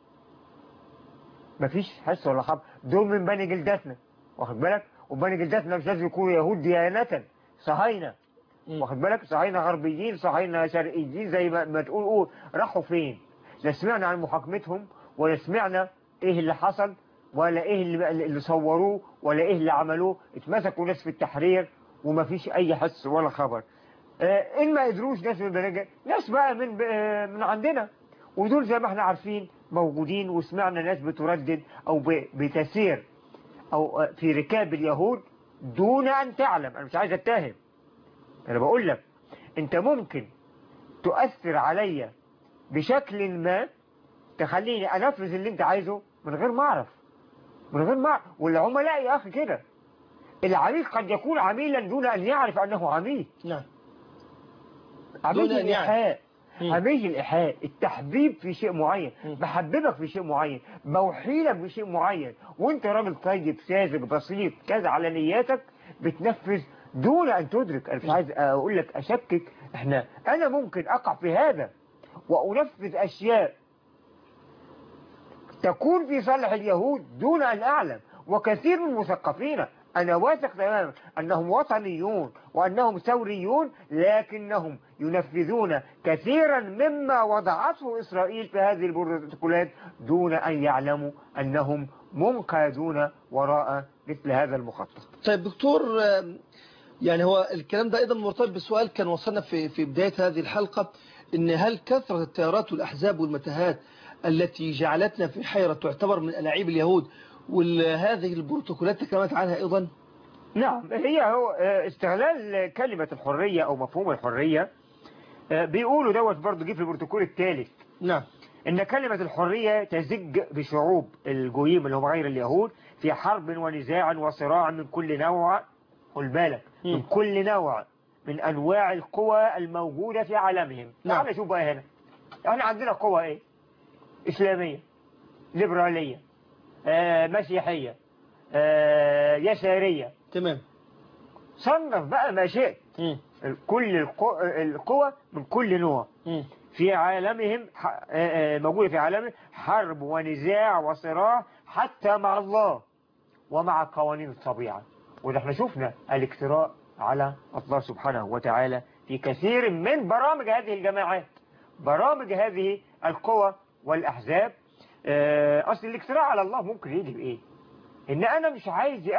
مفيش حس ولا خبر دول من بني جلدتنا واخد بالك وبني جلدتنا مش لازم يكونوا يهود ديانه صهاينه مم. واخد بالك صهاينه غربيين صهاينه شرقيين زي ما, ما تقول قول راحوا فين لا سمعنا عن محاكمتهم ولا سمعنا ايه اللي حصل ولا ايه اللي, اللي صوروه ولا ايه اللي عملوه اتمسكوا ناس في التحرير وما فيش اي حس ولا خبر آه ان ما قدروش ناس من بنجا ناس بقى من آه من عندنا ودول زي ما احنا عارفين موجودين وسمعنا ناس بتردد او ب- بتسير او آه، في ركاب اليهود دون ان تعلم انا مش عايز اتهم انا بقول لك انت ممكن تؤثر عليا بشكل ما تخليني انفذ اللي انت عايزه من غير ما اعرف من غير ما أعرف. والعملاء يا اخي كده العميل قد يكون عميلا دون ان يعرف انه عميل نعم عميل دون أن يعرف. الايحاء مم. عميل الايحاء التحبيب في شيء معين مم. بحببك في شيء معين بوحيلك بشيء معين وانت راجل طيب ساذج بسيط كذا على نياتك بتنفذ دون ان تدرك انا مش عايز اقول لك اشكك احنا انا ممكن اقع في هذا وانفذ اشياء تكون في صالح اليهود دون ان اعلم وكثير من المثقفين انا واثق تماما انهم وطنيون وانهم ثوريون لكنهم ينفذون كثيرا مما وضعته اسرائيل في هذه البروتوكولات دون ان يعلموا انهم منقادون وراء مثل هذا المخطط طيب دكتور آم، يعني هو الكلام ده ايضا مرتبط بسؤال كان وصلنا في في بدايه هذه الحلقه ان هل كثره التيارات والاحزاب والمتاهات التي جعلتنا في حيره تعتبر من الاعيب اليهود وهذه البروتوكولات تكلمت عنها ايضا نعم هي هو آه، استغلال كلمة الحرية أو مفهوم الحرية آه، بيقولوا دوت برضه جه في البروتوكول الثالث نعم إن كلمة الحرية تزج بشعوب الجويم اللي هم غير اليهود في حرب ونزاع وصراع من كل نوع خد بالك من مم. كل نوع من أنواع القوى الموجودة في عالمهم نعم. تعال شوف بقى هنا احنا عندنا قوى ايه إسلامية ليبرالية آه مسيحية آه يسارية تمام صنف بقى ما شئت مم. كل القو- القوى من كل نوع مم. في عالمهم ح- آه، آه، موجودة في عالمهم حرب ونزاع وصراع حتى مع الله ومع قوانين الطبيعة وده احنا شفنا الاكتراء على الله سبحانه وتعالى في كثير من برامج هذه الجماعات برامج هذه القوى والأحزاب آه، أصل الاكتراء على الله ممكن يجي بإيه إن أنا مش عايز يا أخي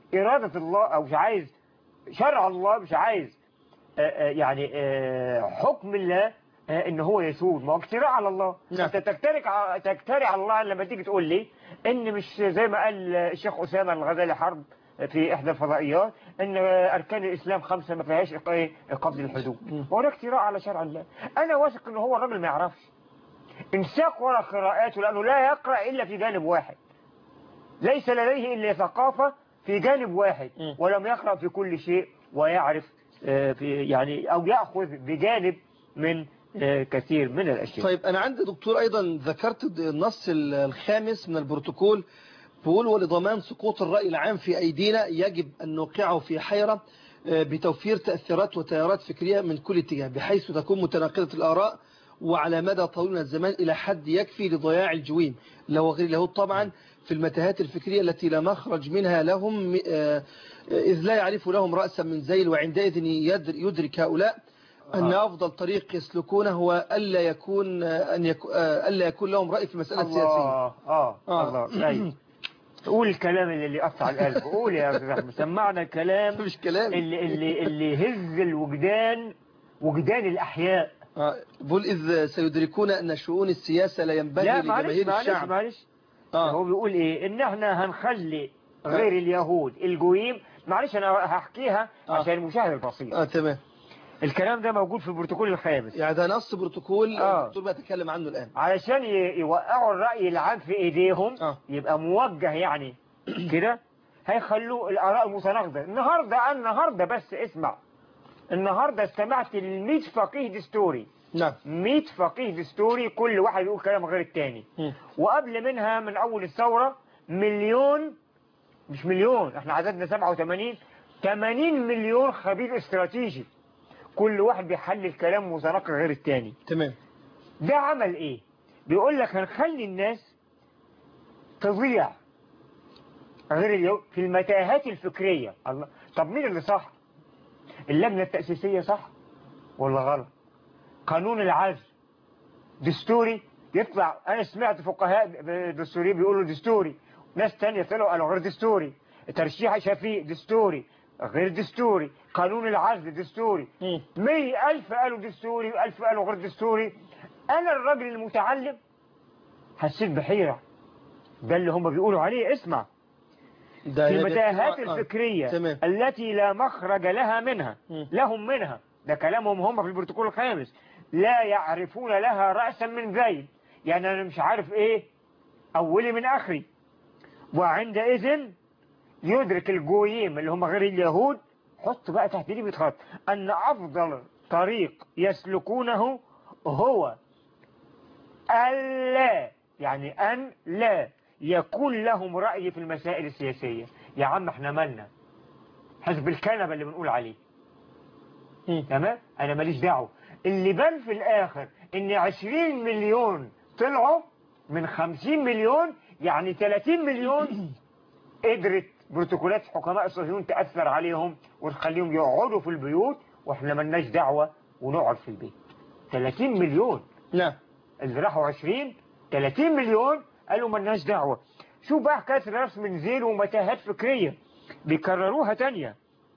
إرادة الله أو مش عايز شرع الله مش عايز آه، آه، يعني آه، حكم الله آه، ان هو يسود ما هو اجتراء على الله نعم. انت تجترئ ع- تجترئ على الله لما تيجي تقول لي ان مش زي ما قال الشيخ اسامه الغزالي حرب في احدى الفضائيات ان اركان الاسلام خمسه ما فيهاش إق- إيه؟ قبض الحدود هو ده اجتراء على شرع الله انا واثق ان هو الراجل ما يعرفش انساق ورا قراءاته لانه لا يقرا الا في جانب واحد ليس لديه الا ثقافه في جانب واحد م. ولم يقرا في كل شيء ويعرف آه، في يعني او ياخذ بجانب من آه، كثير من الاشياء طيب أنا عندي دكتور أيضا ذكرت النص الخامس من البروتوكول بيقول ولضمان سقوط الرأي العام في أيدينا يجب أن نوقعه في حيرة آه، بتوفير تأثيرات وتيارات فكرية من كل اتجاه بحيث تكون متناقضة الآراء وعلى مدى طويل من الزمان إلى حد يكفي لضياع الجويم له وغير له طبعا في المتاهات الفكرية التي لا مخرج منها لهم آه، إذ لا يعرف لهم رأسا من زيل وعندئذ يدر- يدرك هؤلاء أن أفضل طريق يسلكونه هو ألا يكون أن يكون ألا يكون لهم رأي في المسألة السياسية الله اه, آه. الله أيوة. قول الكلام اللي اللي يقطع القلب قول يا استاذ احمد سمعنا الكلام مش كلام اللي اللي اللي يهز الوجدان وجدان الاحياء آه، بقول إذ سيدركون أن شؤون السياسة لا ينبغي لا معلش لجماهير معلش الشعب معلش آه. هو بيقول ايه ان احنا هنخلي غير اليهود الجويم معلش انا هحكيها آه. عشان المشاهد البسيط آه تمام الكلام ده موجود في البروتوكول الخامس يعني ده نص بروتوكول آه. الدكتور بيتكلم عنه الآن علشان ي- يوقعوا الرأي العام في ايديهم آه. يبقى موجه يعني كده هيخلوا الآراء المتناقضة النهاردة النهاردة بس اسمع النهاردة استمعت ل 100 فقيه دستوري نعم 100 فقيه دستوري كل واحد يقول كلام غير التاني مم. وقبل منها من أول الثورة مليون مش مليون احنا عددنا 87 80 مليون خبير استراتيجي كل واحد بيحلل كلام متناقض غير التاني تمام ده عمل ايه بيقول لك هنخلي الناس تضيع غير اليوم في المتاهات الفكرية الله طب مين اللي صح اللجنة التأسيسية صح ولا غلط قانون العزل دستوري يطلع انا سمعت فقهاء دستوري بيقولوا دستوري ناس تانية طلعوا قالوا غير دستوري ترشيح شفيق دستوري غير دستوري قانون العزل دستوري مم. مية ألف قالوا دستوري وألف قالوا غير دستوري أنا الراجل المتعلم حسيت بحيرة ده اللي هم بيقولوا عليه اسمع ده في يجب- المتاهات آه. الفكرية تمام التي لا مخرج لها منها مم. لهم منها ده كلامهم هم في البروتوكول الخامس لا يعرفون لها رأسا من ذيل يعني أنا مش عارف إيه أولي من آخري وعندئذ يدرك الجويم اللي هم غير اليهود حط بقى تحت دي خط أن أفضل طريق يسلكونه هو ألا يعني أن لا يكون لهم رأي في المسائل السياسية يا عم احنا مالنا حزب الكنبة اللي بنقول عليه مم. تمام انا ماليش دعوه اللي بان في الاخر ان 20 مليون طلعوا من 50 مليون يعني 30 مليون قدرت بروتوكولات حكماء الصهيون تأثر عليهم وتخليهم يقعدوا في البيوت واحنا ملناش دعوة ونقعد في البيت 30 مليون نعم اللي راحوا 20 30 مليون قالوا ملناش دعوة شوف بقى حكاية رسم نزيل ومتاهات فكرية بيكرروها تانية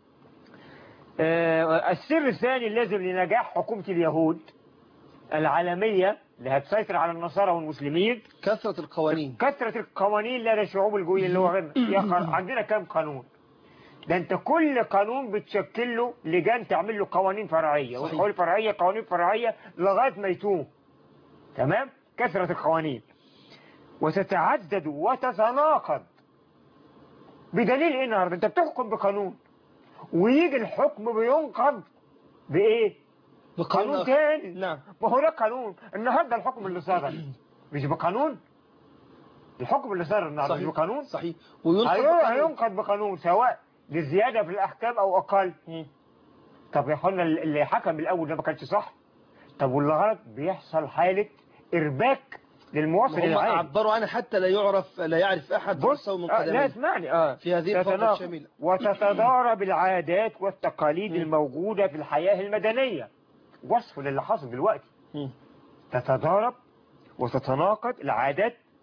آه، السر الثاني اللازم لنجاح حكومة اليهود العالمية اللي هتسيطر على النصارى والمسلمين كثرة القوانين كثرة القوانين لدى الشعوب الجوية اللي هو غير يا خ- عندنا كام قانون ده انت كل قانون بتشكل له لجان تعمل له قوانين فرعية صحيح. والقوانين فرعية قوانين فرعية لغاية ما يتوه تمام كثرة القوانين وتتعدد وتتناقض بدليل ايه النهارده انت بتحكم بقانون ويجي الحكم بينقض بايه قانون آخر. تاني نعم ما هو ده قانون النهارده الحكم اللي صدر مش بقانون الحكم اللي صدر النهارده مش صحيح بقانون صحيح وينقض هيو- بقانون. هينقض بقانون سواء لزيادة في الأحكام أو أقل مم. طب يا اخوانا اللي حكم الأول ده ما كانش صح طب واللي غلط بيحصل حالة إرباك للمواطن هم العادي عبروا عنها حتى لا يعرف لا يعرف أحد بص رأسه من آه لا قدميه اسمعني اه في هذه الفقرة تتناقض الشاملة وتتضارب العادات والتقاليد الموجودة في الحياة المدنية وصف للي حاصل دلوقتي مم. تتضارب وتتناقض العادات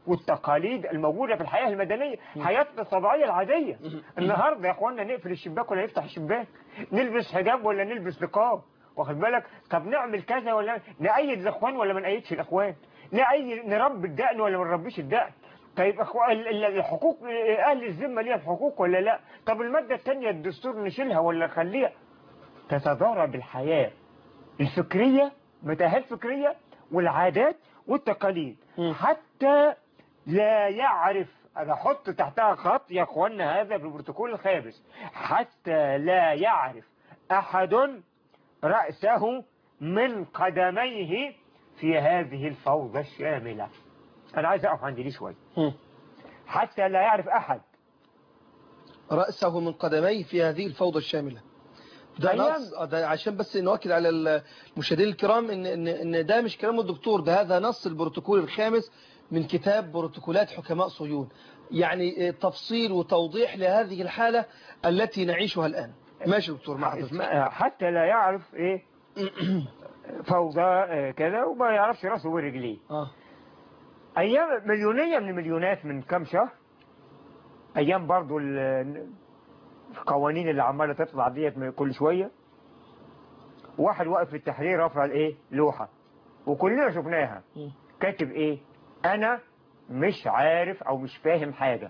والتقاليد الموجودة في الحياة المدنية حياتنا الطبيعية العادية النهاردة يا اخوانا نقفل الشباك ولا نفتح الشباك نلبس حجاب ولا نلبس نقاب واخد بالك طب نعمل كذا ولا نأيد الاخوان ولا ما نأيدش الاخوان نأيد نربي الدقن ولا ما نربيش الدقن طيب أخو... ال- ال- الحقوق اهل الذمه ليها حقوق ولا لا طب الماده الثانيه الدستور نشيلها ولا نخليها تتضارب الحياه الفكريه متاهات فكريه والعادات والتقاليد حتى لا يعرف انا احط تحتها خط يا اخوانا هذا في البروتوكول الخامس حتى لا يعرف احد رأسه من قدميه في هذه الفوضى الشاملة أنا عايز أقف عندي دي شوية حتى لا يعرف أحد رأسه من قدميه في هذه الفوضى الشاملة ده أيام. نص آه، ده عشان بس نؤكد على المشاهدين الكرام ان ان ان ده مش كلام الدكتور ده هذا نص البروتوكول الخامس من كتاب بروتوكولات حكماء صهيون يعني آه، تفصيل وتوضيح لهذه الحالة التي نعيشها الآن ماشي دكتور مع حضرتك. اسمها- حتى لا يعرف إيه فوضى آه، كذا وما يعرفش راسه ورجليه آه. أيام مليونية من المليونات من كام شهر أيام برضو ال- القوانين اللي عمالة تطلع ديت من كل شوية واحد واقف في التحرير رافع الايه لوحة وكلنا شفناها كاتب ايه انا مش عارف او مش فاهم حاجة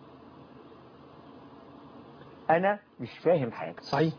انا مش فاهم حاجة صحيح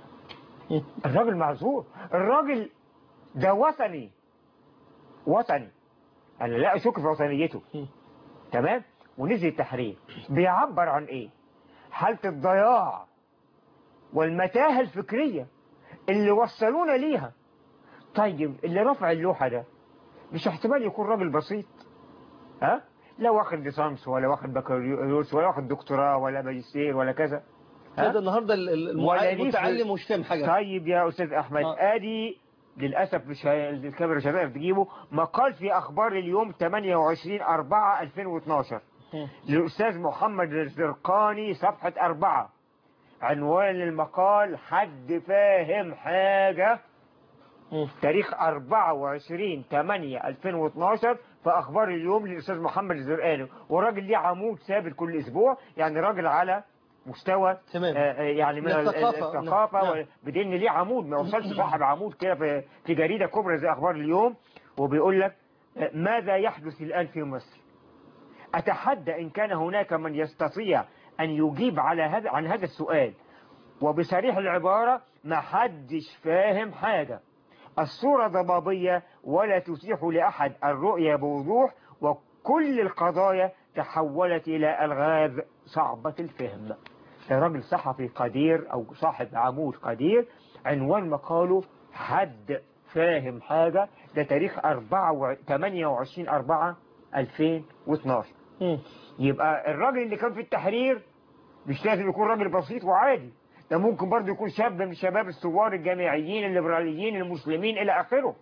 الراجل معذور الراجل ده وطني وطني انا لا اشك في وطنيته تمام ونزل التحرير بيعبر عن ايه حالة الضياع والمتاهة الفكرية اللي وصلونا ليها طيب اللي رفع اللوحة ده مش احتمال يكون راجل بسيط ها لا واخد ليسانس ولا واخد بكالوريوس ولا واخد دكتوراه ولا ماجستير ولا كذا هذا النهارده ال- ال- المع- ولا ليه في- المتعلم مش فاهم حاجة طيب يا استاذ احمد آه. ادي للاسف مش هي- الكاميرا مش هتقدر تجيبه مقال في اخبار اليوم 28 4 2012 للاستاذ محمد الزرقاني صفحة أربعة عنوان المقال حد فاهم حاجة تاريخ 24 8 2012 في اخبار اليوم للاستاذ محمد الزرقاني وراجل ليه عمود ثابت كل اسبوع يعني راجل على مستوى تمام. آه، آه، يعني من من ال- الثقافة. الثقافه نعم. و- بدين ليه عمود ما وصلش صاحب عمود كده في في جريده كبرى زي اخبار اليوم وبيقول لك آه، ماذا يحدث الان في مصر اتحدى ان كان هناك من يستطيع ان يجيب على هذا عن هذا السؤال وبصريح العبارة ما حدش فاهم حاجة الصورة ضبابية ولا تتيح لأحد الرؤية بوضوح وكل القضايا تحولت إلى ألغاز صعبة الفهم ده راجل صحفي قدير أو صاحب عمود قدير عنوان مقاله حد فاهم حاجة ده تاريخ 4 28 4 2012 يبقى الراجل اللي كان في التحرير مش لازم يكون راجل بسيط وعادي ده ممكن برضه يكون شاب من شباب الثوار الجامعيين الليبراليين المسلمين إلى آخره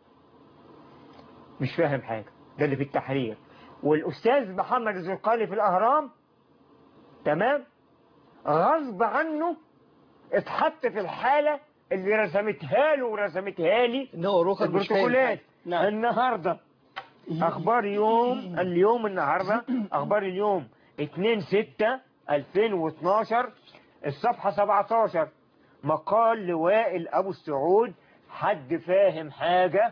مش فاهم حاجة ده اللي في التحرير والأستاذ محمد الزرقاني في الأهرام تمام غصب عنه اتحط في الحالة اللي رسمتها له ورسمتها لي ان هو رخص مش فاهم البروتوكولات نعم. النهارده اخبار يوم اليوم النهارده اخبار اليوم 2 6 2012 الصفحه 17 مقال لوائل ابو السعود حد فاهم حاجه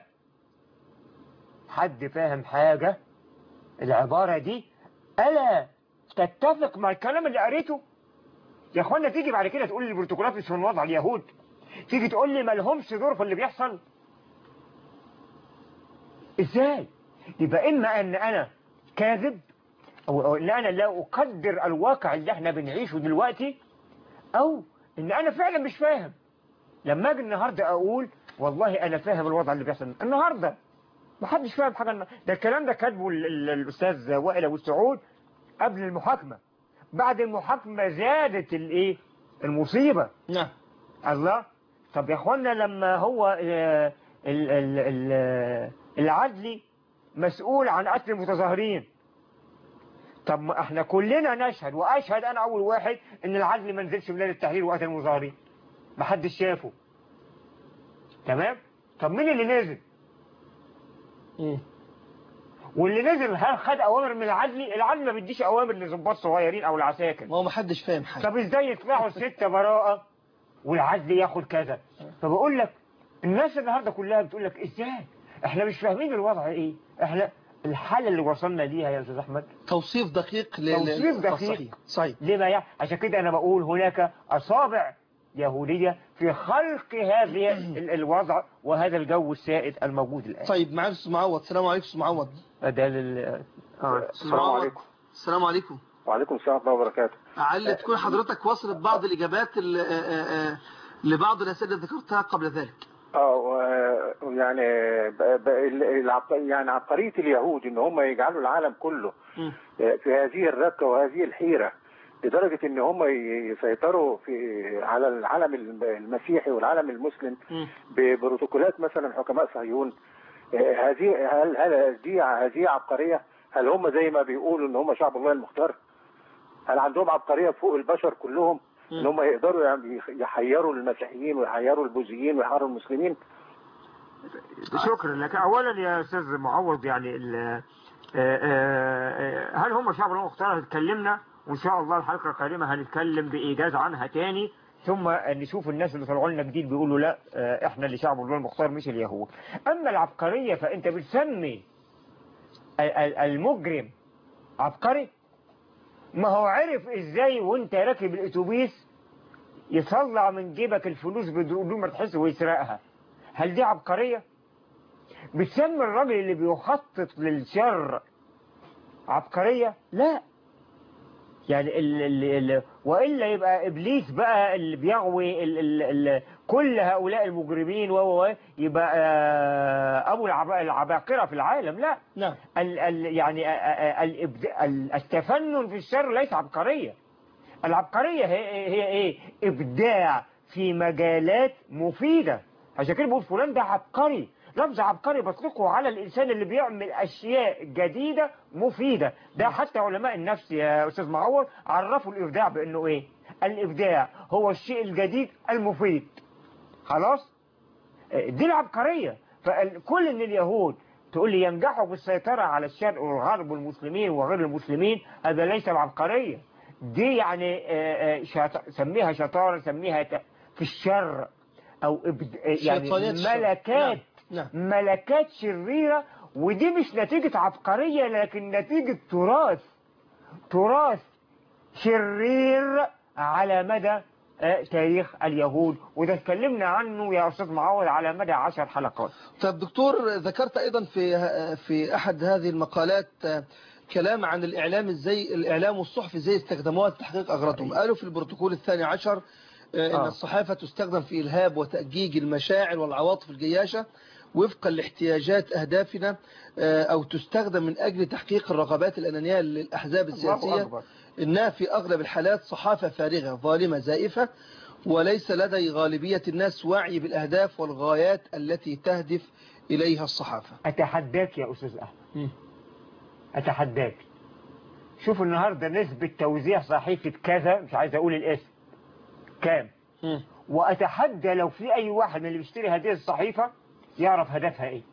حد فاهم حاجه العباره دي الا تتفق مع الكلام اللي قريته يا اخوانا تيجي بعد كده تقول لي البروتوكولات مش من وضع اليهود تيجي تقول لي ما لهمش دور في اللي بيحصل ازاي يبقى اما ان انا كاذب او أو ان انا لا اقدر الواقع اللي احنا بنعيشه دلوقتي او ان انا فعلا مش فاهم لما اجي النهارده اقول والله انا فاهم الوضع اللي بيحصل النهارده ما حدش فاهم حاجه النهاردة. ده الكلام ده كاتبه ال- ال- الاستاذ وائل ابو السعود قبل المحاكمه بعد المحاكمه زادت الايه المصيبه نعم الله طب يا اخوانا لما هو آه، ال- ال- ال- العدلي مسؤول عن قتل المتظاهرين طب ما احنا كلنا نشهد واشهد انا اول واحد ان العدلي ما نزلش بلاد التحرير وقتل المظاهرين ما حدش شافه تمام طب مين اللي نزل واللي نزل هل خد اوامر من العدلي العدلي ما بيديش اوامر لظباط صغيرين او العساكر ما هو محدش فاهم حاجة طب ازاي يطلعوا الستة براءة والعدل ياخد كذا فبقول لك الناس النهارده كلها بتقول لك ازاي احنا مش فاهمين الوضع ايه احنا الحالة اللي وصلنا ليها يا استاذ احمد توصيف دقيق ل- توصيف ل- دقيق. صحيح صحيح لما يعني عشان كده انا بقول هناك اصابع يهودية في خلق هذه ال- الوضع وهذا الجو السائد الموجود الان طيب معاك استاذ معوض السلام عليكم استاذ معوض ده لل... آه. أستاذ معوض. السلام عليكم وعليكم السلام ورحمة الله وبركاته لعل تكون حضرتك وصلت بعض الإجابات ال- آه، آه، لبعض الأسئلة اللي ذكرتها قبل ذلك اه و- يعني ب- ب- العب- يعني عبقرية اليهود ان هم يجعلوا العالم كله مم. في هذه الركة وهذه الحيرة لدرجة ان هم يسيطروا في على العالم المسيحي والعالم المسلم مم. ببروتوكولات مثلا حكماء صهيون آه، هذه هل هل دي هذه عبقرية هل هم زي ما بيقولوا ان هم شعب الله المختار هل عندهم عبقرية فوق البشر كلهم ان هم يقدروا يعني يحيروا المسيحيين ويحيروا البوذيين ويحيروا المسلمين شكرا لك اولا يا استاذ معوض يعني ال- آه، آه، هل هم شعب المختار اتكلمنا وان شاء الله الحلقه القادمه هنتكلم بايجاز عنها تاني ثم نشوف الناس اللي طلعوا لنا جديد بيقولوا لا آه، احنا اللي شعب الله المختار مش اليهود اما العبقريه فانت بتسمي ال- ال- المجرم عبقري ما هو عرف ازاي وانت راكب الاتوبيس يطلع من جيبك الفلوس بدون ما تحس ويسرقها هل دي عبقرية بتسمي الراجل اللي بيخطط للشر عبقرية لا يعني ال ال ال وإلا يبقى إبليس بقى اللي بيغوي ال ال ال كل هؤلاء المجرمين و و- و- يبقى آه، أبو العب- العباقرة في العالم لا نعم ال ال يعني آه، آه، آه، الإبد- ال- التفنن في الشر ليس عبقرية العبقرية هي, هي ايه ابداع في مجالات مفيدة عشان كده بقول فلان ده عبقري لفظ عبقري بطلقه على الانسان اللي بيعمل اشياء جديدة مفيدة ده حتى علماء النفس يا استاذ معور عرفوا الابداع بانه ايه الابداع هو الشيء الجديد المفيد خلاص دي العبقرية فكل ان اليهود تقول لي ينجحوا بالسيطرة على الشرق والغرب والمسلمين وغير المسلمين هذا ليس العبقرية دي يعني آه، آه، شط... سميها شطارة سميها ت... في الشر او إبد... آه، يعني شيطانيات الشر. ملكات نعم. ملكات شريرة ودي مش نتيجة عبقرية لكن نتيجة تراث تراث شرير على مدى آه، تاريخ اليهود وده اتكلمنا عنه يا أستاذ معوض على مدى عشر حلقات طب دكتور ذكرت أيضا في في أحد هذه المقالات آه، كلام عن الإعلام إزاي الإعلام والصحف إزاي استخدموها لتحقيق أغراضهم قالوا في البروتوكول الثاني عشر آه، إن آه. الصحافة تستخدم في إلهاب وتأجيج المشاعر والعواطف الجياشة وفقا لاحتياجات أهدافنا آه، أو تستخدم من أجل تحقيق الرغبات الأنانية للأحزاب الله السياسية أكبر إنها في أغلب الحالات صحافة فارغة ظالمة زائفة وليس لدي غالبية الناس وعي بالأهداف والغايات التي تهدف إليها الصحافة أتحداك يا أستاذ أحمد أتحداك شوف النهاردة نسبة توزيع صحيفة كذا مش عايز أقول الاسم كام وأتحدى لو في أي واحد من اللي بيشتري هذه الصحيفة يعرف هدفها إيه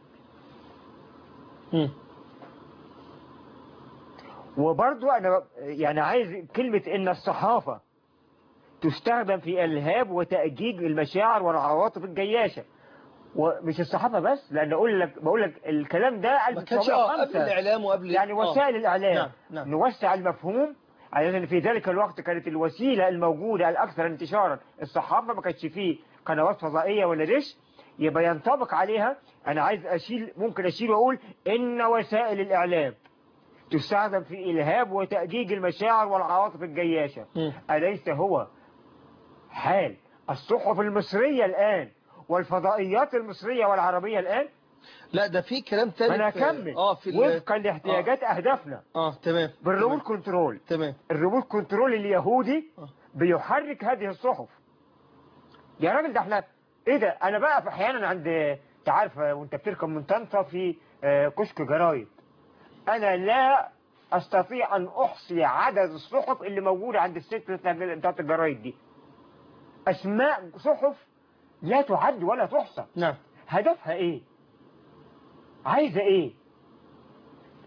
وبرضو أنا يعني عايز كلمة إن الصحافة تستخدم في إلهاب وتأجيج المشاعر والعواطف الجياشة ومش الصحافة بس لأن أقول لك بقول لك الكلام ده ما كانش آه، قبل 1905. الإعلام وقبل يعني آه. وسائل الإعلام نعم نعم نوسع المفهوم على أن في ذلك الوقت كانت الوسيلة الموجودة الأكثر انتشارا الصحافة ما كانش فيه قنوات فضائية ولا دش يبقى ينطبق عليها أنا عايز أشيل ممكن أشيل وأقول إن وسائل الإعلام تستخدم في إلهاب وتأجيج المشاعر والعواطف الجياشة أليس هو حال الصحف المصرية الآن والفضائيات المصرية والعربية الآن لا ده في كلام تاني أنا في- أكمل اه في ال- وفقا لاحتياجات أهدافنا اه تمام بالريموت كنترول تمام الريموت كنترول اليهودي بيحرك هذه الصحف يا راجل ده احنا ايه ده انا بقى في احيانا عند انت عارف وانت بتركب من طنطا في آه، كشك جرايد انا لا استطيع ان احصي عدد الصحف اللي موجوده عند الست بتاعت الجرايد دي اسماء صحف لا تعد ولا تحصى نعم هدفها ايه عايزه ايه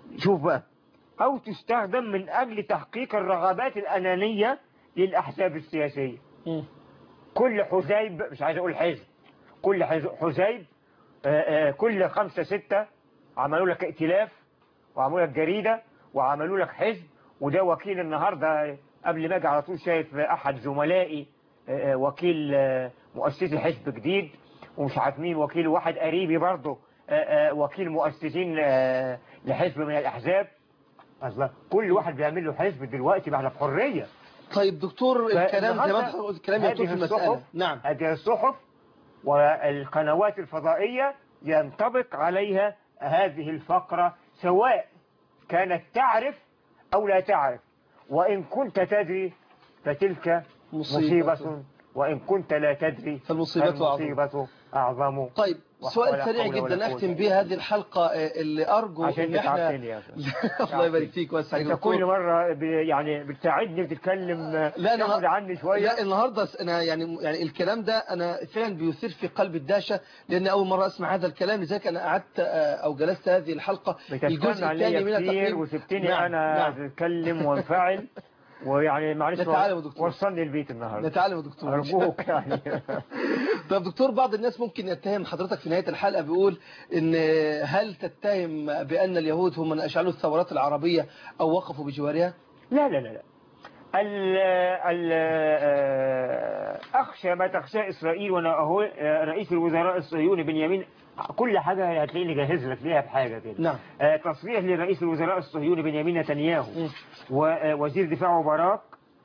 شوف بقى أو تستخدم من أجل تحقيق الرغبات الأنانية للأحزاب السياسية كل حزيب مش عايز أقول حزب كل حز- حزيب آه، آه، كل خمسة ستة عملوا لك ائتلاف وعملوا لك جريدة وعملوا لك حزب وده وكيل النهاردة قبل ما اجي على طول شايف أحد زملائي آه، آه، وكيل آه، مؤسسي حزب جديد ومش عارف مين وكيل واحد قريبي برضه آه، آه، وكيل مؤسسين آه، لحزب من الأحزاب الله كل واحد بيعمل له حزب دلوقتي ما احنا في حرية طيب دكتور الكلام زي ما انت فالنهاردة قلت الكلام يطول في هذه المسألة الصحف- نعم هذه الصحف والقنوات الفضائية ينطبق عليها هذه الفقرة سواء كانت تعرف أو لا تعرف وإن كنت تدري فتلك مصيبة. مصيبة وإن كنت لا تدري فالمصيبة أعظم. فالمصيبة أعظم طيب ولا سؤال سريع حول ولا جدا قوة اختم إلا به هذه الحلقة آه، اللي أرجو عشان إن احنا تتعبتني يا أخي. الله يبارك فيك ويسعدك انت دكتور. كل مرة ب- يعني بتساعدني وتتكلم لا تاخد انا عني شوية لا النهارده س- انا يعني يعني الكلام ده انا فعلا بيثير في قلبي الدهشه لان اول مره اسمع هذا الكلام لذلك انا قعدت آه، او جلست هذه الحلقه الجزء بتستنى الثاني عليا من كتير التقييم وسبتني نعم، انا نعم. اتكلم وانفعل ويعني معلش نتعلم يا دكتور. وصلني البيت النهارده نتعلم يا دكتور ارجوك يعني طب دكتور بعض الناس ممكن يتهم حضرتك في نهاية الحلقة بيقول ان هل تتهم بأن اليهود هم من أشعلوا الثورات العربية أو وقفوا بجوارها لا لا لا لا ال ال آه، أخشى ما تخشى إسرائيل وأنا أهو آه، رئيس الوزراء الصهيوني بنيامين كل حاجة هتلاقيني جاهز لك ليها بحاجة كده نعم آه، تصريح لرئيس الوزراء الصهيوني بنيامين نتنياهو ووزير دفاعه باراك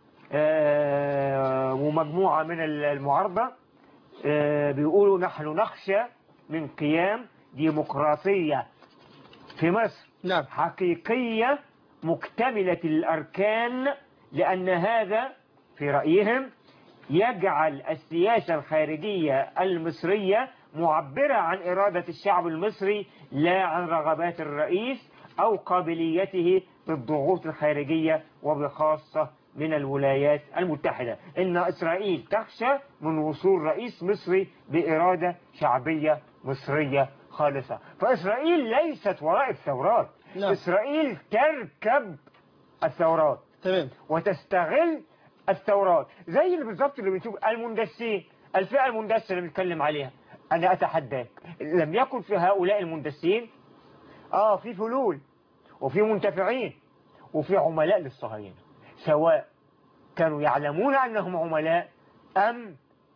آه، ومجموعة من المعارضة آه، بيقولوا نحن نخشى من قيام ديمقراطية في مصر نعم. حقيقية مكتملة الأركان لأن هذا في رأيهم يجعل السياسة الخارجية المصرية معبرة عن إرادة الشعب المصري لا عن رغبات الرئيس أو قابليته للضغوط الخارجية وبخاصة من الولايات المتحدة إن إسرائيل تخشى من وصول رئيس مصري بإرادة شعبية مصرية خالصة فإسرائيل ليست وراء الثورات نعم. إسرائيل تركب الثورات تمام وتستغل الثورات زي اللي بالظبط اللي بنشوف المندسين الفئة المندسة اللي بنتكلم عليها أنا أتحداك لم يكن في هؤلاء المندسين آه في فلول وفي منتفعين وفي عملاء للصهاينة سواء كانوا يعلمون أنهم عملاء أم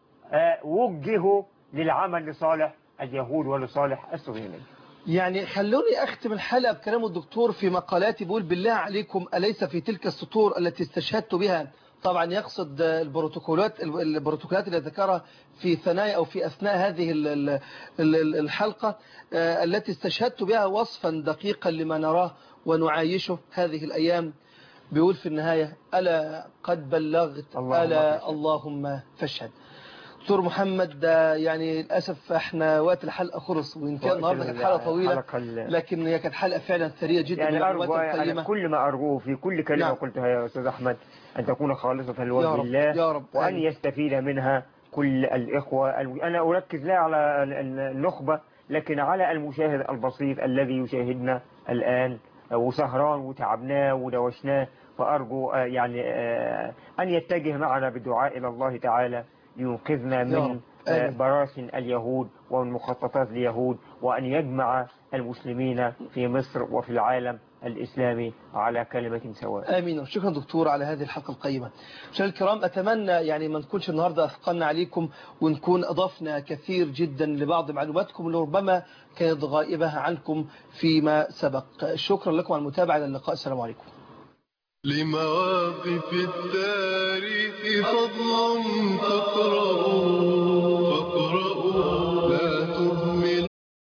آه وجهوا للعمل لصالح اليهود ولصالح الصهيونية يعني خلوني أختم الحلقة بكلام الدكتور في مقالاتي بيقول بالله عليكم أليس في تلك السطور التي استشهدت بها طبعا يقصد البروتوكولات البروتوكولات اللي ذكرها في ثنايا أو في أثناء هذه ال- ال- ال- الحلقة آه، التي استشهدت بها وصفا دقيقا لما نراه ونعايشه هذه الأيام بيقول في النهاية ألا قد بلغت اللهم ألا فاشهد. اللهم فاشهد دكتور محمد ده يعني للأسف احنا وقت الحلقة خلص وإن كان وقت النهاردة كانت حلقة طويلة الحلقة ال- لكن هي كانت حلقة فعلا ثرية جدا يعني والمعلومات أرجو أنا القيمة كل ما أرجوه في كل كلمة نعم. قلتها يا أستاذ أحمد أن تكون خالصة يا لوجه رب، الله يا رب، وأن آمين. يستفيد منها كل الإخوة الم- أنا أركز لا على ال- ال- النخبة لكن على المشاهد البسيط الذي يشاهدنا الآن وسهران وتعبناه ودوشناه فأرجو آه، يعني آه، أن يتجه معنا بالدعاء إلى الله تعالى لينقذنا يا من رب. آه، آمين. براثن اليهود ومن مخططات اليهود وأن يجمع المسلمين في مصر وفي العالم الإسلامي على كلمة سواء آمين شكرا دكتور على هذه الحلقة القيمة مشاهدينا الكرام أتمنى يعني ما نكونش النهاردة أثقلنا عليكم ونكون أضفنا كثير جدا لبعض معلوماتكم اللي ربما كانت غائبة عنكم فيما سبق شكرا لكم على المتابعة إلى اللقاء السلام عليكم لمواقف التاريخ فضل تقرأ